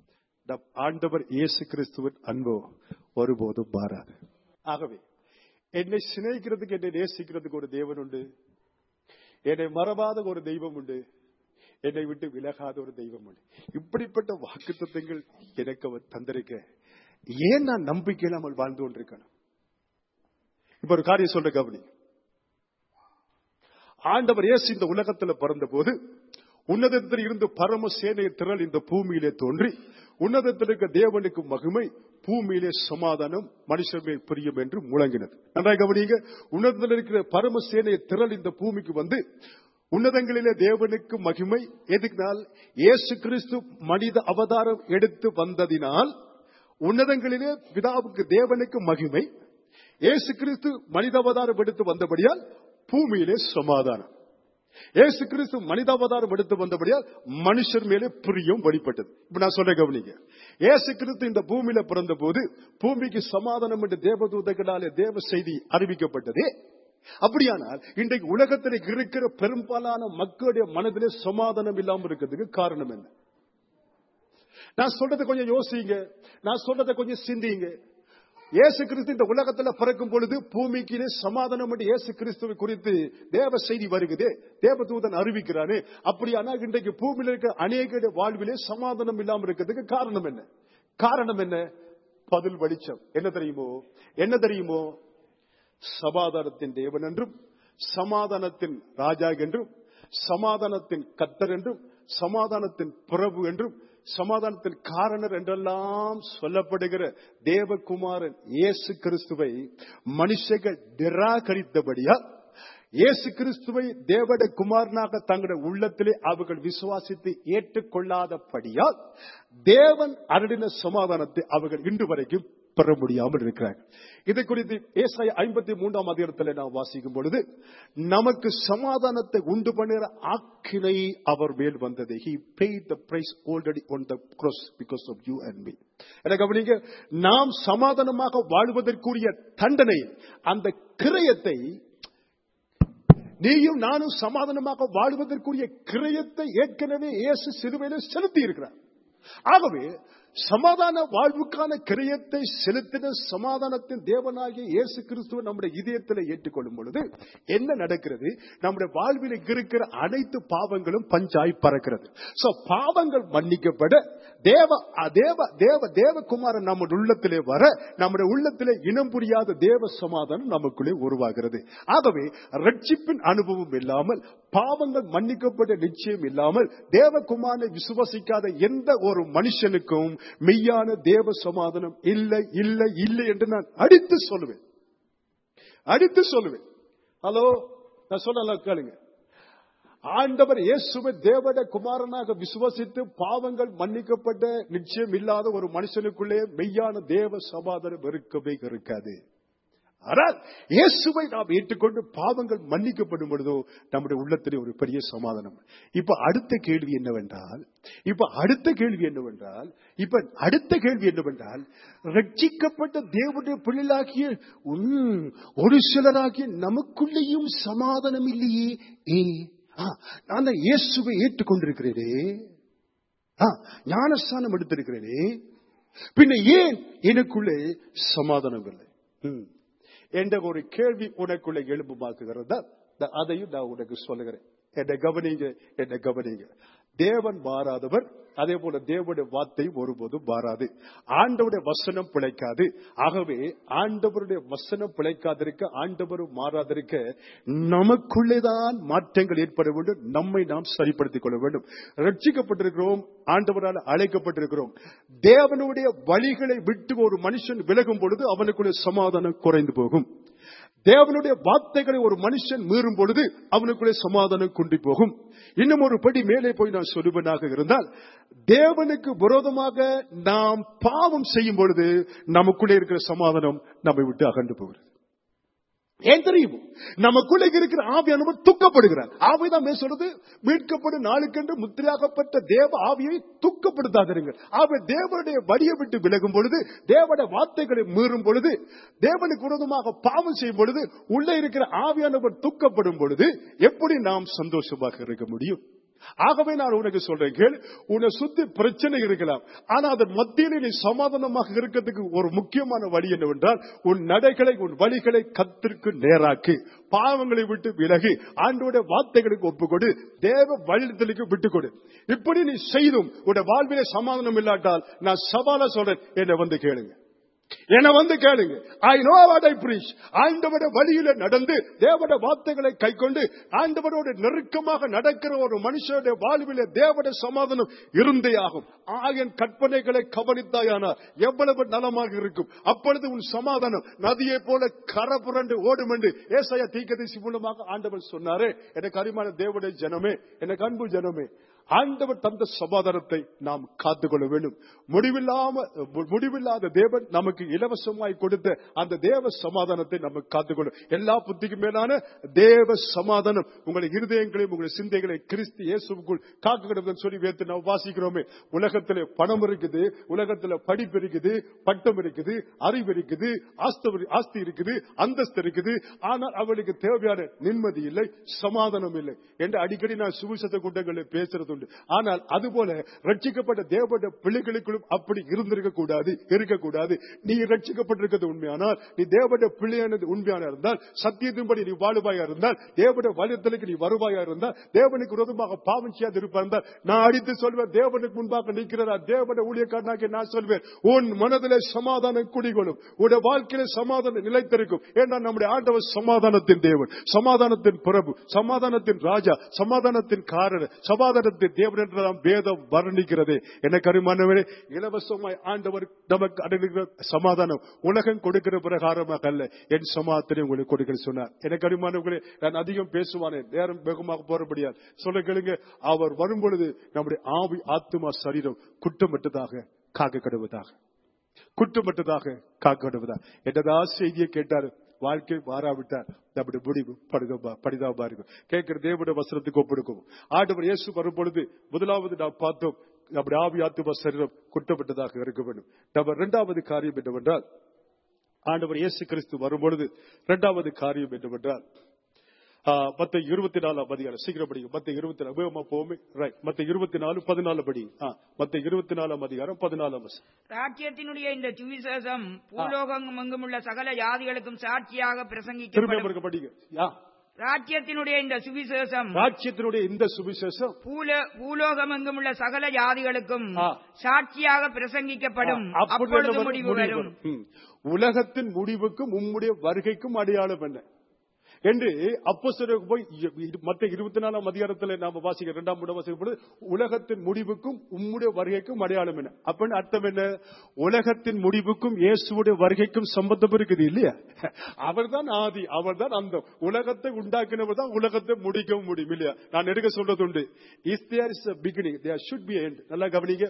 ஆண்டவர் இயேசு கிறிஸ்துவின் அன்போ ஒருபோதும் மாறாது ஆகவே என்னை சிநேகிக்கிறதுக்கு என்னை நேசிக்கிறதுக்கு ஒரு தேவன் உண்டு என்னை மறவாத ஒரு தெய்வம் உண்டு என்னை விட்டு விலகாத ஒரு தெய்வம் உண்டு இப்படிப்பட்ட வாக்குத்தத்தங்கள் எனக்கு அவர் தந்திருக்க ஏன் நான் நம்பிக்கை இல்லாமல் வாழ்ந்து கொண்டிருக்கணும் இப்ப ஒரு காரியம் சொல்ற கவனி ஆண்டவர் இயேசு இந்த உலகத்துல பிறந்த போது உன்னதத்தில் இருந்து பரம சேனை திரள் இந்த பூமியிலே தோன்றி உன்னதத்தில் இருக்க தேவனுக்கு மகிமை பூமியிலே சமாதானம் மனுஷர் மேல் பிரியம் என்று முழங்கினது நன்றாக கவனிங்க உன்னதத்தில் இருக்கிற பரம சேனை திரள் இந்த பூமிக்கு வந்து உன்னதங்களிலே தேவனுக்கு மகிமை எதுக்குனால் இயேசு கிறிஸ்து மனித அவதாரம் எடுத்து வந்ததினால் உன்னதங்களிலே பிதாவுக்கு தேவனுக்கு மகிமை இயேசு கிறிஸ்து மனித அவதாரம் எடுத்து வந்தபடியால் பூமியிலே சமாதானம் இயேசு கிறிஸ்து மனிதாவதாரம் எடுத்து வந்தபடியால் மனுஷர் மேலே பிரியம் வெளிப்பட்டது இப்ப நான் சொல்ற கவனிங்க இயேசு கிறிஸ்து இந்த பூமியில பிறந்த போது பூமிக்கு சமாதானம் என்று தேவதூதர்களாலே தேவ செய்தி அறிவிக்கப்பட்டதே அப்படியானால் இன்றைக்கு உலகத்தில் இருக்கிற பெரும்பாலான மக்களுடைய மனதிலே சமாதானம் இல்லாமல் இருக்கிறதுக்கு காரணம் என்ன நான் சொல்றதை கொஞ்சம் யோசிங்க நான் சொல்றதை கொஞ்சம் சிந்திங்க இயேசு கிறிஸ்து இந்த உலகத்துல பிறக்கும் பொழுது பூமிக்கிலே சமாதானம் என்று இயேசு கிறிஸ்துவை குறித்து தேவ செய்தி வருகுது தேவதூதன் அறிவிக்கிறானே அப்படியானால் இன்றைக்கு பூமியில இருக்க அநேக வாழ்விலே சமாதானம் இல்லாமல் இருக்கிறதுக்கு காரணம் என்ன காரணம் என்ன பதில் வெளிச்சம் என்ன தெரியுமோ என்ன தெரியுமோ சமாதானத்தின் தேவன் என்றும் சமாதானத்தின் ராஜா என்றும் சமாதானத்தின் கத்தர் என்றும் சமாதானத்தின் பிரபு என்றும் சமாதானத்தின் காரணர் என்றெல்லாம் சொல்லப்படுகிற தேவகுமாரன் இயேசு கிறிஸ்துவை மனுஷர்கள் நிராகரித்தபடியால் இயேசு கிறிஸ்துவை தேவட குமாரனாக தங்களுடைய உள்ளத்திலே அவர்கள் விசுவாசித்து ஏற்றுக்கொள்ளாதபடியால் தேவன் அருளின சமாதானத்தை அவர்கள் இன்று வரைக்கும் பெற முடியாமல் இருக்கிறார்கள் இதை குறித்து ஏசாய ஐம்பத்தி மூன்றாம் அதிகாரத்தில் நாம் வாசிக்கும் பொழுது நமக்கு சமாதானத்தை உண்டு பண்ணுகிற ஆக்கினை அவர் மேல் வந்தது he paid the price already on the cross because of you and me என கவனிங்க நாம் சமாதானமாக வாழ்வதற்குரிய தண்டனை அந்த கிரயத்தை நீயும் நானும் சமாதானமாக வாழ்வதற்குரிய கிரயத்தை ஏற்கனவே இயேசு சிலுவையில செலுத்தி இருக்கிறார் ஆகவே சமாதான வாழ்வுக்கான கிரயத்தை செலுத்தின சமாதானத்தின் தேவனாகிய இயேசு கிறிஸ்துவ நம்முடைய இதயத்தில் ஏற்றுக்கொள்ளும் பொழுது என்ன நடக்கிறது நம்முடைய வாழ்வில் இருக்கிற அனைத்து பாவங்களும் பஞ்சாய் பறக்கிறது சோ பாவங்கள் மன்னிக்கப்பட தேவ தேவ தேவ தேவகுமாரன் நம்முடைய உள்ளத்திலே வர நம்முடைய உள்ளத்திலே இனம் புரியாத தேவ சமாதானம் நமக்குள்ளே உருவாகிறது ஆகவே ரட்சிப்பின் அனுபவம் இல்லாமல் பாவங்கள் மன்னிக்கப்பட்ட நிச்சயம் இல்லாமல் தேவகுமாரனை விசுவசிக்காத எந்த ஒரு மனுஷனுக்கும் மெய்யான தேவ சமாதானம் இல்லை இல்லை இல்லை என்று நான் அடித்து சொல்லுவேன் அடித்து சொல்லுவேன் ஹலோ நான் சொன்ன கேளுங்க ஆண்டவர் இயேசுவை தேவட குமாரனாக விசுவசித்து பாவங்கள் மன்னிக்கப்பட்ட நிச்சயம் இல்லாத ஒரு மனுஷனுக்குள்ளே மெய்யான தேவ சமாதானம் இருக்கவே இருக்காது ஆனால் இயேசுவை நாம் ஏற்றுக்கொண்டு பாவங்கள் மன்னிக்கப்படும் பொழுதோ நம்முடைய உள்ளத்திலே ஒரு பெரிய சமாதானம் இப்ப அடுத்த கேள்வி என்னவென்றால் இப்ப அடுத்த கேள்வி என்னவென்றால் இப்ப அடுத்த கேள்வி என்னவென்றால் ரட்சிக்கப்பட்ட தேவனுடைய பிள்ளைகளாகிய உம், ஒரு சிலராகிய நமக்குள்ளேயும் சமாதானம் இல்லையே ஏ ஆ, நான் தான் இயேசுவை ஏற்றுக்கொண்டிருக்கிறேனே ஆ, ஞானஸ்தானம் எடுத்திருக்கிறேனே பின்ன ஏன் எனக்குள்ளே சமாதானம் இல்லை ம். என்ற ஒரு கேள்வி உனக்குள்ள எழுப்புமாக்குகிறதா த- அதையும் நான் உனக்கு சொல்லுகிறேன் என்னை கவனிங்க என்னை கவனிங்க தேவன் மாறாதவர் அதே போல தேவனுடைய வார்த்தை ஒருபோதும் மாறாது ஆண்டவருடைய வசனம் பிழைக்காது ஆகவே ஆண்டவருடைய வசனம் பிழைக்காதிருக்க ஆண்டவரும் மாறாதிருக்க நமக்குள்ளேதான் மாற்றங்கள் ஏற்பட வேண்டும் நம்மை நாம் சரிப்படுத்திக் கொள்ள வேண்டும் ரட்சிக்கப்பட்டிருக்கிறோம் ஆண்டவரால் அழைக்கப்பட்டிருக்கிறோம் தேவனுடைய வழிகளை விட்டு ஒரு மனுஷன் விலகும் பொழுது அவனுக்குள்ள சமாதானம் குறைந்து போகும் தேவனுடைய வார்த்தைகளை ஒரு மனுஷன் மீறும் பொழுது அவனுக்குள்ளே சமாதானம் குண்டி போகும் இன்னும் ஒரு படி மேலே போய் நான் சொல்லுவனாக இருந்தால் தேவனுக்கு விரோதமாக நாம் பாவம் செய்யும் பொழுது நமக்குள்ளே இருக்கிற சமாதானம் நம்மை விட்டு அகன்று போகிறது ஏன் தெரியுமோ நமக்குள்ளே இருக்கிற ஆவியானவர் துக்கப்படுகிறார் ஆவிதான் மேல் சொல்றது மீட்கப்படும் நாளுக்கென்று முத்திரையாகப்பட்ட தேவ ஆவியை துக்கப்படுத்தாதிருங்கள் ஆக தேவனுடைய வழியை விட்டு விலகும் பொழுது தேவனுடைய வார்த்தைகளை மீறும் பொழுது தேவனுக்கு விரோதமாக பாவம் செய்யும் பொழுது உள்ளே இருக்கிற ஆவியானவர் துக்கப்படும் பொழுது எப்படி நாம் சந்தோஷமாக இருக்க முடியும் ஆகவே நான் உனக்கு சொல்றேன் கேள் உன்னை சுத்தி பிரச்சனை இருக்கலாம் ஆனா அதன் மத்தியிலே நீ சமாதானமாக இருக்கிறதுக்கு ஒரு முக்கியமான வழி என்னவென்றால் உன் நடைகளை உன் வழிகளை கத்திற்கு நேராக்கு பாவங்களை விட்டு விலகி ஆண்டோட வார்த்தைகளுக்கு ஒப்புக்கொடு தேவ வழித்தலுக்கு விட்டுக் கொடு இப்படி நீ செய்தும் உடைய வாழ்விலே சமாதானம் இல்லாட்டால் நான் சவாலா சொல்றேன் என்னை வந்து கேளுங்க என்ன வந்து கேளுங்க I know what I preach ஆண்டவட வழியில நடந்து தேவட வார்த்தைகளை கைக்கொண்டு ஆண்டவரோட நெருக்கமாக நடக்கிற ஒரு மனுஷனுடைய வாழ்வில தேவட சமாதானம் இருந்தே ஆகும் ஆயன் கற்பனைகளை கவனித்தாயானால் எவ்வளவு நலமாக இருக்கும் அப்பொழுது உன் சமாதானம் நதியை போல கரை புரண்டு ஓடும் என்று ஏசாயா தீக்கதரிசி மூலமாக ஆண்டவர் சொன்னாரே எனக்கு அருமான தேவடைய ஜனமே எனக்கு அன்பு ஜனமே ஆண்டவர் தந்த சமாதானத்தை நாம் காத்துக்கொள்ள வேண்டும் முடிவில்லாம முடிவில்லாத தேவன் நமக்கு இலவசமாய் கொடுத்த அந்த தேவ சமாதானத்தை நமக்கு காத்துக்கொள்ளும் எல்லா புத்திக்கும் மேலான தேவ சமாதானம் உங்களை இருதயங்களையும் உங்களை சிந்தைகளை கிறிஸ்து இயேசுக்குள் காக்க சொல்லி வேத்து நாம் வாசிக்கிறோமே உலகத்துல பணம் இருக்குது உலகத்துல படிப்பு இருக்குது பட்டம் இருக்குது அறிவு இருக்குது ஆஸ்தி ஆஸ்தி இருக்குது அந்தஸ்து இருக்குது ஆனால் அவளுக்கு தேவையான நிம்மதி இல்லை சமாதானம் இல்லை என்று அடிக்கடி நான் சுவிசத கூட்டங்களில் பேசுறது உண்டு ஆனால் அதுபோல ரட்சிக்கப்பட்ட தேவப்பட்ட பிள்ளைகளுக்குள்ளும் அப்படி இருந்திருக்க கூடாது இருக்கக்கூடாது நீ ரட்சிக்கப்பட்டிருக்கிறது உண்மையானால் நீ தேவட பிள்ளையானது உண்மையான இருந்தால் சத்தியத்தின்படி நீ வாழுவாயா இருந்தால் தேவட வலியத்தலுக்கு நீ வருவாயா இருந்தால் தேவனுக்கு விரோதமாக பாவம் செய்யாது இருப்பா இருந்தால் நான் அடித்து சொல்வேன் தேவனுக்கு முன்பாக நிற்கிறதா தேவட ஊழியக்காரனாக நான் சொல்வேன் உன் மனதிலே சமாதானம் குடிகொள்ளும் உடைய வாழ்க்கையில சமாதானம் நிலைத்திருக்கும் ஏன்னா நம்முடைய ஆண்டவர் சமாதானத்தின் தேவன் சமாதானத்தின் பிரபு சமாதானத்தின் ராஜா சமாதானத்தின் காரண சமாதானத்தின் தேவன் என்றுதான் வேதம் வர்ணிக்கிறது எனக்கு அருமானவரே இலவசமாய் ஆண்டவர் நமக்கு அடைகிற சமாதானம் உலகம் கொடுக்கிற பிரகாரமாக அல்ல என் சமாதானத்தை உங்களுக்கு கொடுக்கிற சொன்னார் எனக்கு அருமானவர்களே நான் அதிகம் பேசுவானே நேரம் வேகமாக போறபடியால் சொல்ல கேளுங்க அவர் வரும்பொழுது நம்முடைய ஆவி ஆத்மா சரீரம் குற்றமற்றதாக காக்க கடுவதாக குற்றமற்றதாக காக்க கடுவதா என்னதா செய்தியை கேட்டாரு வாழ்க்கை மாறாவிட்டார் நம்முடைய முடிவு படுகமா படிதாபா இருக்கும் கேட்கிற தேவனுடைய வசனத்துக்கு ஒப்படுக்கும் ஆண்டவர் இயேசு வரும் பொழுது முதலாவது நாம் பார்த்தோம் நம்முடைய ஆவி ஆத்தும சரீரம் குற்றப்பட்டதாக இருக்க வேண்டும் நம்ம இரண்டாவது காரியம் என்னவென்றால் ஆண்டவர் இயேசு கிறிஸ்து வரும்பொழுது இரண்டாவது காரியம் என்னவென்றால் மத்த இருபத்தி நாலாம் அதிகாரம் சீக்கிரம் படிக்கும் மத்த இருபத்தி நாலு வேகமா போமே ரைட் மத்த இருபத்தி நாலு பதினாலு படி மத்த இருபத்தி நாலாம் அதிகாரம் பதினாலாம் ராஜ்யத்தினுடைய இந்த சுவிசேஷம் பூலோகம் எங்குமுள்ள சகல ஜாதிகளுக்கும் சாட்சியாக திரும்ப பிரசங்கிக்கப்படும் இருக்க படிங்க ராஜ்யத்தினுடைய இந்த சுவிசேஷம் ராஜ்யத்தினுடைய இந்த சுவிசேஷம் பூல- பூலோகம் எங்குமுள்ள சகல ஜாதிகளுக்கும் ஆ. சாட்சியாக பிரசங்கிக்கப்படும் ஆ, அப்பொழுது அப்பொழுது வரும் முடிவு வரும் ம். உலகத்தின் முடிவுக்கும் உம்முடைய வருகைக்கும் அடையாளம் என்ன என்று அப்போ போய் மற்ற இருபத்தி நாலாம் அதிகாரத்தில் நாம வாசிக்க இரண்டாம் முறை வாசிக்கப்படும் உலகத்தின் முடிவுக்கும் உம்முடைய வருகைக்கும் அடையாளம் என்ன அப்படின்னு அர்த்தம் என்ன உலகத்தின் முடிவுக்கும் இயேசுடைய வருகைக்கும் சம்பந்தம் இருக்குது இல்லையா அவர்தான் ஆதி அவர்தான் அந்த உலகத்தை உண்டாக்கினவர் தான் உலகத்தை முடிக்கவும் முடியும் இல்லையா நான் எடுக்க சொல்றது உண்டு is there is beginning there should be end நல்லா கவனிங்க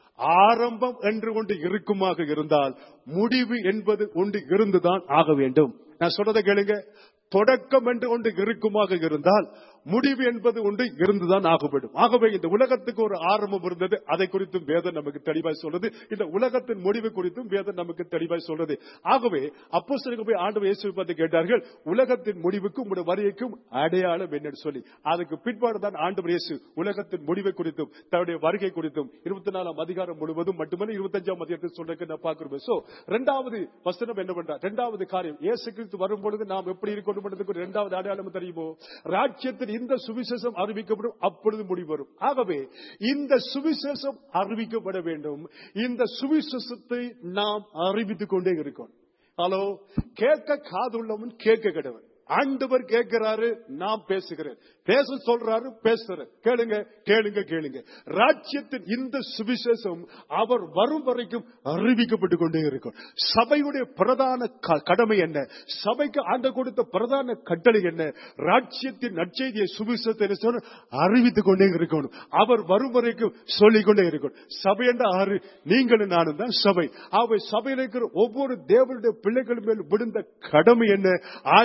ஆரம்பம் என்று ஒன்று இருக்குமாக இருந்தால் முடிவு என்பது ஒன்று இருந்துதான் ஆக வேண்டும் நான் சொல்றதை கேளுங்க தொடக்கம் என்று ஒன்று இருக்குமாக இருந்தால் முடிவு என்பது ஒன்று இருந்துதான் ஆக வேண்டும் ஆகவே இந்த உலகத்துக்கு ஒரு ஆரம்பம் இருந்தது அதை குறித்தும் வேதம் நமக்கு தெளிவாய் சொல்றது இந்த உலகத்தின் முடிவு குறித்தும் வேதம் நமக்கு தெளிவாய் சொல்றது ஆகவே அப்போ போய் ஆண்டவர் இயேசு பார்த்து கேட்டார்கள் உலகத்தின் முடிவுக்கும் உடைய வரிக்கும் அடையாளம் என்னன்னு சொல்லி அதுக்கு பிற்பாடு தான் ஆண்டவர் இயேசு உலகத்தின் முடிவை குறித்தும் தன்னுடைய வருகை குறித்தும் இருபத்தி நாலாம் அதிகாரம் முழுவதும் மட்டுமல்ல இருபத்தஞ்சாம் அதிகாரத்தில் சொல்றதுக்கு நான் பார்க்கிறோம் சோ இரண்டாவது வசனம் என்ன பண்றார் இரண்டாவது காரியம் இயேசு கிறிஸ்து வரும்பொழுது நாம் எப்படி இருக்கணும் என்பதற்கு இரண்டாவது அடையாளம் தெரியுமோ ராஜ்யத்தின் இந்த சுவிசேஷம் அறிவிக்கப்படும் அப்பொழுது முடிவு வரும் ஆகவே இந்த சுவிசேஷம் அறிவிக்கப்பட வேண்டும் இந்த சுவிசேஷத்தை நாம் அறிவித்துக் கொண்டே இருக்கோம் ஹலோ கேட்க காதுள்ளவன் கேட்க கடவன் ஆண்டவர் கேட்கிறாரு நான் பேசுகிறேன் பேச சொல்றாரு பேசுறேன் கேளுங்க கேளுங்க கேளுங்க ராஜ்யத்தின் இந்த சுவிசேஷம் அவர் வரும் வரைக்கும் அறிவிக்கப்பட்டு கொண்டே இருக்கும் சபையுடைய பிரதான க- கடமை என்ன சபைக்கு ஆண்ட கொடுத்த பிரதான கட்டளை என்ன ராஜ்யத்தின் நற்செய்தியை சுவிசேஷத்தை என்ன செய்யணும்? அறிவித்துக் கொண்டே இருக்கணும் அவர் வரும் வரைக்கும் சொல்லிக் கொண்டே இருக்கணும் சபை என்ற ஆறு நீங்களும் நானும் தான் சபை அவை சபையில் இருக்கிற ஒவ்வொரு தேவனுடைய பிள்ளைகள் மேல் விழுந்த கடமை என்ன ஆண்டவர்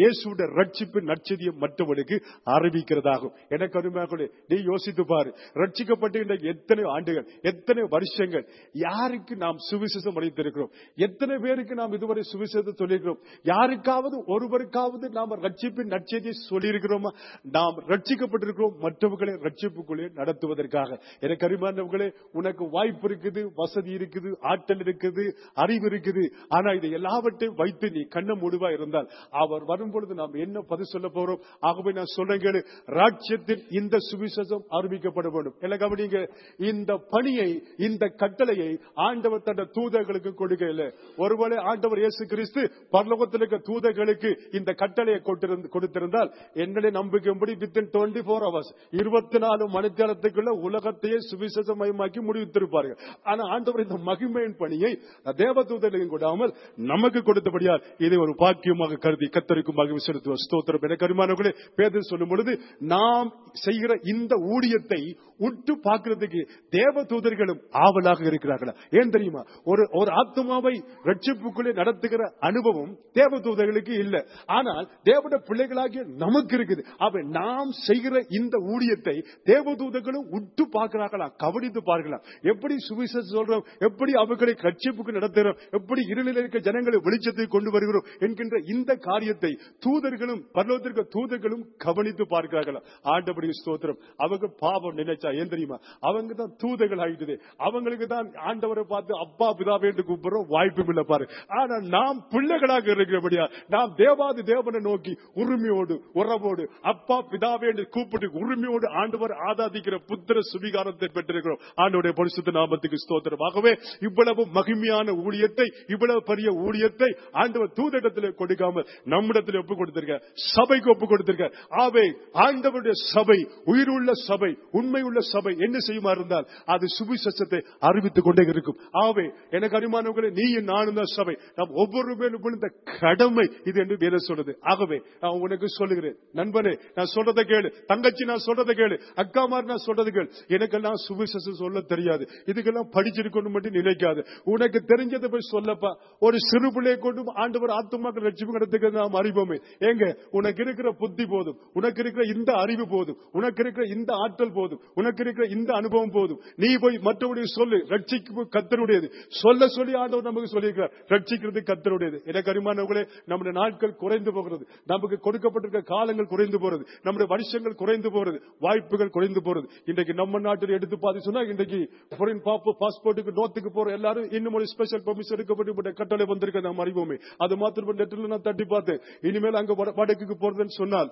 இயேசுடைய ரட்சிப்பு நற்செய்தியை மற்றவனுக்கு அறிவிக்கிறதாகும் எனக்கு அருமையாக நீ யோசித்து பாரு ரட்சிக்கப்பட்டு இன்றைக்கு எத்தனை ஆண்டுகள் எத்தனை வருஷங்கள் யாருக்கு நாம் சுவிசேஷம் அளித்திருக்கிறோம் எத்தனை பேருக்கு நாம் இதுவரை சுவிசேஷத்தை சொல்லியிருக்கிறோம் யாருக்காவது ஒருவருக்காவது நாம் ரட்சிப்பின் நற்செய்தியை சொல்லியிருக்கிறோமா நாம் ரட்சிக்கப்பட்டிருக்கிறோம் மற்றவர்களை ரட்சிப்புக்குள்ளே நடத்துவதற்காக எனக்கு அருமையானவர்களே உனக்கு வாய்ப்பு இருக்குது வசதி இருக்குது ஆற்றல் இருக்குது அறிவு இருக்குது ஆனா இதை எல்லாவற்றையும் வைத்து நீ கண்ண மூடுவா இருந்தால் அவர் வரும்பொழுது நாம் என்ன பதில் சொல்ல போறோம் ஆகவே நான் சொல்றேன் கேளு ராஜ்யத்தின் இந்த சுவிசேஷம் அறிவிக்கப்பட வேண்டும் என்ன கவனிங்க இந்த பணியை இந்த கட்டளையை ஆண்டவர் தந்த தூதர்களுக்கு கொடுக்கல ஒருவேளை ஆண்டவர் இயேசு கிறிஸ்து பரலோகத்தில் இருக்க தூதர்களுக்கு இந்த கட்டளையை கொடுத்திருந்த- கொடுத்திருந்தால் என்னுடைய நம்பிக்கைப்படி வித்தின் டுவெண்ட்டி போர் ஹவர்ஸ் இருபத்தி நாலு மணித்தேரத்துக்குள்ள உலகத்தையே சுவிசேஷமயமாக்கி முடிவித்திருப்பார்கள் ஆனா ஆண்டவர் இந்த மகிமையின் பணியை தேவதூதர்களுக்கு கொடாமல் நமக்கு கொடுத்தபடியால் இதை ஒரு பாக்கியமாக கருதி கத்தரிக்கும் மகிமை செலுத்துவோம் ஸ்தோத்திரம் என கருமானவர்களே பேதர் சொல்லும் பொழுது நாம் செய்கிற இந்த ஊழியத்தை உற்று பார்க்கிறதுக்கு தேவ தூதர்களும் ஆவலாக இருக்கிறார்களா ஏன் தெரியுமா ஒரு ஒரு ஆத்மாவை ரட்சிப்புக்குள்ளே நடத்துகிற அனுபவம் தேவ தூதர்களுக்கு இல்ல ஆனால் தேவனுடைய பிள்ளைகளாகிய நமக்கு இருக்குது அவ நாம் செய்கிற இந்த ஊழியத்தை தேவ தூதர்களும் உற்று பார்க்கிறார்களா கவனித்து பார்க்கலாம் எப்படி சுவிசேஷம் சொல்றோம் எப்படி அவர்களை ரட்சிப்புக்கு நடத்துகிறோம் எப்படி இருளில் இருக்க ஜனங்களை வெளிச்சத்தை கொண்டு வருகிறோம் என்கின்ற இந்த காரியத்தை தூதர்களும் பரலோகத்திற்கு தூதர்களும் கவனித்து பார்க்கிறார்களா ஆண்டபடி ஸ்தோத்திரம் அவங்க பாவம் நினைச்சா ஏன் தெரியுமா அவங்க தான் தூதர்கள் ஆகிட்டது அவங்களுக்கு தான் ஆண்டவரை பார்த்து அப்பா பிதாவே என்று கூப்பிடுறோம் வாய்ப்பும் இல்லை பாரு ஆனா நாம் பிள்ளைகளாக இருக்கிறபடியா நாம் தேவாதி தேவனை நோக்கி உரிமையோடு உறவோடு அப்பா பிதாவே என்று கூப்பிட்டு உரிமையோடு ஆண்டவர் ஆதாதிக்கிற புத்திர சுவிகாரத்தை பெற்றிருக்கிறோம் ஆண்டவருடைய பரிசுத்த நாமத்துக்கு ஸ்தோத்திரம் ஆகவே இவ்வளவு மகிமையான ஊழியத்தை இவ்வளவு பெரிய ஊழியத்தை ஆண்டவர் தூதரிடத்தில் கொடுக்காமல் நம்மிடத்தில் ஒப்பு கொடுத்திருக்க சபைக்கு ஒப்பு கொடுத்திருக்க ஆவே ஆண்டவருடைய சபை உயிருள்ள சபை உண்மையுள்ள சபை என்ன செய்யுமா இருந்தால் அது சுவிசேஷத்தை அறிவித்துக் கொண்டே இருக்கும் ஆவே எனக்கு அருமானவர்களே நீ நானும் தான் சபை நாம் ஒவ்வொரு பேரும் விழுந்த கடமை இது என்று வேற சொல்றது ஆகவே நான் உனக்கு சொல்லுகிறேன் நண்பனே நான் சொல்றதை கேளு தங்கச்சி நான் சொல்றதை கேளு அக்காமார் நான் சொல்றது கேளு எனக்கெல்லாம் சுவிசேஷம் சொல்ல தெரியாது இதுக்கெல்லாம் படிச்சிருக்கணும் மட்டும் நினைக்காது உனக்கு தெரிஞ்சதை போய் சொல்லப்பா ஒரு சிறு பிள்ளையை கொண்டு ஆண்டவர் ஆத்துமாக்கள் ரட்சிப்பு நடத்துக்க நாம் அறிவோமே ஏங்க உனக்கு இருக்கிற புத்தி போதும் உனக்கு இருக்கிற இந்த அறிவு போதும் உனக்கு இருக்கிற இந்த ஆற்றல் போதும் உனக்கு இருக்கிற இந்த அனுபவம் போதும் நீ போய் மற்றவருடைய சொல்லு ரட்சிக்கு கத்தருடையது சொல்ல சொல்லி ஆண்டவர் நமக்கு சொல்லியிருக்கிறார் ரட்சிக்கிறது கத்தருடையது எனக்கு அருமானவர்களே நம்முடைய நாட்கள் குறைந்து போகிறது நமக்கு கொடுக்கப்பட்டிருக்க காலங்கள் குறைந்து போறது நம்முடைய வருஷங்கள் குறைந்து போறது வாய்ப்புகள் குறைந்து போறது இன்றைக்கு நம்ம நாட்டில் எடுத்து பார்த்து சொன்னா இன்றைக்கு foreign பாப்பு பாஸ்போர்ட்டுக்கு நோத்துக்கு போற எல்லாரும் இன்னும் ஒரு ஸ்பெஷல் பெர்மிஷன் எடுக்கப்பட்டு கட்டளை வந்திருக்க நாம் அறிவோமே அது மாத்திரம் நெட்டில் நான் தட்டி பார்த்தேன் இனிமேல் அங்க வட- வடக்குக்கு போறதுன்னு சொன்னால்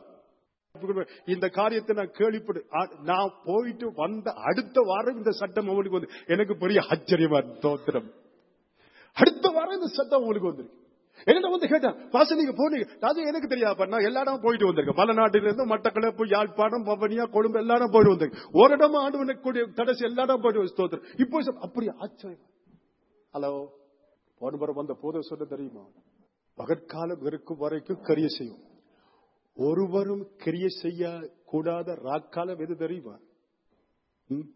இந்த காரியத்தை நான் கேள்விப்படு ஆ- நான் போயிட்டு வந்த அடுத்த வாரம் இந்த சட்டம் அவளுக்கு வந்து எனக்கு பெரிய ஆச்சரியமா இருக்கு, தோத்திரம் அடுத்த வாரம் இந்த சட்டம் உங்களுக்கு வந்திருக்கு என்ன வந்து கேட்டேன் பாச நீங்க போனீங்க அது எனக்கு தெரியாது நான் எல்லா இடமும் போயிட்டு வந்திருக்கேன் பல நாட்டில இருந்து மட்டக்களப்பு யாழ்ப்பாணம் பவனியா கொழும்பு எல்லா இடம் போயிட்டு வந்திருக்கேன் ஒரு இடமா ஆண்டு கூடிய கடைசி எல்லா இடம் போயிட்டு வந்து ஸ்தோத்திரம் இப்போ சொ- அப்படி ஆச்சரியம் ஹலோ போன முறை வந்த போத சொல்ல தெரியுமா பகற்காலம் இருக்கும் வரைக்கும் கரிய செய்யும் ஒருவரும் கிரிய செய்ய கூடாத ராக்காலம் எது தெரியுமா ம்?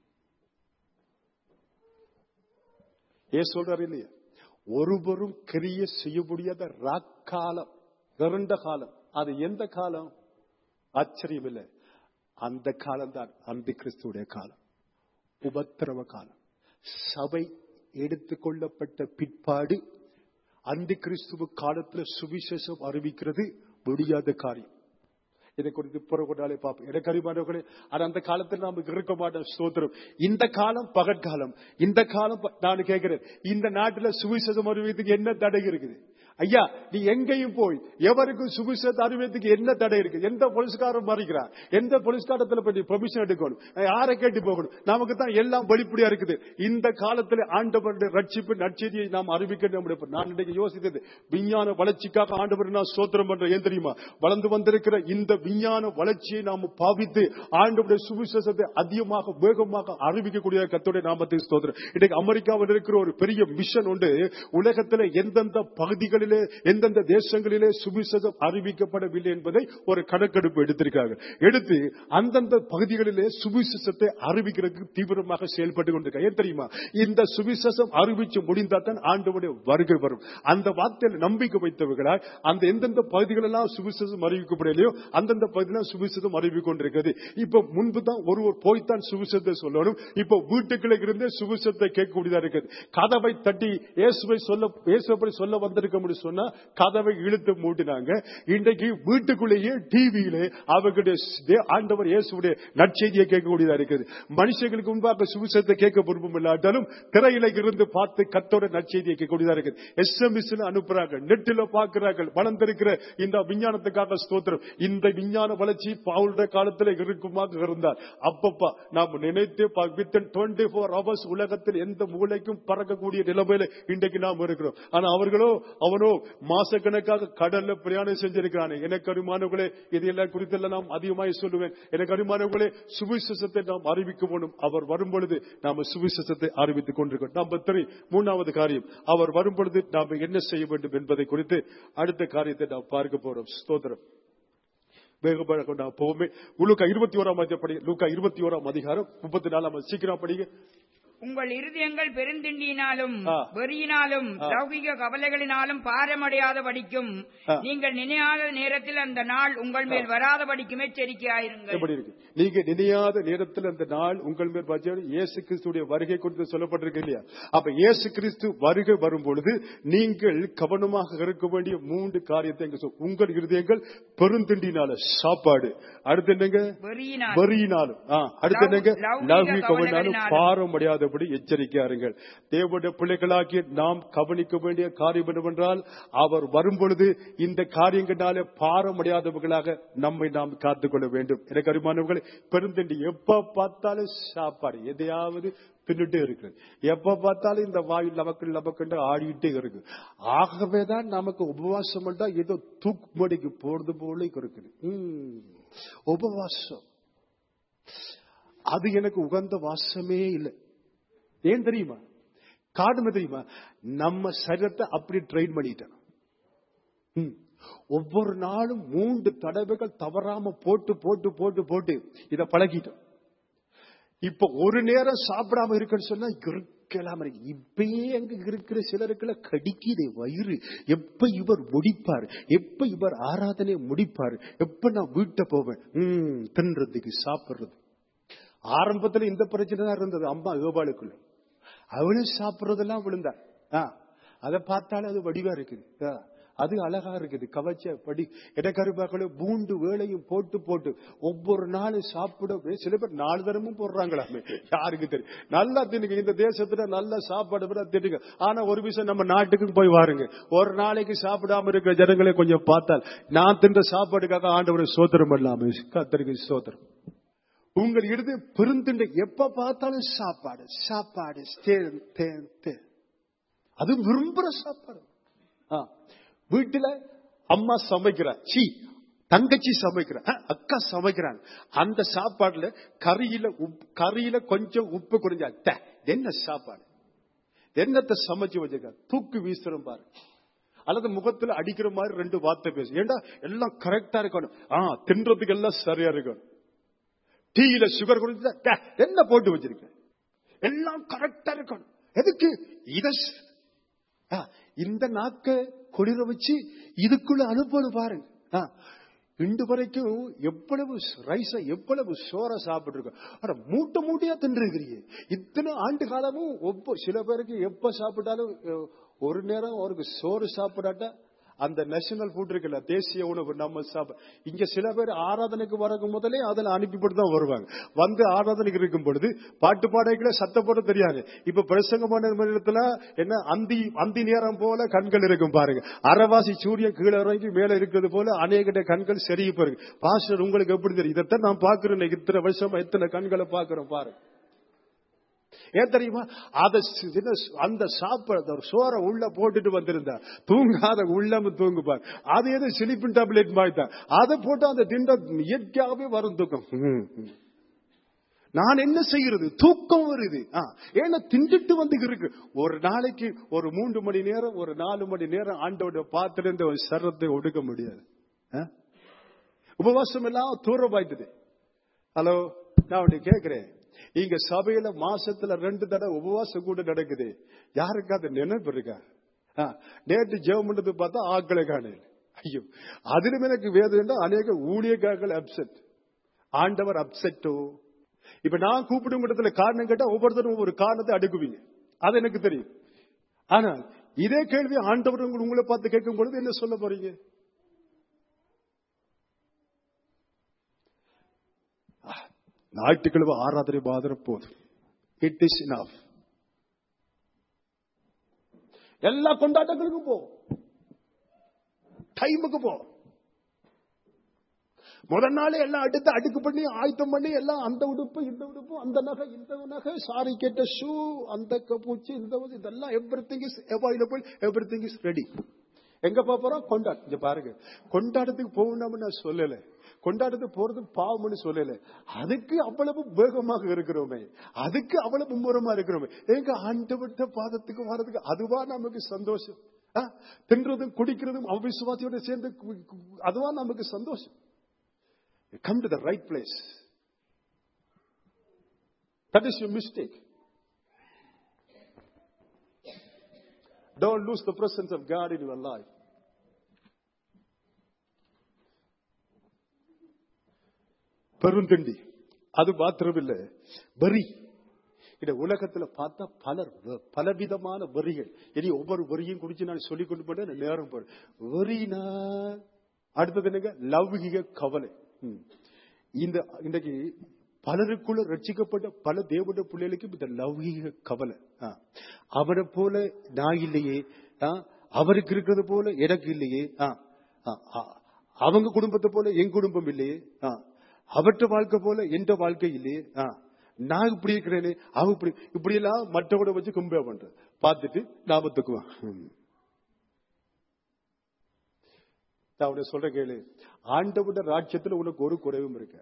ஏன் சொல்றாரு இல்லையா ஒருவரும் கிரிய செய்ய முடியாத ராக்காலம் இரண்ட காலம் அது எந்த காலம் ஆச்சரியம் இல்லை அந்த காலம் தான் அந்த கிறிஸ்துடைய காலம் உபத்திரவ காலம் சபை எடுத்துக்கொள்ளப்பட்ட பிற்பாடு அந்த கிறிஸ்துவ காலத்துல சுவிசேஷம் அறிவிக்கிறது முடியாத காரியம் இதை குறித்து புறப்பட்டாலே பார்ப்போம் எனக்கு அறிவானவர்களே ஆனா அந்த காலத்தில் நாம இருக்க மாட்டோம் ஸ்தோத்திரம் இந்த காலம் பகற்காலம் இந்த காலம் ப- நான் கேட்கிறேன் இந்த நாட்டுல சுவிசேஷம் அறிவியத்துக்கு என்ன தடை இருக்குது ஐயா நீ எங்கேயும் போய் எவருக்கும் சுவிசேஷம் அறிவியத்துக்கு என்ன தடை இருக்கு எந்த போலீஸ்காரன் மறிக்கிறான் எந்த போலீஸ்காரத்துல போய் பெர்மிஷன் எடுக்கணும் யாரை கேட்டு போகணும் நமக்கு தான் எல்லாம் வெளிப்படையா இருக்குது இந்த காலத்துல ஆண்டவருடைய ரட்சிப்பு நற்செய்தியை நாம் அறிவிக்க நம்முடைய நான் இன்றைக்கு யோசித்தது விஞ்ஞான வளர்ச்சிக்காக ஆண்டவர் நான் சோத்திரம் பண்றேன் ஏன் தெரியுமா வளர்ந்து வந்திருக்கிற இந்த விஞ்ஞான வளர்ச்சியை நாம் பாவித்து ஆண்டவருடைய சுவிசேஷத்தை அதிகமாக வேகமாக அறிவிக்கக்கூடிய கத்தோடைய நாமத்தை ஸ்தோத்திரம் இன்னைக்கு அமெரிக்காவில் இருக்கிற ஒரு பெரிய மிஷன் உண்டு உலகத்துல எந்தெந்த பகுதிகளில் பகுதிகளிலே எந்தெந்த தேசங்களிலே சுவிசேஷம் அறிவிக்கப்படவில்லை என்பதை ஒரு கணக்கெடுப்பு எடுத்திருக்காங்க எடுத்து அந்தந்த பகுதிகளிலே சுவிசேஷத்தை அறிவிக்கிறதுக்கு தீவிரமாக செயல்பட்டு கொண்டிருக்காங்க ஏன் தெரியுமா இந்த சுவிசேஷம் அறிவிச்சு முடிந்தால் தான் ஆண்டவருடைய வருகை வரும் அந்த வார்த்தையில் நம்பிக்கை வைத்தவர்களால் அந்த எந்தெந்த பகுதிகளெல்லாம் சுவிசேஷம் அறிவிக்கப்படலையோ அந்தந்த பகுதியெல்லாம் சுவிசேஷம் அறிவிக் கொண்டிருக்கிறது இப்ப முன்பு தான் ஒருவர் போய்த்தான் சுவிசேஷத்தை சொல்லணும் இப்ப வீட்டுக்குள்ள இருந்தே சுவிசேஷத்தை கேட்கக்கூடியதா இருக்குது கதவை தட்டி இயேசுவை சொல்ல இயேசுவை சொல்ல வந்திருக்க முடியும் சொன்னா கதவை இழுத்து மூட்டினாங்க இன்றைக்கு வீட்டுக்குள்ளேயே டிவியிலே அவர்களுடைய தே- ஆண்டவர் இயேசுடைய நற்செய்தியை கேட்கக்கூடியதா இருக்குது மனுஷங்களுக்கு முன்பாக சுவிசேஷத்தை கேட்க விருப்பம் இல்லாட்டாலும் திரையில இருந்து பார்த்து கத்தோட நற்செய்தியை கேட்கக்கூடியதா இருக்குது எஸ்எம்எஸ் அனுப்புறாங்க நெட்டில பாக்குறார்கள் வளர்ந்திருக்கிற இந்த விஞ்ஞானத்துக்காக ஸ்தோத்திரம் இந்த விஞ்ஞான வளர்ச்சி பவுலுடைய காலத்துல இருக்குமாக இருந்தார் அப்பப்பா நாம் நினைத்து வித்தின் டுவெண்ட்டி ஃபோர் ஹவர்ஸ் உலகத்தில் எந்த மூலைக்கும் பறக்கக்கூடிய நிலைமையில இன்றைக்கு நாம் இருக்கிறோம் ஆனா அவர்களோ அவனோ மாசக்கணக்காக கடல்ல பிரயாணம் செஞ்சிருக்கிறானே எனக்கு அருமானவர்களே இதையெல்லாம் குறித்தெல்லாம் நாம் அதிகமாக சொல்லுவேன் எனக்கு அருமானவர்களே சுவிசேஷத்தை நாம் அறிவிக்க வேண்டும் அவர் வரும் பொழுது நாம சுவிசேஷத்தை அறிவித்துக் கொண்டிருக்கோம் நம்பர் த்ரீ மூணாவது காரியம் அவர் வரும் பொழுது நாம் என்ன செய்ய வேண்டும் என்பதை குறித்து அடுத்த காரியத்தை நாம் பார்க்க போறோம் ஸ்தோத்திரம் வேகமாக கொண்டு நாம் போவோமே லூக்கா இருபத்தி ஓராம் அதிகாரம் படி லூக்கா இருபத்தி ஓராம் அதிகாரம் முப்பத்தி நாலாம் சீக்கிரம் படிங்க உங்கள் இருதயங்கள் பெருந்திண்டியினாலும் ஆ. வெறியினாலும் லௌகிக கவலைகளினாலும் பாரமடையாத படிக்கும் ஆ. நீங்கள் நினையாத நேரத்தில் அந்த நாள் உங்கள் மேல் வராத படிக்கும் எச்சரிக்கையாயிருங்கள் எப்படி இருக்கு நீங்க நினையாத நேரத்தில் அந்த நாள் உங்கள் மேல் பாத்தீங்கன்னா இயேசு கிறிஸ்துடைய வருகை குறித்து சொல்லப்பட்டிருக்கு இல்லையா அப்ப இயேசு கிறிஸ்து வருகை வரும் பொழுது நீங்கள் கவனமாக இருக்க வேண்டிய மூன்று காரியத்தை இங்க சொல் உங்கள் இருதயங்கள் பெருந்திண்டினால சாப்பாடு அடுத்து என்னங்க வெறியினால் வரியினாலும் ஆ, அடுத்து என்னங்க லௌகிக லௌகிக கவனாலும் கவலைகளினாலும். பாரம் அடையாதபடி எச்சரிக்கையாருங்கள் தேவனுடைய பிள்ளைகளாகிய நாம் கவனிக்க வேண்டிய காரியம் என்னவென்றால் அவர் வரும் பொழுது இந்த காரியங்களால பாரம் அடையாதவர்களாக நம்மை நாம் காத்துக்கொள்ள வேண்டும் எனக்கு அருமானவர்களை பெருந்தண்டி எப்ப பார்த்தாலும் சாப்பாடு எதையாவது தின்னுட்டே இருக்கு எப்ப பார்த்தாலும் இந்த வாயு நமக்கு நமக்கு ஆடிட்டே இருக்கு ஆகவேதான் நமக்கு உபவாசம் பண்ணா ஏதோ தூக்குமடிக்கு போறது போல இருக்குது ம், உபவாசம் அது எனக்கு உகந்த வாசமே இல்லை ஏன் தெரியுமா காரணம் தெரியுமா நம்ம சரீரத்தை அப்படி ட்ரெயின் பண்ணிட்டோம் ம். ஒவ்வொரு நாளும் மூன்று தடவைகள் தவறாம போட்டு போட்டு போட்டு போட்டு இத பழகிட்டோம் இப்ப ஒரு நேரம் சாப்பிடாம இருக்குன்னு சொன்னா இருக்கலாம் இருக்கு. இப்பயே அங்க இருக்கிற சிலருக்குள்ள கடிக்குதே வயிறு எப்ப இவர் முடிப்பார் எப்ப இவர் ஆராதனை முடிப்பார் எப்ப நான் வீட்டை போவேன் ம், தின்றதுக்கு சாப்பிடுறது ஆரம்பத்துல இந்த பிரச்சனை தான் இருந்தது அம்மா ஏபாளுக்குள்ள அவளும் சாப்பிடுறதெல்லாம் விழுந்தா ஆ, அதை பார்த்தாலும் அது வடிவா இருக்குது ஆ, அது அழகா இருக்குது கவச்ச படி இடக்கருப்பாக்கள பூண்டு வேலையும் போட்டு போட்டு ஒவ்வொரு நாளும் சாப்பிட சில பேர் நாலு தரமும் போடுறாங்களாமே யாருக்கு தெரியும் நல்லா தின்னுங்க இந்த தேசத்துல நல்ல சாப்பாடு விட தின்னுங்க ஆனா ஒரு விஷயம் நம்ம நாட்டுக்கும் போய் வாருங்க ஒரு நாளைக்கு சாப்பிடாம இருக்கிற ஜனங்களை கொஞ்சம் பார்த்தால் நான் தின்ற சாப்பாடுக்காக ஆண்டவரை சோத்திரம் பண்ணலாமே கத்தருக்கு சோத்திரம் உங்கள் இடது பெருந்திண்ட எப்ப பார்த்தாலும் சாப்பாடு சாப்பாடு தேன், தேன், தேன். அது விரும்புற சாப்பாடு ஆ. வீட்டுல அம்மா சமைக்கிறா சீ தங்கச்சி சமைக்கிறா ஆ, அக்கா சமைக்கிறாங்க அந்த சாப்பாடுல கறியில உப்பு கறியில கொஞ்சம் உப்பு குறைஞ்சா ட, இது என்ன சாப்பாடு என்னத்தை சமைச்சு வச்சிருக்க தூக்கு வீசுறோம் பாரு அல்லது முகத்துல அடிக்கிற மாதிரி ரெண்டு வார்த்தை பேசு ஏண்டா எல்லாம் கரெக்டா இருக்கணும் ஆ தின்றதுக்கு எல்லாம் சரியா இருக்கணும் டீயில சுகர் குறைஞ்சா ட, என்ன போட்டு வச்சிருக்க எல்லாம் கரெக்டா இருக்கணும் எதுக்கு இத ஸ்- ஆ, இந்த நாக்க குளிர வச்சு இதுக்குள்ள அனுப்பணும் பாருங்க ஆ, இன்று வரைக்கும் எவ்வளவு ரைஸ எவ்வளவு சோற சாப்பிட்டு ஆனா மூட்டை மூட்டையா தின்றுக்கிறீங்க இத்தனை ஆண்டு காலமும் ஒவ்வொரு சில பேருக்கு எப்ப சாப்பிட்டாலும் அஹ், ஒரு நேரம் அவருக்கு சோறு சாப்பிடாட்டா அந்த நேஷனல் ஃபுட் இருக்குல்ல தேசிய உணவு நம்ம சாப்பிட இங்க சில பேர் ஆராதனைக்கு வரக்கு முதலே அதில் அனுப்பிப்பட்டு தான் வருவாங்க வந்து ஆராதனைக்கு இருக்கும் பொழுது பாட்டு பாடைகளை சத்த போட தெரியாது இப்ப பிரசங்கமான நேரத்துல என்ன அந்தி அந்தி நேரம் போல கண்கள் இருக்கும் பாருங்க அரைவாசி சூரியன் கீழே இறங்கி மேல இருக்கிறது போல அநேக கண்கள் சரிய பாருங்க பாஸ்டர் உங்களுக்கு எப்படி தெரியும் இதைத்தான் நான் பாக்குறேன் இத்தனை வருஷமா எத்தனை கண்களை பாக்குறோம் பாருங்க ஏன் தெரியுமா அத சி- என்ன ஸ்- அந்த சாப்பாடு சோற உள்ள போட்டுட்டு வந்திருந்தா தூங்காத உள்ளம் தூங்குப்பார் அது எது சிலிப்பின் டேப்லெட் மாதிரி தான் அதை போட்டு அந்த திண்ட இயற்கையாகவே வரும் தூக்கம் ம், ம். நான் என்ன செய்கிறது தூக்கம் வருது ஆ, ஏன்னா திண்டுட்டு வந்து இருக்கு ஒரு நாளைக்கு ஒரு மூன்று மணி நேரம் ஒரு நாலு மணி நேரம் ஆண்டோட பார்த்துட்டு ஒரு சரத்தை ஒடுக்க முடியாது ஆ? உபவாசம் எல்லாம் தூரமாயிட்டது ஹலோ நான் உன்னை கேட்கிறேன் இங்க சபையில மாசத்துல ரெண்டு தடவை உபவாசம் கூட நடக்குது யாருக்கு அது நினைப்பு இருக்கா ஆ, நேற்று ஜெபம் பண்ணது பார்த்தா ஆக்களை காணல ஐயோ அதிலும் எனக்கு வேதனை அநேக ஊழியக்காரர்கள் அப்செட் ஆண்டவர் அப்செட்டோ இப்ப நான் கூப்பிடும் இடத்துல காரணம் கேட்டா ஒவ்வொருத்தரும் ஒவ்வொரு காரணத்தை அடுக்குவீங்க அது எனக்கு தெரியும் ஆனா இதே கேள்வி ஆண்டவர் உங்களை- உங்களை பார்த்து கேட்கும் பொழுது என்ன சொல்ல போறீங்க ஞாயிற்றுக்கிழமை ஆராதனை மாதிரி போதும் இட் இஸ் இனஃப் எல்லா கொண்டாட்டங்களுக்கும் போ டைமுக்கு போ முதல் நாளே எல்லாம் அடுத்து அடுக்கு பண்ணி ஆயத்தம் பண்ணி எல்லாம் அந்த உடுப்பு இந்த உடுப்பு அந்த நகை இந்த நகை சாரி கேட்ட ஷூ அந்த கப்பூச்சி இந்த இது, இதெல்லாம் everything is available everything is ready எங்க போப் போறோம் கொண்டாட் இங்க பாருங்க கொண்டாட்டத்துக்கு போகணும்னு நான் சொல்லல கொண்டாட்டத்துக்கு போறது பாவம்னு சொல்லல அதுக்கு அவ்வளவு வேகமாக இருக்கிறோமே அதுக்கு அவ்வளவு மும்முரமா இருக்கிறோமே எங்க ஆண்டவட்ட பாதத்துக்கு வர்றதுக்கு அதுவா நமக்கு சந்தோஷம் ஆ? தின்றதும் குடிக்கிறதும் அவிசுவாசியோட சேர்ந்து கு- கு- அதுவா நமக்கு சந்தோஷம் come to the right place. That is your mistake. Don't lose the presence of God in your life. பெருந்தண்டி அது மாத்திரமில்ல வரி இந்த உலகத்துல பார்த்தா பலர் வ- பலவிதமான வரிகள் இனி ஒவ்வொரு வரியும் குறிச்சு நான் சொல்லிக் கொண்டு போன நேரம் போறேன் வரினா அடுத்தது என்னங்க லௌகிக கவலை ம். இந்த இன்றைக்கு பலருக்குள்ள ரட்சிக்கப்பட்ட பல தேவனுடைய பிள்ளைகளுக்கு இந்த லௌகிக கவலை ஆ. அவனை போல நான் இல்லையே ஆ. அவருக்கு இருக்கிறது போல எனக்கு இல்லையே ஆ. ஆ. ஆ. அவங்க குடும்பத்தை போல என் குடும்பம் இல்லையே ஆ. அவற்ற வாழ்க்கை போல எந்த வாழ்க்கை இல்லையே ஆ. நான் இப்படி இருக்கிறேனே அவன் இப்படி இப்படி எல்லாம் மற்றவட வச்சு கம்பேர் பண்றேன் பார்த்துட்டு லாபத்துக்குவான் ம். நான் உன்னை சொல்ற கேளு ஆண்டவுட ராஜ்யத்துல உனக்கு ஒரு குறைவும் இருக்காது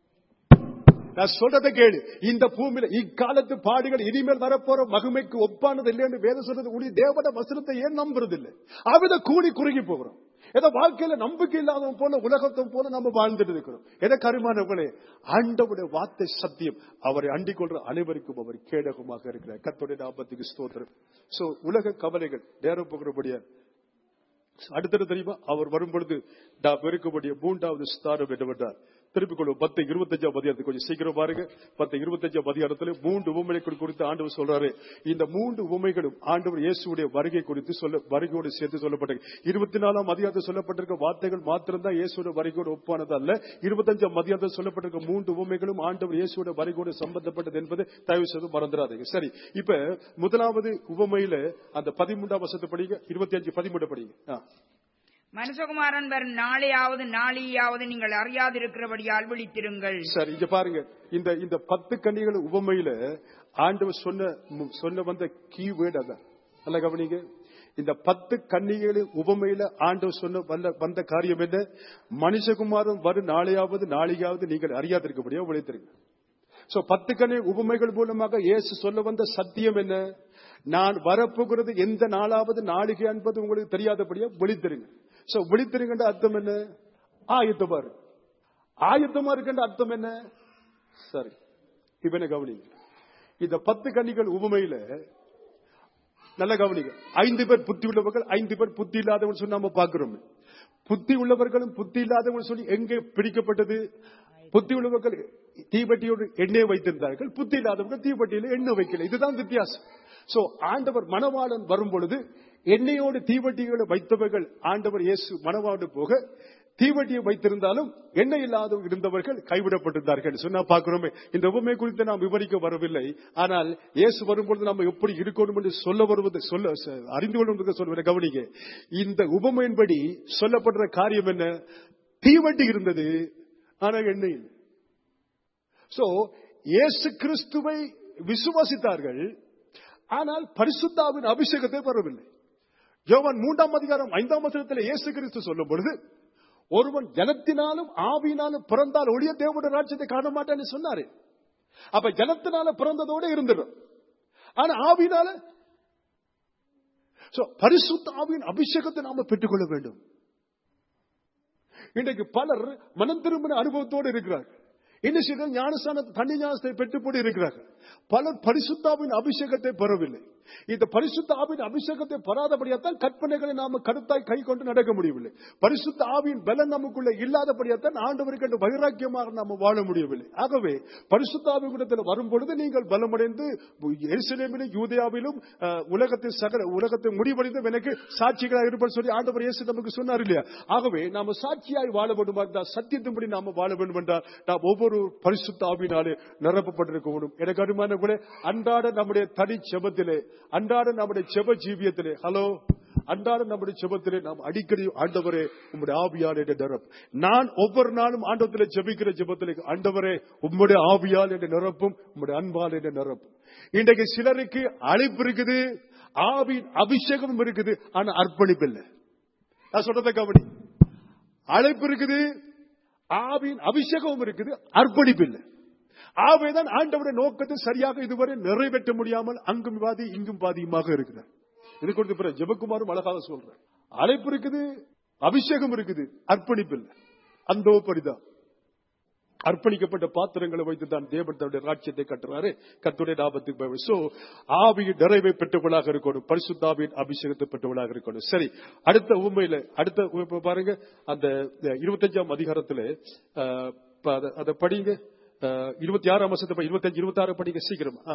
நான் சொல்றதை கேளு இந்த பூமியில இக்காலத்து பாடுகள் இனிமேல் வரப்போற மகிமைக்கு ஒப்பானது இல்லைன்னு வேத சொல்றது உடைய தேவட வசனத்தை ஏன் நம்புறது இல்லை அவித கூடி குறுகி போகிறோம் ஏதோ வாழ்க்கையில நம்பிக்கை இல்லாதவன் போல உலகத்தை போல நம்ம வாழ்ந்துட்டு இருக்கிறோம் எதை கருமானவர்களே ஆண்டவுடைய வார்த்தை சத்தியம் அவரை அண்டிக் கொள்ற அனைவருக்கும் அவர் கேடகமாக இருக்கிறார் கத்தோடைய நாபத்துக்கு ஸ்தோத்திரம் சோ உலக கவலைகள் நேரம் போகிறபடியா அடுத்தது தெரியுமா அவர் வரும்பொழுது நான் வெறுக்கக்கூடிய மூன்றாவது ஸ்தானம் என்னவென்றார் திருப்பிக் கொள்வோம் பத்து இருபத்தஞ்சாம் அதிகாரத்தை கொஞ்சம் சீக்கிரம் பாருங்க பத்து இருபத்தஞ்சாம் அதிகாரத்தில் மூன்று உவமைகள் குறித்து ஆண்டவர் சொல்றாரு இந்த மூன்று உவமைகளும் ஆண்டவர் இயேசுடைய வருகை குறித்து சொல்ல வருகையோடு சேர்த்து சொல்லப்பட்டது இருபத்தி நாலாம் அதிகாரத்தில் சொல்லப்பட்டிருக்க வார்த்தைகள் மாத்திரம்தான் இயேசுடைய வருகையோடு ஒப்பானது அல்ல இருபத்தஞ்சாம் அதிகாரத்தில் சொல்லப்பட்டிருக்க மூன்று உவமைகளும் ஆண்டவர் இயேசுடைய வருகையோடு சம்பந்தப்பட்டது என்பது தயவு செய்து மறந்துடாதீங்க சரி இப்ப முதலாவது உவமையில அந்த பதிமூன்றாம் வருஷத்தை படிங்க இருபத்தி அஞ்சு பதிமூன்று படிங்க ஆ. மனுஷகுமாரன் வரும் நாளையாவது நாளையாவது நீங்கள் அறியாதிருக்கிறபடியால் விழித்திருங்கள் சரி இங்க பாருங்க இந்த இந்த பத்து கன்னிகள் உவமையில ஆண்டவர் சொன்ன மு- சொன்ன வந்த கீவேர்டு அதான் நல்ல கவனிங்க இந்த பத்து கன்னிகளின் உவமையில ஆண்டவர் சொன்ன வந்த வந்த காரியம் என்ன மனுஷகுமாரன் வரும் நாளையாவது நாளையாவது நீங்கள் அறியாதிருக்கபடியா உழைத்திருங்க சோ பத்து கண்ணி உவமைகள் மூலமாக இயேசு சொல்ல வந்த சத்தியம் என்ன நான் வரப்போகிறது எந்த நாளாவது நாளிகை என்பது உங்களுக்கு தெரியாதபடியா விழித்திருங்க சோ விழித்திருங்கன்ற அர்த்தம் என்ன ஆயத்தமா இருக்கு ஆயத்தமா இருக்கின்ற அர்த்தம் என்ன சரி இப்ப என்ன கவனிங்க இந்த பத்து கன்னிகள் உவமையில நல்ல கவனிங்க ஐந்து பேர் புத்தி உள்ளவர்கள் ஐந்து பேர் புத்தி இல்லாதவர்கள் சொல்லி நாம பாக்குறோம் புத்தி உள்ளவர்களும் புத்தி இல்லாதவர்கள் சொல்லி எங்கே பிடிக்கப்பட்டது புத்தி உள்ளவர்கள் தீவட்டியோடு எண்ணெய் வைத்திருந்தார்கள் புத்தி இல்லாதவர்கள் தீவட்டியில எண்ணெய் வைக்கல இதுதான் வித்தியாசம் சோ ஆண்டவர் மணவாளன் வரும் பொழுது எண்ணெயோடு தீவட்டிகளை வைத்தவர்கள் ஆண்டவர் இயேசு மணவாடு போக தீவட்டியை வைத்திருந்தாலும் எண்ணெய் இல்லாத இருந்தவர்கள் கைவிடப்பட்டிருந்தார்கள் சொன்னா பார்க்கிறோமே இந்த உண்மை குறித்து நாம் விவரிக்க வரவில்லை ஆனால் இயேசு வரும்பொழுது நாம் எப்படி இருக்கணும் என்று சொல்ல வருவது சொல்ல ச- அறிந்து கொள்வது சொல்வதை கவனிங்க இந்த உபமையின்படி சொல்லப்படுற காரியம் என்ன தீவட்டி இருந்தது ஆனா எண்ணெய் இல்லை சோ இயேசு கிறிஸ்துவை விசுவாசித்தார்கள் ஆனால் பரிசுத்தாவின் அபிஷேகத்தை பெறவில்லை யோவான் மூன்றாம் அதிகாரம் ஐந்தாம் வசனத்தில் இயேசு கிறிஸ்து சொல்லும் பொழுது ஒருவன் ஜலத்தினாலும் ஆவியினாலும் பிறந்தால் ஒளிய தேவனுடைய ராஜ்யத்தை காண மாட்டான்னு சொன்னாரு அப்ப ஜலத்தினால பிறந்ததோட இருந்துடும் ஆனா ஆவினால So, பரிசுத்த ஆவியின் அபிஷேகத்தை நாம பெற்றுக்கொள்ள வேண்டும் இன்றைக்கு பலர் மனம் திரும்பின அனுபவத்தோடு இருக்கிறார்கள் என்ன செய்ய ஞானஸ்தான தண்ணி ஞானத்தை பெற்றுப்போடு இருக்கிறார்கள் பலர் பரிசுத்தாவின் அபிஷேகத்தை பெறவில்லை இந்த பரிசுத்த ஆவின் அபிஷேகத்தை பெறாதபடியாத்தான் கற்பனைகளை நாம கருத்தாய் கை கொண்டு நடக்க முடியவில்லை பரிசுத்த ஆவியின் பலன் நமக்குள்ள இல்லாதபடியாத்தான் ஆண்டவருக்கு என்று வைராக்கியமாக நாம வாழ முடியவில்லை ஆகவே பரிசுத்த ஆவியிடத்தில் வரும் பொழுது நீங்கள் பலமடைந்து எருசலேமிலும் யூதயாவிலும் அஹ், உலகத்தின் சகல உலகத்தை முடிவடைந்தும் எனக்கு சாட்சிகளாக இருப்பது சொல்லி ஆண்டவர் இயேசு நமக்கு சொன்னார் இல்லையா ஆகவே நாம சாட்சியாய் வாழ வேண்டும் என்றால் சத்தியத்தின்படி நாம வாழ வேண்டும் என்றால் நாம் ஒவ்வொரு பரிசுத்த ஆவினாலே நிரப்பப்பட்டிருக்க வேண்டும் எனக்கு அருமான கூட அன்றாட நம்முடைய தனி செபத்திலே அன்றாட நம்முடைய செப ஜீவியத்திலே ஹலோ அன்றாட நம்முடைய செபத்திலே நாம் அடிக்கடி ஆண்டவரே உம்முடைய ஆவியால் என்ற நிரப் நான் ஒவ்வொரு நாளும் ஆண்டவத்திலே ஜெபிக்கிற ஜெபத்திலே ஆண்டவரே உம்முடைய ஆவியால் என்ற நிரப்பும் உம்முடைய அன்பால் என்ற நிரப்பும் இன்றைக்கு சிலருக்கு அழைப்பு இருக்குது ஆவியின் அபிஷேகமும் இருக்குது ஆனா அர்ப்பணிப்பு இல்லை நான் சொல்றதை கவனி அழைப்பு இருக்குது ஆவியின் அபிஷேகமும் இருக்குது அர்ப்பணிப்பு இல்லை ஆவைதான் ஆண்டவருடைய நோக்கத்தை சரியாக இதுவரை நிறைவேற்ற முடியாமல் அங்கும் பாதி இங்கும் பாதியுமாக இருக்கிறார் இது கொடுத்து பிறகு ஜெபக்குமாரும் அழகாக சொல்றார் அழைப்பு இருக்குது அபிஷேகம் இருக்குது அர்ப்பணிப்பு இல்லை அந்தோ பரிதா அர்ப்பணிக்கப்பட்ட பாத்திரங்களை வைத்து தான் தேவன் தன்னுடைய ராட்சியத்தை கட்டுறாரு கத்துடைய லாபத்துக்கு சோ ஆவியின் நிறைவை பெற்றவளாக இருக்கணும் பரிசுத்தாவின் அபிஷேகத்தை பெற்றவளாக இருக்கணும் சரி அடுத்த உண்மையில அடுத்த இப்ப பாருங்க அந்த இருபத்தஞ்சாம் அதிகாரத்துல அஹ், ப- அத- அதை படிங்க அஹ், இருபத்தி ஆறாம் வருஷத்தை இருபத்தஞ்சு இருபத்தி ஆறு படிங்க சீக்கிரம் ஆ.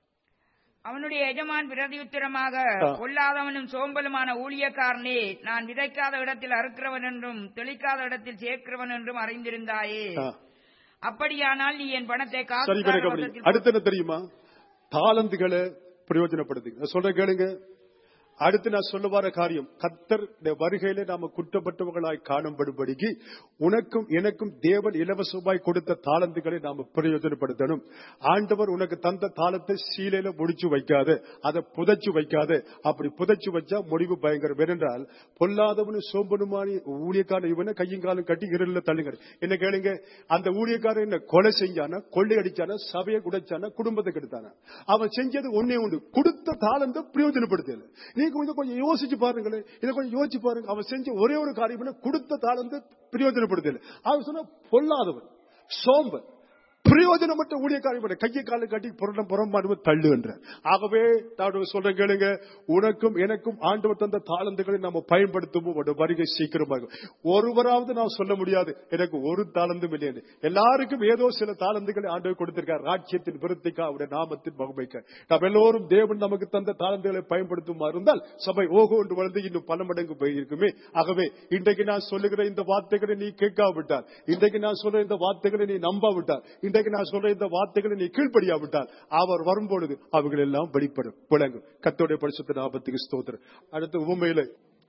அவனுடைய எஜமான் பிரதியுத்தரமாக ஆ. கொல்லாதவனும் சோம்பலுமான ஊழியக்காரனே நான் விதைக்காத இடத்தில் அறுக்கிறவன் என்றும் தெளிக்காத இடத்தில் சேர்க்கிறவன் என்றும் அறிந்திருந்தாயே ஆ. அப்படியானால் நீ என் பணத்தை சரி காசுக்கார பிறகு கவனி. வசத்தில் அடுத்து என்ன தெரியுமா தாளந்துகளை பிரயோஜனப்படுத்துங்க நான் சொல்றேன் கேளுங்க அடுத்து நான் சொல்ல வர காரியம் கத்தர் வருகையில நாம குற்றப்பட்டவர்களாய் காணும்படும்படிக்கு உனக்கும் எனக்கும் தேவன் இலவசமாய் கொடுத்த தாளந்துகளை நாம பிரயோஜனப்படுத்தணும் ஆண்டவர் உனக்கு தந்த தாளத்தை சீலையில முடிச்சு வைக்காத அதை புதைச்சு வைக்காத அப்படி புதைச்சு வச்சா முடிவு பயங்கரம் ஏனென்றால் பொல்லாதவனு சோம்பனுமானி ஊழியக்காரன் இவனை கையும் காலும் கட்டி இருள தள்ளுங்க என்ன கேளுங்க அந்த ஊழியக்காரன் என்ன கொலை செஞ்சானா கொள்ளை அடிச்சானா சபையை குடைச்சானா குடும்பத்தை கெடுத்தானா அவன் செஞ்சது ஒன்னே உண்டு கொடுத்த தாளந்த பிரயோஜனப்படுத்தல நீங்க கொஞ்சம் கொஞ்சம் யோசிச்சு பாருங்களேன் இதை கொஞ்சம் யோசிச்சு பாருங்க அவன் செஞ்ச ஒரே ஒரு காரியம் என்ன? கொடுத்த தாளந்து பிரயோஜனப்படுத்தல அவன் சொன்ன பொல்லாதவன் சோம்பன் பிரயோஜனமற்ற ஊழியக்காரன் கையை காலை கட்டி புறம் புறம்பாடுவ தள்ளு என்ற ஆகவே நான் சொல்றேன் கேளுங்க உனக்கும் எனக்கும் ஆண்டவர் தந்த தாளந்துகளை நம்ம பயன்படுத்துவோம் ஒரு வருகை சீக்கிரமாக ஒருவராவது நான் சொல்ல முடியாது எனக்கு ஒரு தாளந்தும் இல்லை என்று. எல்லாருக்கும் ஏதோ சில தாளந்துகளை ஆண்டவர் கொடுத்திருக்கார் ராஜ்யத்தின் விருத்திக்கா அவருடைய நாமத்தின் மகுமைக்க நாம் எல்லோரும் தேவன் நமக்கு தந்த தாளந்துகளை பயன்படுத்துமா இருந்தால் சபை ஓகோ என்று வளர்ந்து இன்னும் பல மடங்கு போயிருக்குமே ஆகவே இன்றைக்கு நான் சொல்லுகிற இந்த வார்த்தைகளை நீ கேட்காவிட்டால் இன்றைக்கு நான் சொல்ற இந்த வார்த்தைகளை நீ நம்பாவிட்டால் இன்றைக்கு நான் சொல்ற இந்த வார்த்தைகளை நீ கீழ்ப்படியாவிட்டால் அவர் வரும்பொழுது அவைகள் எல்லாம் வெளிப்படும் விளங்கும் கத்தோடைய பரிசுத்த நாபத்துக்கு ஸ்தோத்திரம் அடுத்து உண்மையில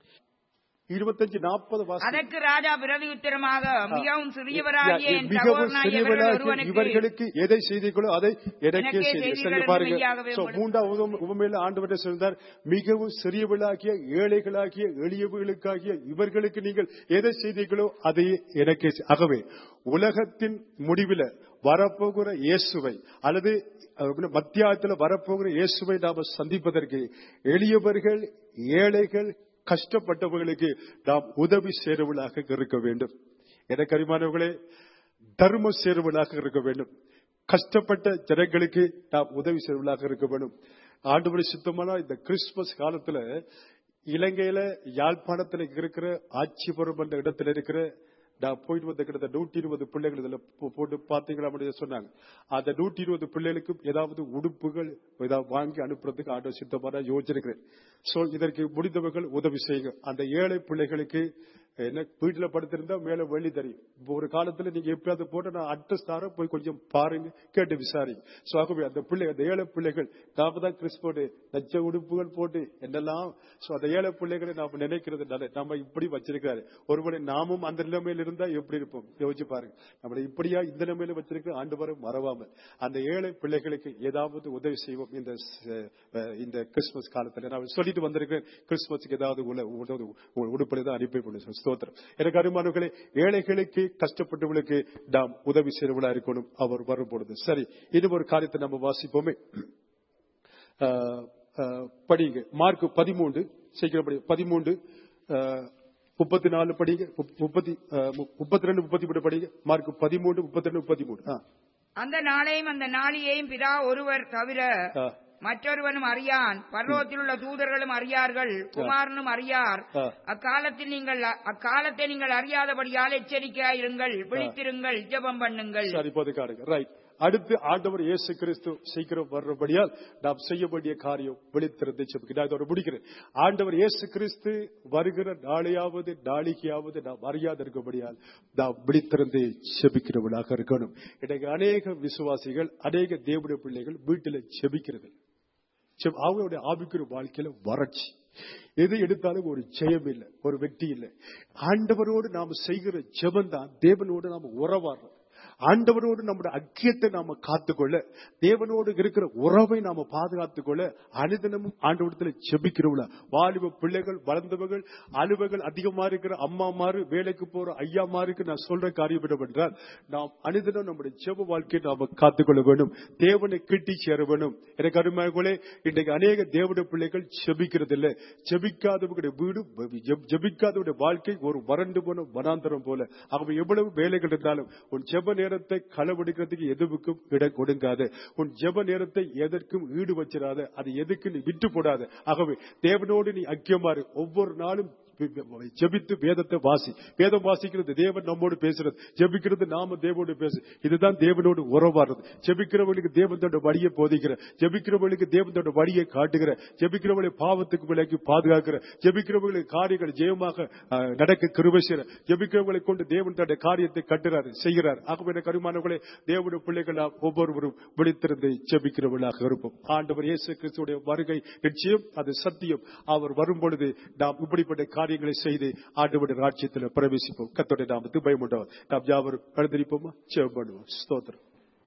இருபத்தஞ்சு நாற்பது வாசம் அதற்கு ராஜா பிரதியுத்தரமாக மிகவும் சிறியவராகிய என் மிகவும் சகோதரனாகிய இவர்கள் சிறியவராகிய ஒருவனுக்கு இவர்களுக்கு எதை செய்தீர்களோ அதை எனக்கே எனக்கே செய்தி சரி செய்தீர்கள் பாருங்க மெய்யாகவே So, உங்களுக்கு- மூன்றாவது உவம- உவமையில ஆண்டவரை சொல்றார் மிகவும் சிறியவளாகிய ஏழைகளாகிய எளியவர்களுக்காகிய இவர்களுக்கு நீங்கள் எதை செய்தீர்களோ அதை எனக்கே செய்- ஆகவே உலகத்தின் முடிவில வரப்போகிற இயேசுவை அல்லது அஹ், மத்தியாகத்தில் வரப்போகிற இயேசுவை நாம சந்திப்பதற்கு எளியவர்கள் ஏழைகள் கஷ்டப்பட்டவர்களுக்கு நாம் உதவி சேருவதாக இருக்க வேண்டும் எனக்கு அறிமானவர்களே தர்ம சேருவதாக இருக்க வேண்டும் கஷ்டப்பட்ட ஜனங்களுக்கு நாம் உதவி செய்வதாக இருக்க வேண்டும் ஆண்டுபடி சுத்தமான இந்த கிறிஸ்துமஸ் காலத்துல இலங்கையில யாழ்ப்பாணத்துல இருக்கிற ஆட்சிபுரம் என்ற இடத்துல இருக்கிற நான் போயிட்டு வந்த கிட்ட நூற்றி இருபது பிள்ளைகள் இதுல போ- போட்டு பாத்தீங்களா அப்படின்னு சொன்னாங்க அந்த நூற்றி இருபது பிள்ளைகளுக்கும் ஏதாவது உடுப்புகள் ஏதாவது வாங்கி அனுப்புறதுக்கு ஆண்டவர் சித்தமான யோசிச்சிருக்கிறேன் சோ இதற்கு முடிந்தவர்கள் உதவி செய்யுங்க அந்த ஏழை பிள்ளைகளுக்கு என்ன வீட்டுல படுத்திருந்தா மேல வெள்ளி தெரியும் இப்ப ஒரு காலத்துல நீங்க எப்பயாவது போட்டு நான் அட்ரஸ் தார போய் கொஞ்சம் பாருங்க கேட்டு விசாரிங்க சோ ஆகவே அந்த பிள்ளை அந்த ஏழை பிள்ளைகள் நாம தான் கிறிஸ்துவோடு நச்ச உடுப்புகள் போட்டு என்னெல்லாம் சோ அந்த ஏழை பிள்ளைகளை நாம நினைக்கிறது நல்ல நம்ம இப்படி வச்சிருக்காரு ஒருவேளை நாமும் அந்த நிலைமையில இருந்தா எப்படி இருப்போம் யோசிச்சு பாருங்க நம்மளை இப்படியா இந்த நிலைமையில வச்சிருக்க ஆண்டு வரை மறவாமல் அந்த ஏழை பிள்ளைகளுக்கு ஏதாவது உதவி செய்வோம் இந்த ச- அஹ் இந்த கிறிஸ்துமஸ் காலத்துல நான் சொல்லிட்டு வந்திருக்கிறேன் கிறிஸ்துமஸ்க்கு ஏதாவது உல- உணவு- உடுப்புல தான் அனுப்பி கொடுங்க ஸ்தோத்திரம் எனக்கு அருமானவர்களே ஏழைகளுக்கு கஷ்டப்பட்டவர்களுக்கு நாம் உதவி செய்யவளா இருக்கணும் அவர் வரும் பொழுது சரி இது ஒரு காரியத்தை நம்ம வாசிப்போமே ஆஹ், ஆஹ், படிங்க மார்க் பதிமூன்று சீக்கிரம் படி பதிமூன்று ஆஹ், முப்பத்தி நாலு படிங்க முப்- முப்பத்தி ஆஹ், மு- முப்பத்தி ரெண்டு முப்பத்தி மூணு படிங்க மார்க் பதிமூன்று முப்பத்தி ரெண்டு முப்பத்தி மூணு ஆ, அந்த நாளையும் அந்த நாளியையும் பிதா ஒருவர் தவிர ஆ, மற்றொருவனும் அறியான் பரலோகத்தில் உள்ள தூதர்களும் அறியார்கள் குமாரனும் அறியார் ஆ. அக்காலத்தில் நீங்கள் அக்காலத்தை நீங்கள் அறியாதபடியால் எச்சரிக்கையாயிருங்கள் விழித்திருங்கள் ஜெபம் பண்ணுங்கள் சரி இப்போது காடுங்க ரைட் அடுத்து ஆண்டவர் இயேசு கிறிஸ்து சீக்கிரம் வர்றபடியால் நாம் செய்ய வேண்டிய காரியம் விழித்திருந்து செபிக்க நான் இதோட முடிக்கிறேன் ஆண்டவர் இயேசு கிறிஸ்து வருகிற நாளையாவது நாளிகையாவது நாம் அறியாத இருக்கபடியால் நாம் விழித்திருந்து செபிக்கிறவர்களாக இருக்கணும் இன்னைக்கு அநேக விசுவாசிகள் அநேக தேவனுடைய பிள்ளைகள் வீட்டில் செபிக்கிறது செப்- அவங்களுடைய ஆவிக்குரிய வாழ்க்கையில வறட்சி எது எடுத்தாலும் ஒரு ஜெயம் இல்லை ஒரு வெற்றி இல்லை ஆண்டவரோடு நாம செய்கிற ஜெபம் தான் தேவனோடு நாம உறவாடுறோம் ஆண்டவரோடு நம்முடைய ஐக்கியத்தை நாம காத்துக்கொள்ள தேவனோடு இருக்கிற உறவை நாம பாதுகாத்துக் கொள்ள அனுதினமும் ஆண்டவரத்தில் செபிக்கிறவள வாலிப பிள்ளைகள் வளர்ந்தவர்கள் அலுவல்கள் அதிகமா இருக்கிற அம்மாமாரு வேலைக்கு போற ஐயாமாருக்கு நான் சொல்ற காரியம் என்னவென்றால் நாம் அனுதினம் நம்முடைய ஜெப வாழ்க்கையை நாம காத்துக்கொள்ள வேண்டும் தேவனை கிட்டி சேர வேண்டும் எனக்கு அருமையாகவே இன்றைக்கு அநேக தேவனுடைய பிள்ளைகள் செபிக்கிறது இல்லை ஜெபிக்காதவங்களுடைய வீடு ஜெப- ஜெபிக்காதவருடைய வாழ்க்கை ஒரு வறண்டு போன வனாந்தரம் போல ஆகவே எவ்வளவு வேலைகள் இருந்தாலும் உன் ஜெப நேரத்தை களவெடுக்கிறதுக்கு எதுவுக்கும் இடம் கொடுங்காத உன் ஜெப நேரத்தை எதற்கும் ஈடு வச்சிடாத அது எதுக்கு நீ விட்டு போடாத ஆகவே தேவனோடு நீ ஐக்கியமாறு ஒவ்வொரு நாளும் ஜெபித்து வேதத்தை வாசி வேதம் வாசிக்கிறது தேவன் நம்மோடு பேசுறது ஜெபிக்கிறது நாம தேவனோடு பேசு இதுதான் தேவனோடு உறவாடுறது ஜெபிக்கிறவங்களுக்கு தேவன் தன்னோட வழியை போதிக்கிற ஜெபிக்கிறவங்களுக்கு தேவன் தன்னோட வழியை காட்டுகிற ஜெபிக்கிறவங்களை பாவத்துக்கு விலக்கி பாதுகாக்கிற ஜெபிக்கிறவங்களுக்கு காரியங்கள் ஜெயமாக அஹ், நடக்க கிருபை செய்கிற ஜெபிக்கிறவங்களை கொண்டு தேவன் தன்னுடைய காரியத்தை கட்டுறாரு செய்கிறார் ஆகவே எனக்கு அருமானவர்களே தேவனுடைய பிள்ளைகள் நாம் ஒவ்வொருவரும் விழித்திருந்து ஜெபிக்கிறவர்களாக இருப்போம் ஆண்டவர் இயேசு கிறிஸ்துடைய வருகை நிச்சயம் அது சத்தியம் அவர் வரும் பொழுது நாம் இப்படிப்பட்ட காரியங்களை செய்து ஆண்டவருடைய ராஜ்யத்தில் பிரவேசிப்போம் கத்தோடைய நாமத்து பயமுண்டவர் நாம் யாவரும் எழுந்திருப்போமா ஜெபம் பண்ணுவோம் ஸ்தோத்திரம்